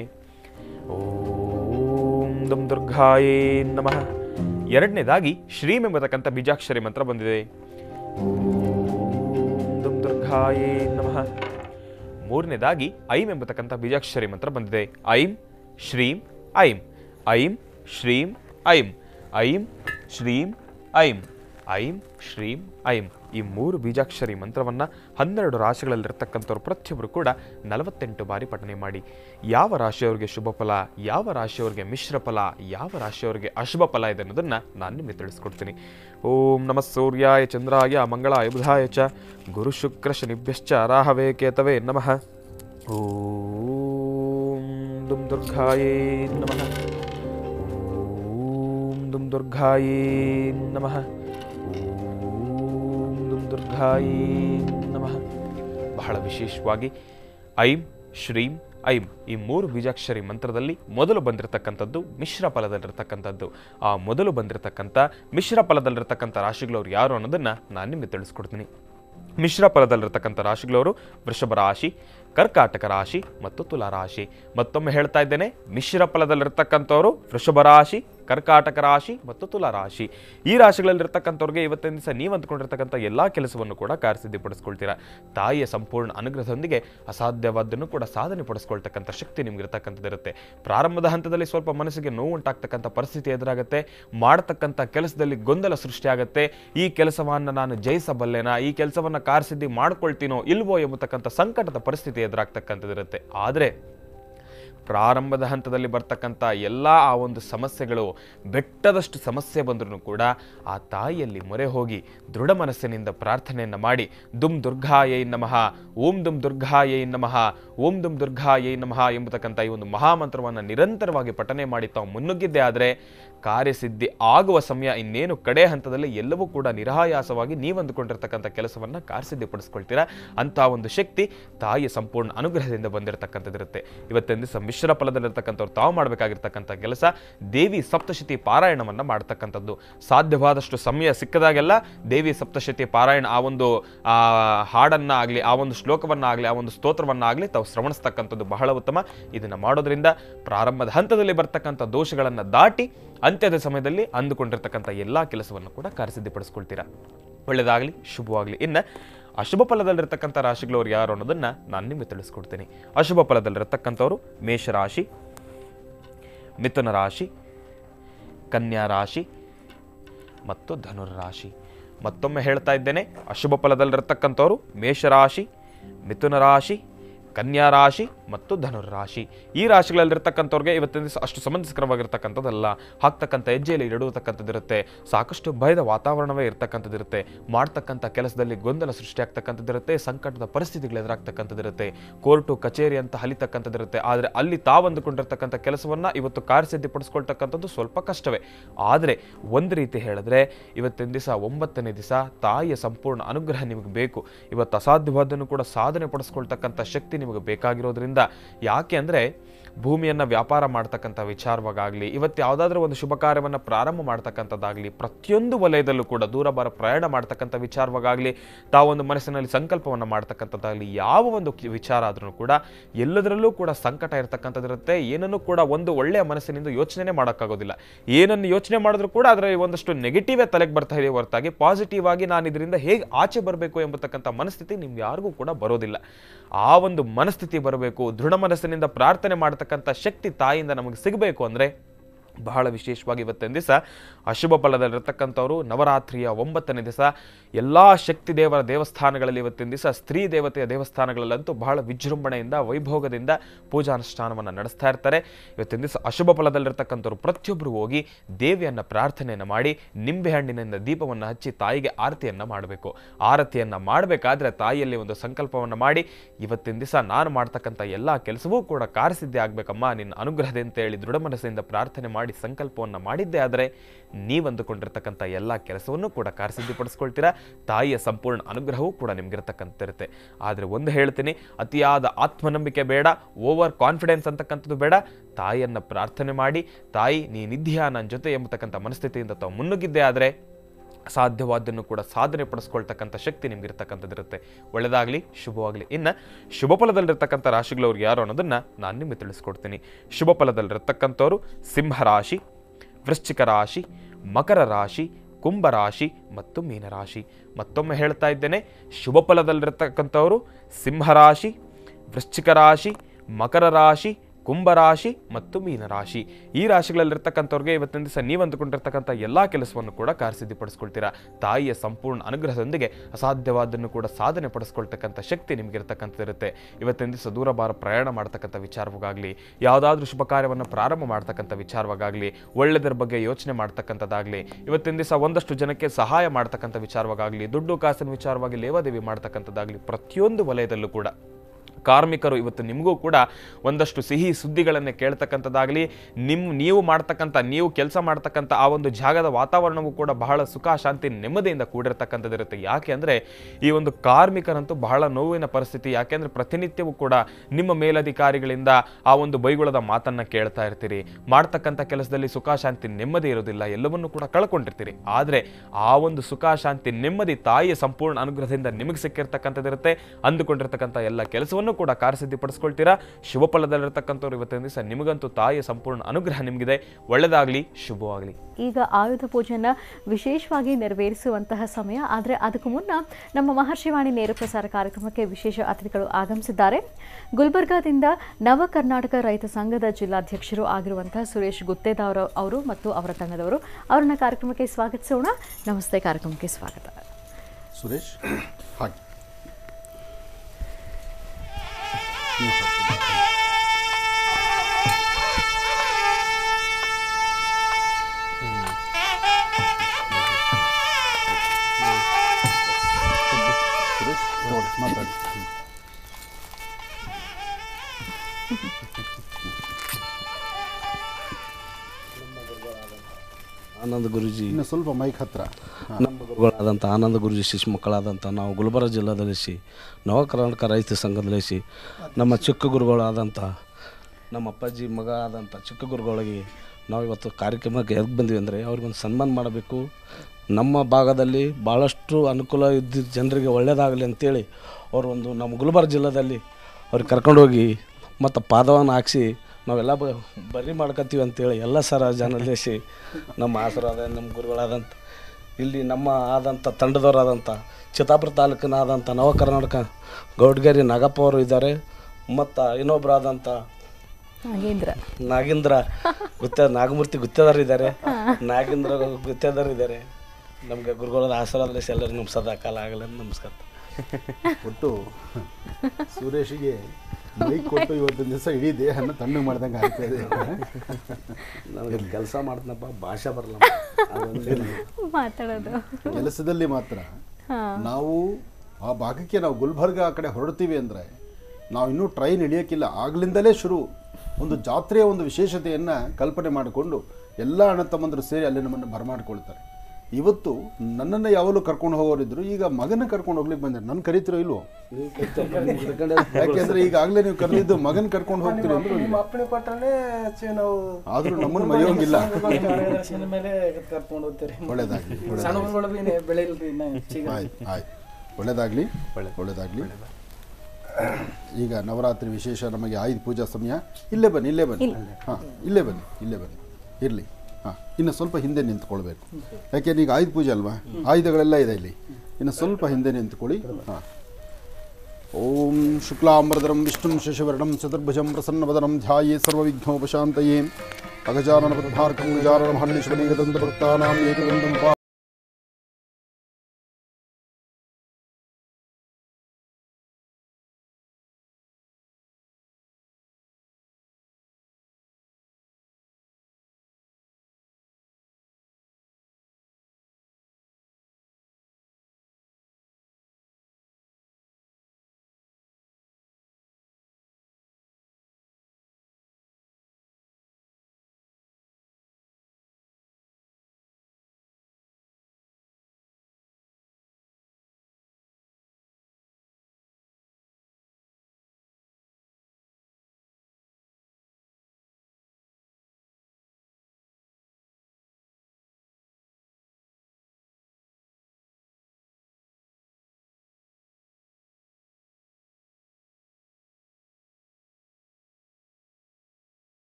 ಓಂ ದಂ ದುರ್ಗಾಯೇ ನಮಃ ಎರಡನೇದಾಗಿ ಶ್ರೀಂ ಎಂಬತಕ್ಕಂಥ ಬೀಜಾಕ್ಷರಿ ಮಂತ್ರ ಬಂದಿದೆ ಓಂ ದಂ ದುರ್ಗಾಯೇ ನಮಃ ಮೂರನೇದಾಗಿ ಐಂ ಎಂಬತಕ್ಕಂಥ ಬೀಜಾಕ್ಷರಿ ಮಂತ್ರ ಬಂದಿದೆ ಐಂ ಶ್ರೀಂ ಐಂ ಐಂ ಶ್ರೀಂ ಐಂ ಐಂ ಶ್ರೀಂ ಐಂ ಐಂ ಶ್ರೀಂ ಐಂ ಈ ಮೂರು ಬೀಜಾಕ್ಷರಿ ಮಂತ್ರವನ್ನು ಹನ್ನೆರಡು ರಾಶಿಗಳಲ್ಲಿರ್ತಕ್ಕಂಥವ್ರು ಪ್ರತಿಯೊಬ್ಬರು ಕೂಡ ನಲವತ್ತೆಂಟು ಬಾರಿ ಪಠನೆ ಮಾಡಿ ಯಾವ ರಾಶಿಯವರಿಗೆ ಶುಭ ಫಲ ಯಾವ ರಾಶಿಯವರಿಗೆ ಮಿಶ್ರ ಫಲ ಯಾವ ರಾಶಿಯವರಿಗೆ ಅಶುಭ ಫಲ ಇದೆ ಅನ್ನೋದನ್ನು ನಾನು ನಿಮಗೆ ತಿಳಿಸ್ಕೊಡ್ತೀನಿ ಓಂ ನಮಃ ಸೂರ್ಯಾಯ ಚಂದ್ರಾಯ ಮಂಗಳಾಯ ಬುಧಾಯ ಚ ಗುರು ಶುಕ್ರ ಶನಿಭ್ಯಶ್ಚ ರಾಹವೇ ಕೇತವೇ ನಮಃ ಓಂ ದುಂ ದುರ್ಗಾಯೇ ನಮಃ ಓಂ ದುಂ ದುರ್ಗಾಯೇ ನಮಃ ಓಂ ದುಂ ದುರ್ಗಾಯೇ ನಮಃ ಬಹಳ ವಿಶೇಷವಾಗಿ ಐಂ ಶ್ರೀಂ ಐಂ ಈ ಮೂರು ಬೀಜಾಕ್ಷರಿ ಮಂತ್ರದಲ್ಲಿ ಮೊದಲು ಬಂದಿರತಕ್ಕಂಥದ್ದು ಮಿಶ್ರ ಫಲದಲ್ಲಿರ್ತಕ್ಕಂಥದ್ದು ಆ ಮೊದಲು ಬಂದಿರತಕ್ಕಂಥ ಮಿಶ್ರ ಫಲದಲ್ಲಿರ್ತಕ್ಕಂಥ ರಾಶಿಗಳವ್ರು ಯಾರು ಅನ್ನೋದನ್ನು ನಾನು ನಿಮಗೆ ತಿಳಿಸ್ಕೊಡ್ತೀನಿ ಮಿಶ್ರ ಫಲದಲ್ಲಿರ್ತಕ್ಕಂಥ ರಾಶಿಗಳವರು ವೃಷಭ ರಾಶಿ ಕರ್ಕಾಟಕ ರಾಶಿ ಮತ್ತು ತುಲಾ ರಾಶಿ ಮತ್ತೊಮ್ಮೆ ಹೇಳ್ತಾ ಇದ್ದೇನೆ ಮಿಶ್ರ ಫಲದಲ್ಲಿರ್ತಕ್ಕಂಥವರು ವೃಷಭ ರಾಶಿ ಕರ್ಕಾಟಕ ರಾಶಿ ಮತ್ತು ತುಲಾ ರಾಶಿ ಈ ರಾಶಿಗಳಲ್ಲಿರ್ತಕ್ಕಂಥವ್ರಿಗೆ ಇವತ್ತಿನ ದಿವಸ ನೀವು ಅಂದ್ಕೊಂಡಿರ್ತಕ್ಕಂಥ ಎಲ್ಲ ಕೆಲಸವನ್ನು ಕೂಡ ಕಾರ್ಯಸಿದ್ಧಿಪಡಿಸ್ಕೊಳ್ತೀರಾ ತಾಯಿಯ ಸಂಪೂರ್ಣ ಅನುಗ್ರಹದೊಂದಿಗೆ ಅಸಾಧ್ಯವಾದ್ದನ್ನು ಕೂಡ ಸಾಧನೆ ಪಡಿಸ್ಕೊಳ್ತಕ್ಕಂಥ ಶಕ್ತಿ ನಿಮ್ಗೆ ಇರತಕ್ಕಂಥದ್ದಿರುತ್ತೆ ಪ್ರಾರಂಭದ ಹಂತದಲ್ಲಿ ಸ್ವಲ್ಪ ಮನಸ್ಸಿಗೆ ನೋವು ಉಂಟಾಗ್ತಕ್ಕಂಥ ಪರಿಸ್ಥಿತಿ ಎದುರಾಗುತ್ತೆ ಮಾಡತಕ್ಕಂಥ ಕೆಲಸದಲ್ಲಿ ಗೊಂದಲ ಸೃಷ್ಟಿಯಾಗುತ್ತೆ ಈ ಕೆಲಸವನ್ನು ನಾನು ಜಯಿಸಬಲ್ಲೆನಾ ಈ ಕೆಲಸವನ್ನು ಕಾರ್ಯಸಿದ್ಧಿ ಮಾಡ್ಕೊಳ್ತೀನೋ ಇಲ್ವೋ ಎಂಬತಕ್ಕಂಥ ಸಂಕಟದ ಪರಿಸ್ಥಿತಿ ಎದುರಾಗ್ತಕ್ಕಂಥದ್ದಿರುತ್ತೆ ಆದರೆ ಪ್ರಾರಂಭದ ಹಂತದಲ್ಲಿ ಬರ್ತಕ್ಕಂಥ ಎಲ್ಲ ಆ ಒಂದು ಸಮಸ್ಯೆಗಳು ಬೆಟ್ಟದಷ್ಟು ಸಮಸ್ಯೆ ಬಂದರೂ ಕೂಡ ಆ ತಾಯಿಯಲ್ಲಿ ಮೊರೆ ಹೋಗಿ ದೃಢ ಮನಸ್ಸಿನಿಂದ ಪ್ರಾರ್ಥನೆಯನ್ನು ಮಾಡಿ ದುಮ್ ದುರ್ಗಾಯೈ ನಮಃ ಓಂ ದುಮ್ ದುರ್ಗಾಯೈ ನಮಃ ಓಂ ದುಮ್ ದುರ್ಗಾಯೈ ನಮಃ ಎಂಬತಕ್ಕಂಥ ಈ ಒಂದು ಮಹಾಮಂತ್ರವನ್ನು ನಿರಂತರವಾಗಿ ಪಠನೆ ಮಾಡಿ ತಾವು ಮುನ್ನುಗ್ಗಿದ್ದೇ ಆದರೆ ಕಾರ್ಯಸಿದ್ಧಿ ಆಗುವ ಸಮಯ ಇನ್ನೇನು ಕಡೆ ಹಂತದಲ್ಲಿ ಎಲ್ಲವೂ ಕೂಡ ನಿರಾಯಾಸವಾಗಿ ನೀವು ಅಂದುಕೊಂಡಿರ್ತಕ್ಕಂಥ ಕೆಲಸವನ್ನು ಕಾರ್ಯಸಿದ್ಧಿಪಡಿಸ್ಕೊಳ್ತೀರಾ ಅಂತ ಒಂದು ಶಕ್ತಿ ತಾಯಿಯ ಸಂಪೂರ್ಣ ಅನುಗ್ರಹದಿಂದ ಬಂದಿರತಕ್ಕಂಥದ್ದಿರುತ್ತೆ ಇವತ್ತಿನ ದಿವಸ ಮಿಶ್ರ ಫಲದಲ್ಲಿರ್ತಕ್ಕಂಥವ್ರು ತಾವು ಮಾಡಬೇಕಾಗಿರ್ತಕ್ಕಂಥ ಕೆಲಸ ದೇವಿ ಸಪ್ತಶತಿ ಪಾರಾಯಣವನ್ನು ಮಾಡ್ತಕ್ಕಂಥದ್ದು ಸಾಧ್ಯವಾದಷ್ಟು ಸಮಯ ಸಿಕ್ಕದಾಗೆಲ್ಲ ದೇವಿ ಸಪ್ತಶತಿ ಪಾರಾಯಣ ಆ ಒಂದು ಆ ಹಾಡನ್ನ ಆಗಲಿ ಆ ಒಂದು ಶ್ಲೋಕವನ್ನಾಗಲಿ ಆ ಒಂದು ಸ್ತೋತ್ರವನ್ನಾಗಲಿ ತಾವು ಶ್ರವಣಿಸ್ತಕ್ಕಂಥದ್ದು ಬಹಳ ಉತ್ತಮ ಇದನ್ನು ಮಾಡೋದ್ರಿಂದ ಪ್ರಾರಂಭದ ಹಂತದಲ್ಲಿ ಬರ್ತಕ್ಕಂಥ ದೋಷಗಳನ್ನು ದಾಟಿ ಅಂತ್ಯದ ಸಮಯದಲ್ಲಿ ಅಂದುಕೊಂಡಿರ್ತಕ್ಕಂಥ ಎಲ್ಲ ಕೆಲಸವನ್ನು ಕೂಡ ಕಾರ್ಯಸಿದ್ಧಿಪಡಿಸ್ಕೊಳ್ತೀರಾ ಒಳ್ಳೆಯದಾಗಲಿ ಶುಭವಾಗಲಿ ಇನ್ನು ಅಶುಭ ಫಲದಲ್ಲಿರ್ತಕ್ಕಂಥ ರಾಶಿಗಳವ್ರು ಯಾರು ಅನ್ನೋದನ್ನು ನಾನು ನಿಮಗೆ ತಿಳಿಸ್ಕೊಡ್ತೀನಿ ಅಶುಭ ಫಲದಲ್ಲಿರ್ತಕ್ಕಂಥವ್ರು ಮೇಷರಾಶಿ ಮಿಥುನ ರಾಶಿ ಕನ್ಯಾ ರಾಶಿ ಮತ್ತು ಧನುರ್ರಾಶಿ ಮತ್ತೊಮ್ಮೆ ಹೇಳ್ತಾ ಇದ್ದೇನೆ ಅಶುಭ ಫಲದಲ್ಲಿರ್ತಕ್ಕಂಥವ್ರು ಮೇಷರಾಶಿ ಮಿಥುನ ರಾಶಿ ಕನ್ಯಾ ರಾಶಿ ಮತ್ತು ಧನುರ್ರಾಶಿ ಈ ರಾಶಿಗಳಲ್ಲಿರ್ತಕ್ಕಂಥವ್ರಿಗೆ ಇವತ್ತಿನ ದಿವಸ ಅಷ್ಟು ಸಮಂಜಸ್ಕರವಾಗಿರ್ತಕ್ಕಂಥದ್ದಲ್ಲ ಹಾಕ್ತಕ್ಕಂಥ ಹೆಜ್ಜೆಯಲ್ಲಿ ಇಡುವತಕ್ಕಂಥದ್ದಿರುತ್ತೆ ಸಾಕಷ್ಟು ಭಯದ ವಾತಾವರಣವೇ ಇರ್ತಕ್ಕಂಥದ್ದಿರುತ್ತೆ ಮಾಡ್ತಕ್ಕಂಥ ಕೆಲಸದಲ್ಲಿ ಗೊಂದಲ ಸೃಷ್ಟಿಯಾಗ್ತಕ್ಕಂಥದ್ದಿರುತ್ತೆ ಸಂಕಟದ ಪರಿಸ್ಥಿತಿಗಳು ಎದುರಾಗ್ತಕ್ಕಂಥದ್ದಿರುತ್ತೆ ಕೋರ್ಟು ಕಚೇರಿ ಅಂತ ಹಲಿತಕ್ಕಂಥದ್ದಿರುತ್ತೆ ಆದರೆ ಅಲ್ಲಿ ತಾವಂದುಕೊಂಡಿರ್ತಕ್ಕಂಥ ಕೆಲಸವನ್ನು ಇವತ್ತು ಕಾರ್ಯಸಿದ್ಧಿಪಡಿಸ್ಕೊಳ್ತಕ್ಕಂಥದ್ದು ಸ್ವಲ್ಪ ಕಷ್ಟವೇ ಆದರೆ ಒಂದು ರೀತಿ ಹೇಳಿದ್ರೆ ಇವತ್ತಿನ ದಿವಸ ಒಂಬತ್ತನೇ ದಿವಸ ತಾಯಿಯ ಸಂಪೂರ್ಣ ಅನುಗ್ರಹ ನಿಮಗೆ ಬೇಕು ಇವತ್ತು ಅಸಾಧ್ಯವಾದನ್ನು ಕೂಡ ಸಾಧನೆ ಪಡಿಸ್ಕೊಳ್ತಕ್ಕಂಥ ಶಕ್ತಿ ನಿಮಗೆ ಬೇಕಾಗಿರೋದ್ರಿಂದ ವಿಚಾರದಿಂದ ಯಾಕೆ ಅಂದರೆ ಭೂಮಿಯನ್ನು ವ್ಯಾಪಾರ ಮಾಡ್ತಕ್ಕಂಥ ವಿಚಾರವಾಗಲಿ ಇವತ್ತು ಯಾವುದಾದ್ರೂ ಒಂದು ಶುಭ ಕಾರ್ಯವನ್ನು ಪ್ರಾರಂಭ ಮಾಡ್ತಕ್ಕಂಥದ್ದಾಗಲಿ ಪ್ರತಿಯೊಂದು ವಲಯದಲ್ಲೂ ಕೂಡ ದೂರ ಬಾರ ಪ್ರಯಾಣ ಮಾಡ್ತಕ್ಕಂಥ ವಿಚಾರವಾಗಲಿ ತಾವೊಂದು ಮನಸ್ಸಿನಲ್ಲಿ ಸಂಕಲ್ಪವನ್ನು ಮಾಡ್ತಕ್ಕಂಥದ್ದಾಗಲಿ ಯಾವ ಒಂದು ಕಿ- ವಿಚಾರ ಆದ್ರೂ ಕೂಡ ಎಲ್ಲದರಲ್ಲೂ ಕೂಡ ಸಂಕಟ ಇರತಕ್ಕಂಥದ್ದಿರುತ್ತೆ ಏನನ್ನು ಕೂಡ ಒಂದು ಒಳ್ಳೆಯ ಮನಸ್ಸಿನಿಂದ ಯೋಚನೆ ಮಾಡೋಕ್ಕಾಗೋದಿಲ್ಲ ಏನನ್ನು ಯೋಚನೆ ಮಾಡಿದ್ರು ಕೂಡ ಅದರಲ್ಲಿ ಒಂದಷ್ಟು ನೆಗೆಟಿವೇ ತಲೆಗೆ ಬರ್ತಾ ಇದೆ ಹೊರತಾಗಿ ಪಾಸಿಟಿವ್ ಆಗಿ ನಾನು ಇದರಿಂದ ಹೇಗೆ ಆಚೆ ಬರಬೇಕು ಎಂಬತಕ್ಕಂಥ ಮನಸ್ಥಿತಿ ನಿಮ್ಗೆ ಯಾರಿಗೂ ಕೂಡ ಬರೋದಿಲ್ಲ ಆ ಒಂದು ಮನಸ್ಥಿತಿ ಬರಬೇಕು ದೃಢ ಮನಸ್ಸಿನಿಂದ ಪ್ರಾರ್ಥನೆ ಮಾಡ್ತಕ್ಕಂಥ ಶಕ್ತಿ ತಾಯಿಯಿಂದ ನಮಗೆ ಸಿಗಬೇಕು ಅಂದರೆ ಬಹಳ ವಿಶೇಷವಾಗಿ ಇವತ್ತಿನ ದಿವಸ ಅಶುಭ ಫಲದಲ್ಲಿರ್ತಕ್ಕಂಥವ್ರು ನವರಾತ್ರಿಯ ಒಂಬತ್ತನೇ ದಿವಸ ಎಲ್ಲ ಶಕ್ತಿ ದೇವರ ದೇವಸ್ಥಾನಗಳಲ್ಲಿ ಇವತ್ತಿನ ದಿವಸ ಸ್ತ್ರೀ ದೇವತೆಯ ದೇವಸ್ಥಾನಗಳಲ್ಲಂತೂ ಬಹಳ ವಿಜೃಂಭಣೆಯಿಂದ ವೈಭೋಗದಿಂದ ಪೂಜಾನುಷ್ಠಾನವನ್ನು ನಡೆಸ್ತಾ ಇರ್ತಾರೆ ಇವತ್ತಿನ ದಿವಸ ಅಶುಭ ಫಲದಲ್ಲಿರ್ತಕ್ಕಂಥವ್ರು ಪ್ರತಿಯೊಬ್ಬರು ಹೋಗಿ ದೇವಿಯನ್ನು ಪ್ರಾರ್ಥನೆಯನ್ನು ಮಾಡಿ ನಿಂಬೆ ಹಣ್ಣಿನಿಂದ ದೀಪವನ್ನು ಹಚ್ಚಿ ತಾಯಿಗೆ ಆರತಿಯನ್ನು ಮಾಡಬೇಕು ಆರತಿಯನ್ನು ಮಾಡಬೇಕಾದ್ರೆ ತಾಯಿಯಲ್ಲಿ ಒಂದು ಸಂಕಲ್ಪವನ್ನು ಮಾಡಿ ಇವತ್ತಿನ ದಿವಸ ನಾನು ಮಾಡ್ತಕ್ಕಂಥ ಎಲ್ಲ ಕೆಲಸವೂ ಕೂಡ ಕಾರ್ಯಸಿದ್ಧಿ ಆಗಬೇಕಮ್ಮ ನಿನ್ನ ಅನುಗ್ರಹದೆ ಅಂತ ಹೇಳಿ ದೃಢ ಮನಸ್ಸಿಂದ ಪ್ರಾರ್ಥನೆ ಮಾಡಿ ಸಂಕಲ್ಪವನ್ನು ಮಾಡಿದ್ದೇ ಆದರೆ ನೀವು ಅಂದುಕೊಂಡಿರ್ತಕ್ಕಂಥ ಎಲ್ಲ ಕೆಲಸವನ್ನು ಕೂಡ ಕಾರ್ಯಸಿದ್ಧಿಪಡಿಸ್ಕೊಳ್ತೀರಾ ತಾಯಿಯ ಸಂಪೂರ್ಣ ಅನುಗ್ರಹವೂ ಕೂಡ ನಿಮ್ಗಿರತಕ್ಕಂತಿರುತ್ತೆ ಆದರೆ ಒಂದು ಹೇಳ್ತೀನಿ ಅತಿಯಾದ ಆತ್ಮನಂಬಿಕೆ ಬೇಡ ಓವರ್ ಕಾನ್ಫಿಡೆನ್ಸ್ ಅಂತಕ್ಕಂಥದ್ದು ಬೇಡ ತಾಯಿಯನ್ನು ಪ್ರಾರ್ಥನೆ ಮಾಡಿ ತಾಯಿ ನೀನಿದ್ಯಾ ನನ್ನ ಜೊತೆ ಎಂಬತಕ್ಕಂಥ ಮನಸ್ಥಿತಿಯಿಂದ ತಾವು ಮುನ್ನುಗ್ಗಿದ್ದೇ ಆದರೆ ಸಾಧ್ಯವಾದ್ದನ್ನು ಕೂಡ ಸಾಧನೆ ಪಡಿಸ್ಕೊಳ್ತಕ್ಕಂಥ ಶಕ್ತಿ ನಿಮ್ಗೆ ಇರ್ತಕ್ಕಂಥದ್ದಿರುತ್ತೆ ಒಳ್ಳೆಯದಾಗಲಿ ಶುಭವಾಗಲಿ ಇನ್ನು ಶುಭ ಫಲದಲ್ಲಿರ್ತಕ್ಕಂಥ ರಾಶಿಗಳವ್ರು ಯಾರು ಅನ್ನೋದನ್ನು ನಾನು ನಿಮಗೆ ತಿಳಿಸ್ಕೊಡ್ತೀನಿ ಶುಭ ಫಲದಲ್ಲಿರ್ತಕ್ಕಂಥವ್ರು ಸಿಂಹರಾಶಿ ವೃಶ್ಚಿಕ ರಾಶಿ ಮಕರ ರಾಶಿ ಕುಂಭರಾಶಿ ಮತ್ತು ಮೀನರಾಶಿ ಮತ್ತೊಮ್ಮೆ ಹೇಳ್ತಾ ಇದ್ದೇನೆ ಶುಭ ಫಲದಲ್ಲಿರ್ತಕ್ಕಂಥವರು ಸಿಂಹರಾಶಿ ವೃಶ್ಚಿಕ ರಾಶಿ ಮಕರ ರಾಶಿ ಕುಂಭರಾಶಿ ಮತ್ತು ಮೀನರಾಶಿ ಈ ರಾಶಿಗಳಲ್ಲಿರ್ತಕ್ಕಂಥವ್ರಿಗೆ ಇವತ್ತಿನ ದಿವಸ ನೀವು ಅಂದುಕೊಂಡಿರ್ತಕ್ಕಂಥ ಎಲ್ಲ ಕೆಲಸವನ್ನು ಕೂಡ ಕಾರ್ಯಸಿದ್ಧಿಪಡಿಸ್ಕೊಳ್ತೀರಾ ತಾಯಿಯ ಸಂಪೂರ್ಣ ಅನುಗ್ರಹದೊಂದಿಗೆ ಅಸಾಧ್ಯವಾದನ್ನು ಕೂಡ ಸಾಧನೆ ಪಡಿಸ್ಕೊಳ್ತಕ್ಕಂಥ ಶಕ್ತಿ ನಿಮಗಿರ್ತಕ್ಕಂಥದ್ದಿರುತ್ತೆ ಇವತ್ತಿನ ದಿವಸ ದೂರ ಬಾರ ಪ್ರಯಾಣ ಮಾಡ್ತಕ್ಕಂಥ ವಿಚಾರವಾಗಲಿ ಯಾವುದಾದ್ರೂ ಶುಭ ಕಾರ್ಯವನ್ನು ಪ್ರಾರಂಭ ಮಾಡ್ತಕ್ಕಂಥ ವಿಚಾರವಾಗಲಿ ಒಳ್ಳೆದರ ಬಗ್ಗೆ ಯೋಚನೆ ಮಾಡ್ತಕ್ಕಂಥದ್ದಾಗಲಿ ಇವತ್ತಿನ ದಿವಸ ಒಂದಷ್ಟು ಜನಕ್ಕೆ ಸಹಾಯ ಮಾಡ್ತಕ್ಕಂಥ ವಿಚಾರವಾಗಲಿ ದುಡ್ಡು ಕಾಸಿನ ವಿಚಾರವಾಗಿ ಲೇವಾದೇವಿ ಮಾಡ್ತಕ್ಕಂಥದ್ದಾಗಲಿ ಪ್ರತಿಯೊಂದು ವಲಯದಲ್ಲೂ ಕೂಡ ಕಾರ್ಮಿಕರು ಇವತ್ತು ನಿಮಗೂ ಕೂಡ ಒಂದಷ್ಟು ಸಿಹಿ ಸುದ್ದಿಗಳನ್ನು ಕೇಳ್ತಕ್ಕಂಥದ್ದಾಗಲಿ ನಿಮ್ಮ ನೀವು ಮಾಡ್ತಕ್ಕಂಥ ನೀವು ಕೆಲಸ ಮಾಡ್ತಕ್ಕಂಥ ಆ ಒಂದು ಜಾಗದ ವಾತಾವರಣವೂ ಕೂಡ ಬಹಳ ಸುಖ ಶಾಂತಿ ನೆಮ್ಮದಿಯಿಂದ ಕೂಡಿರ್ತಕ್ಕಂಥದ್ದಿರುತ್ತೆ ಯಾಕೆ ಅಂದರೆ ಈ ಒಂದು ಕಾರ್ಮಿಕರಂತೂ ಬಹಳ ನೋವಿನ ಪರಿಸ್ಥಿತಿ ಯಾಕೆಂದರೆ ಪ್ರತಿನಿತ್ಯವೂ ಕೂಡ ನಿಮ್ಮ ಮೇಲಧಿಕಾರಿಗಳಿಂದ ಆ ಒಂದು ಬೈಗುಳದ ಮಾತನ್ನು ಕೇಳ್ತಾ ಇರ್ತೀರಿ ಮಾಡ್ತಕ್ಕಂಥ ಕೆಲಸದಲ್ಲಿ ಸುಖ ಶಾಂತಿ ನೆಮ್ಮದಿ ಇರೋದಿಲ್ಲ ಎಲ್ಲವನ್ನೂ ಕೂಡ ಕಳ್ಕೊಂಡಿರ್ತೀರಿ ಆದರೆ ಆ ಒಂದು ಸುಖ ಶಾಂತಿ ನೆಮ್ಮದಿ ತಾಯಿಯ ಸಂಪೂರ್ಣ ಅನುಗ್ರಹದಿಂದ ನಿಮಗೆ ಸಿಕ್ಕಿರ್ತಕ್ಕಂಥದ್ದಿರುತ್ತೆ ಅಂದುಕೊಂಡಿರ್ತಕ್ಕಂಥ ಎಲ್ಲ ಕೆಲಸವನ್ನು ಕೂಡ ಕಾರ್ಯಸಿದ್ಧಿಪಡಿಸ್ಕೊಳ್ತೀರಾ ಶುಭ ಫಲದಲ್ಲಿರ್ತಕ್ಕಂಥವ್ರು ಇವತ್ತಿನ ದಿವಸ ನಿಮಗಂತೂ ತಾಯಿಯ ಸಂಪೂರ್ಣ ಅನುಗ್ರಹ ನಿಮಗಿದೆ ಒಳ್ಳೆಯದಾಗಲಿ ಶುಭವಾಗಲಿ ಈಗ ಆಯುಧ ಪೂಜೆಯನ್ನು ವಿಶೇಷವಾಗಿ ನೆರವೇರಿಸುವಂತಹ ಸಮಯ ಆದರೆ ಅದಕ್ಕೂ ಮುನ್ನ ನಮ್ಮ ಮಹರ್ಷಿವಾಣಿ ನೇರ ಪ್ರಸಾರ ಕಾರ್ಯಕ್ರಮಕ್ಕೆ ವಿಶೇಷ ಅತಿಥಿಗಳು ಆಗಮಿಸಿದ್ದಾರೆ ಗುಲ್ಬರ್ಗಾದಿಂದ ನವ ಕರ್ನಾಟಕ ರೈತ ಸಂಘದ ಜಿಲ್ಲಾಧ್ಯಕ್ಷರು ಆಗಿರುವಂತಹ ಸುರೇಶ್ ಗುತ್ತೇದಾರ್ ಅವರು ಮತ್ತು ಅವರ ತಂಡದವರು ಅವರನ್ನ ಕಾರ್ಯಕ್ರಮಕ್ಕೆ ಸ್ವಾಗತಿಸೋಣ ನಮಸ್ತೆ ಕಾರ್ಯಕ್ರಮಕ್ಕೆ ಸ್ವಾಗತ ಸುರೇಶ್ ಹಾಗೆ ಸುರೇಶ್ ನೋಡಿ ಮಾತಾಡಿ ಆನಂದ ಗುರುಜಿ ಇನ್ನು ಸ್ವಲ್ಪ ಮೈಕ್ ಹತ್ರ ನಮ್ಮ ಗುರುಗಳಾದಂಥ ಆನಂದ ಗುರುಜಿ ಶಿಶು ಮಕ್ಕಳಾದಂಥ ನಾವು ಗುಲ್ಬರ್ಗ ಜಿಲ್ಲಾದಲ್ಲಿ ನವ ಕರ್ನಾಟಕ ರೈತ ಸಂಘದಲ್ಲಿ ನಮ್ಮ ಚಿಕ್ಕ ಗುರುಗಳಾದಂಥ ನಮ್ಮ ಅಪ್ಪಾಜಿ ಮಗ ಆದಂಥ ಚಿಕ್ಕ ಗುರುಗಳಿಗೆ ನಾವು ಇವತ್ತು ಕಾರ್ಯಕ್ರಮಕ್ಕೆ ಎದ್ದು ಬಂದ್ವಿ ಅಂದರೆ ಅವ್ರಿಗೊಂದು ಸನ್ಮಾನ ಮಾಡಬೇಕು ನಮ್ಮ ಭಾಗದಲ್ಲಿ ಭಾಳಷ್ಟು ಅನುಕೂಲ ಇದ್ದಿದ್ದ ಜನರಿಗೆ ಒಳ್ಳೆಯದಾಗಲಿ ಅಂತೇಳಿ ಅವರು ಒಂದು ನಮ್ಮ ಗುಲ್ಬರ್ಗ ಜಿಲ್ಲಾದಲ್ಲಿ ಅವ್ರಿಗೆ ಕರ್ಕೊಂಡೋಗಿ ಮತ್ತು ಪಾದವನ್ನು ಹಾಕ್ಸಿ ನಾವೆಲ್ಲ ಬ ಬರಿ ಮಾಡ್ಕೊತೀವಿ ಅಂತೇಳಿ ಎಲ್ಲ ಸರ ಜನಲೇಸಿ ನಮ್ಮ ಆಸರಾದ ನಮ್ಮ ಗುರುಗಳಾದಂಥ ಇಲ್ಲಿ ನಮ್ಮ ಆದಂಥ ತಂಡದವರಾದಂಥ ಚಿತ್ತಾಪುರ ತಾಲೂಕಿನಾದಂಥ ನವ ಕರ್ನಾಟಕ ಗೌಡ್ಗೇರಿ ನಾಗಪ್ಪ ಅವರು ಇದ್ದಾರೆ ಮತ್ತು ಇನ್ನೊಬ್ಬರಾದಂಥ ನಾಗೇಂದ್ರ ನಾಗೇಂದ್ರ ಗುತ್ತ ನಾಗಮೂರ್ತಿ ಗುತ್ತೇದಾರ್ ಇದ್ದಾರೆ ನಾಗೇಂದ್ರ ಗುತ್ತೇದಾರ್ ಇದ್ದಾರೆ ನಮಗೆ ಗುರುಗಳಾದ ಆಸರಾದ ಎಲ್ಲರಿಗೂ ನಮ್ಮ ಸದಾ ಕಾಲ ಆಗಲ್ಲ ನಮಸ್ಕಾರ ಒಟ್ಟು ಸುರೇಶಿಗೆ ಮೈಕ್ ಕೊಟ್ಟು ಇವತ್ತಿನ ದಿವಸ ಇಡೀ ದೇಹನ ತಣ್ಣಗೆ ಮಾಡ್ದಂಗೆ ಆಗ್ತಾ ಇದೆ ನನಗೆ ಕೆಲಸ ಮಾಡ್ತೀನಪ್ಪ ಭಾಷೆ ಬರಲ್ಲ ಮಾತಾಡೋದು ಕೆಲಸದಲ್ಲಿ ಮಾತ್ರ ನಾವು ಆ ಭಾಗಕ್ಕೆ ನಾವು ಗುಲ್ಬರ್ಗ ಆ ಕಡೆ ಹೊರಡ್ತೀವಿ ಅಂದರೆ ನಾವು ಇನ್ನೂ ಟ್ರೈನ್ ಹಿಡಿಯೋಕ್ಕಿಲ್ಲ ಆಗ್ಲಿಂದಲೇ ಶುರು ಒಂದು ಜಾತ್ರೆಯ ಒಂದು ವಿಶೇಷತೆಯನ್ನು ಕಲ್ಪನೆ ಮಾಡಿಕೊಂಡು ಎಲ್ಲ ಅಣ್ಣ ತಮ್ಮಂದರು ಸೇರಿ ಅಲ್ಲಿ ನಮ್ಮನ್ನು ಬರಮಾಡ್ಕೊಳ್ತಾರೆ ಇವತ್ತು ನನ್ನನ್ನು ಯಾವಾಗಲೂ ಕರ್ಕೊಂಡು ಹೋಗೋರಿದ್ರು ಈಗ ಮಗನ ಕರ್ಕೊಂಡು ಹೋಗ್ಲಿಕ್ಕೆ ಬಂದೆ ನನ್ನ ಕರಿತಿರೋ ಇಲ್ವೋ ಯಾಕೆಂದ್ರೆ ಈಗಾಗಲೇ ನೀವು ಕರೆದಿದ್ದು ಮಗನ ಕರ್ಕೊಂಡು ಹೋಗ್ತೀರಿ ಅಂದ್ರೆ ನಿಮ್ಮ ಅಪ್ಪಣೆ ಕೊಟ್ರೆ ನಾವು ಆದ್ರೂ ನಮ್ಮನ್ನು ಮರೆಯೋಂಗಿಲ್ಲ ಮಾರ್ಗದರ್ಶನ ಮೇಲೆ ಕರ್ಕೊಂಡು ಹೋಗ್ತೀರಿ ಒಳ್ಳೇದಾಗ್ಲಿ ಸಣ್ಣ ಒಳ್ಳೇದಾಗ್ಲಿ ಮಕ್ಕಳು ಬಿ ಬೆಳೆಯಲ್ರಿ ಇನ್ನ ಹೆಚ್ಚಿಗೆ ಆಯ್ತು ಆಯ್ತು ಒಳ್ಳೇದಾಗಲಿ ಒಳ್ಳೇದಾಗಲಿ ಈಗ ನವರಾತ್ರಿ ವಿಶೇಷ ನಮಗೆ ಆಯುಧ ಪೂಜಾ ಸಮಯ ಇಲ್ಲೇ ಬನ್ನಿ ಇಲ್ಲೇ ಬನ್ನಿ ಹಾಂ ಇಲ್ಲೇ ಬನ್ನಿ ಇಲ್ಲೇ ಬನ್ನಿ ಇರಲಿ ಹಾಂ ಇನ್ನು ಸ್ವಲ್ಪ ಹಿಂದೆ ನಿಂತ್ಕೊಳ್ಬೇಕು ಯಾಕೆಂದ್ರೆ ಈಗ ಆಯುಧ ಪೂಜೆ ಅಲ್ವಾ ಆಯುಧಗಳೆಲ್ಲ ಇದೆ ಇಲ್ಲಿ ಇನ್ನು ಸ್ವಲ್ಪ ಹಿಂದೆ ನಿಂತ್ಕೊಳ್ಳಿ ಹಾಂ ಓಂ ಶುಕ್ಲಾಂಬರಧರಂ ವಿಷ್ಣುಂ ಶಶಿವರ್ಣಂ ಚತುರ್ಭುಜಂ ಪ್ರಸನ್ನವದನಂ ಧ್ಯಾಯೇ ಸರ್ವವಿಘ್ನೋಪಶಾಂತಯೇ ಅಗಜಾನನ ಪದ್ಮಾರ್ಕಂ ಗಜಾನನ ಮಹರ್ನಿಶ್ವರೀಗದಂತ ಭಕ್ತಾನಾಂ ಏಕದಂತಂ ಪಾ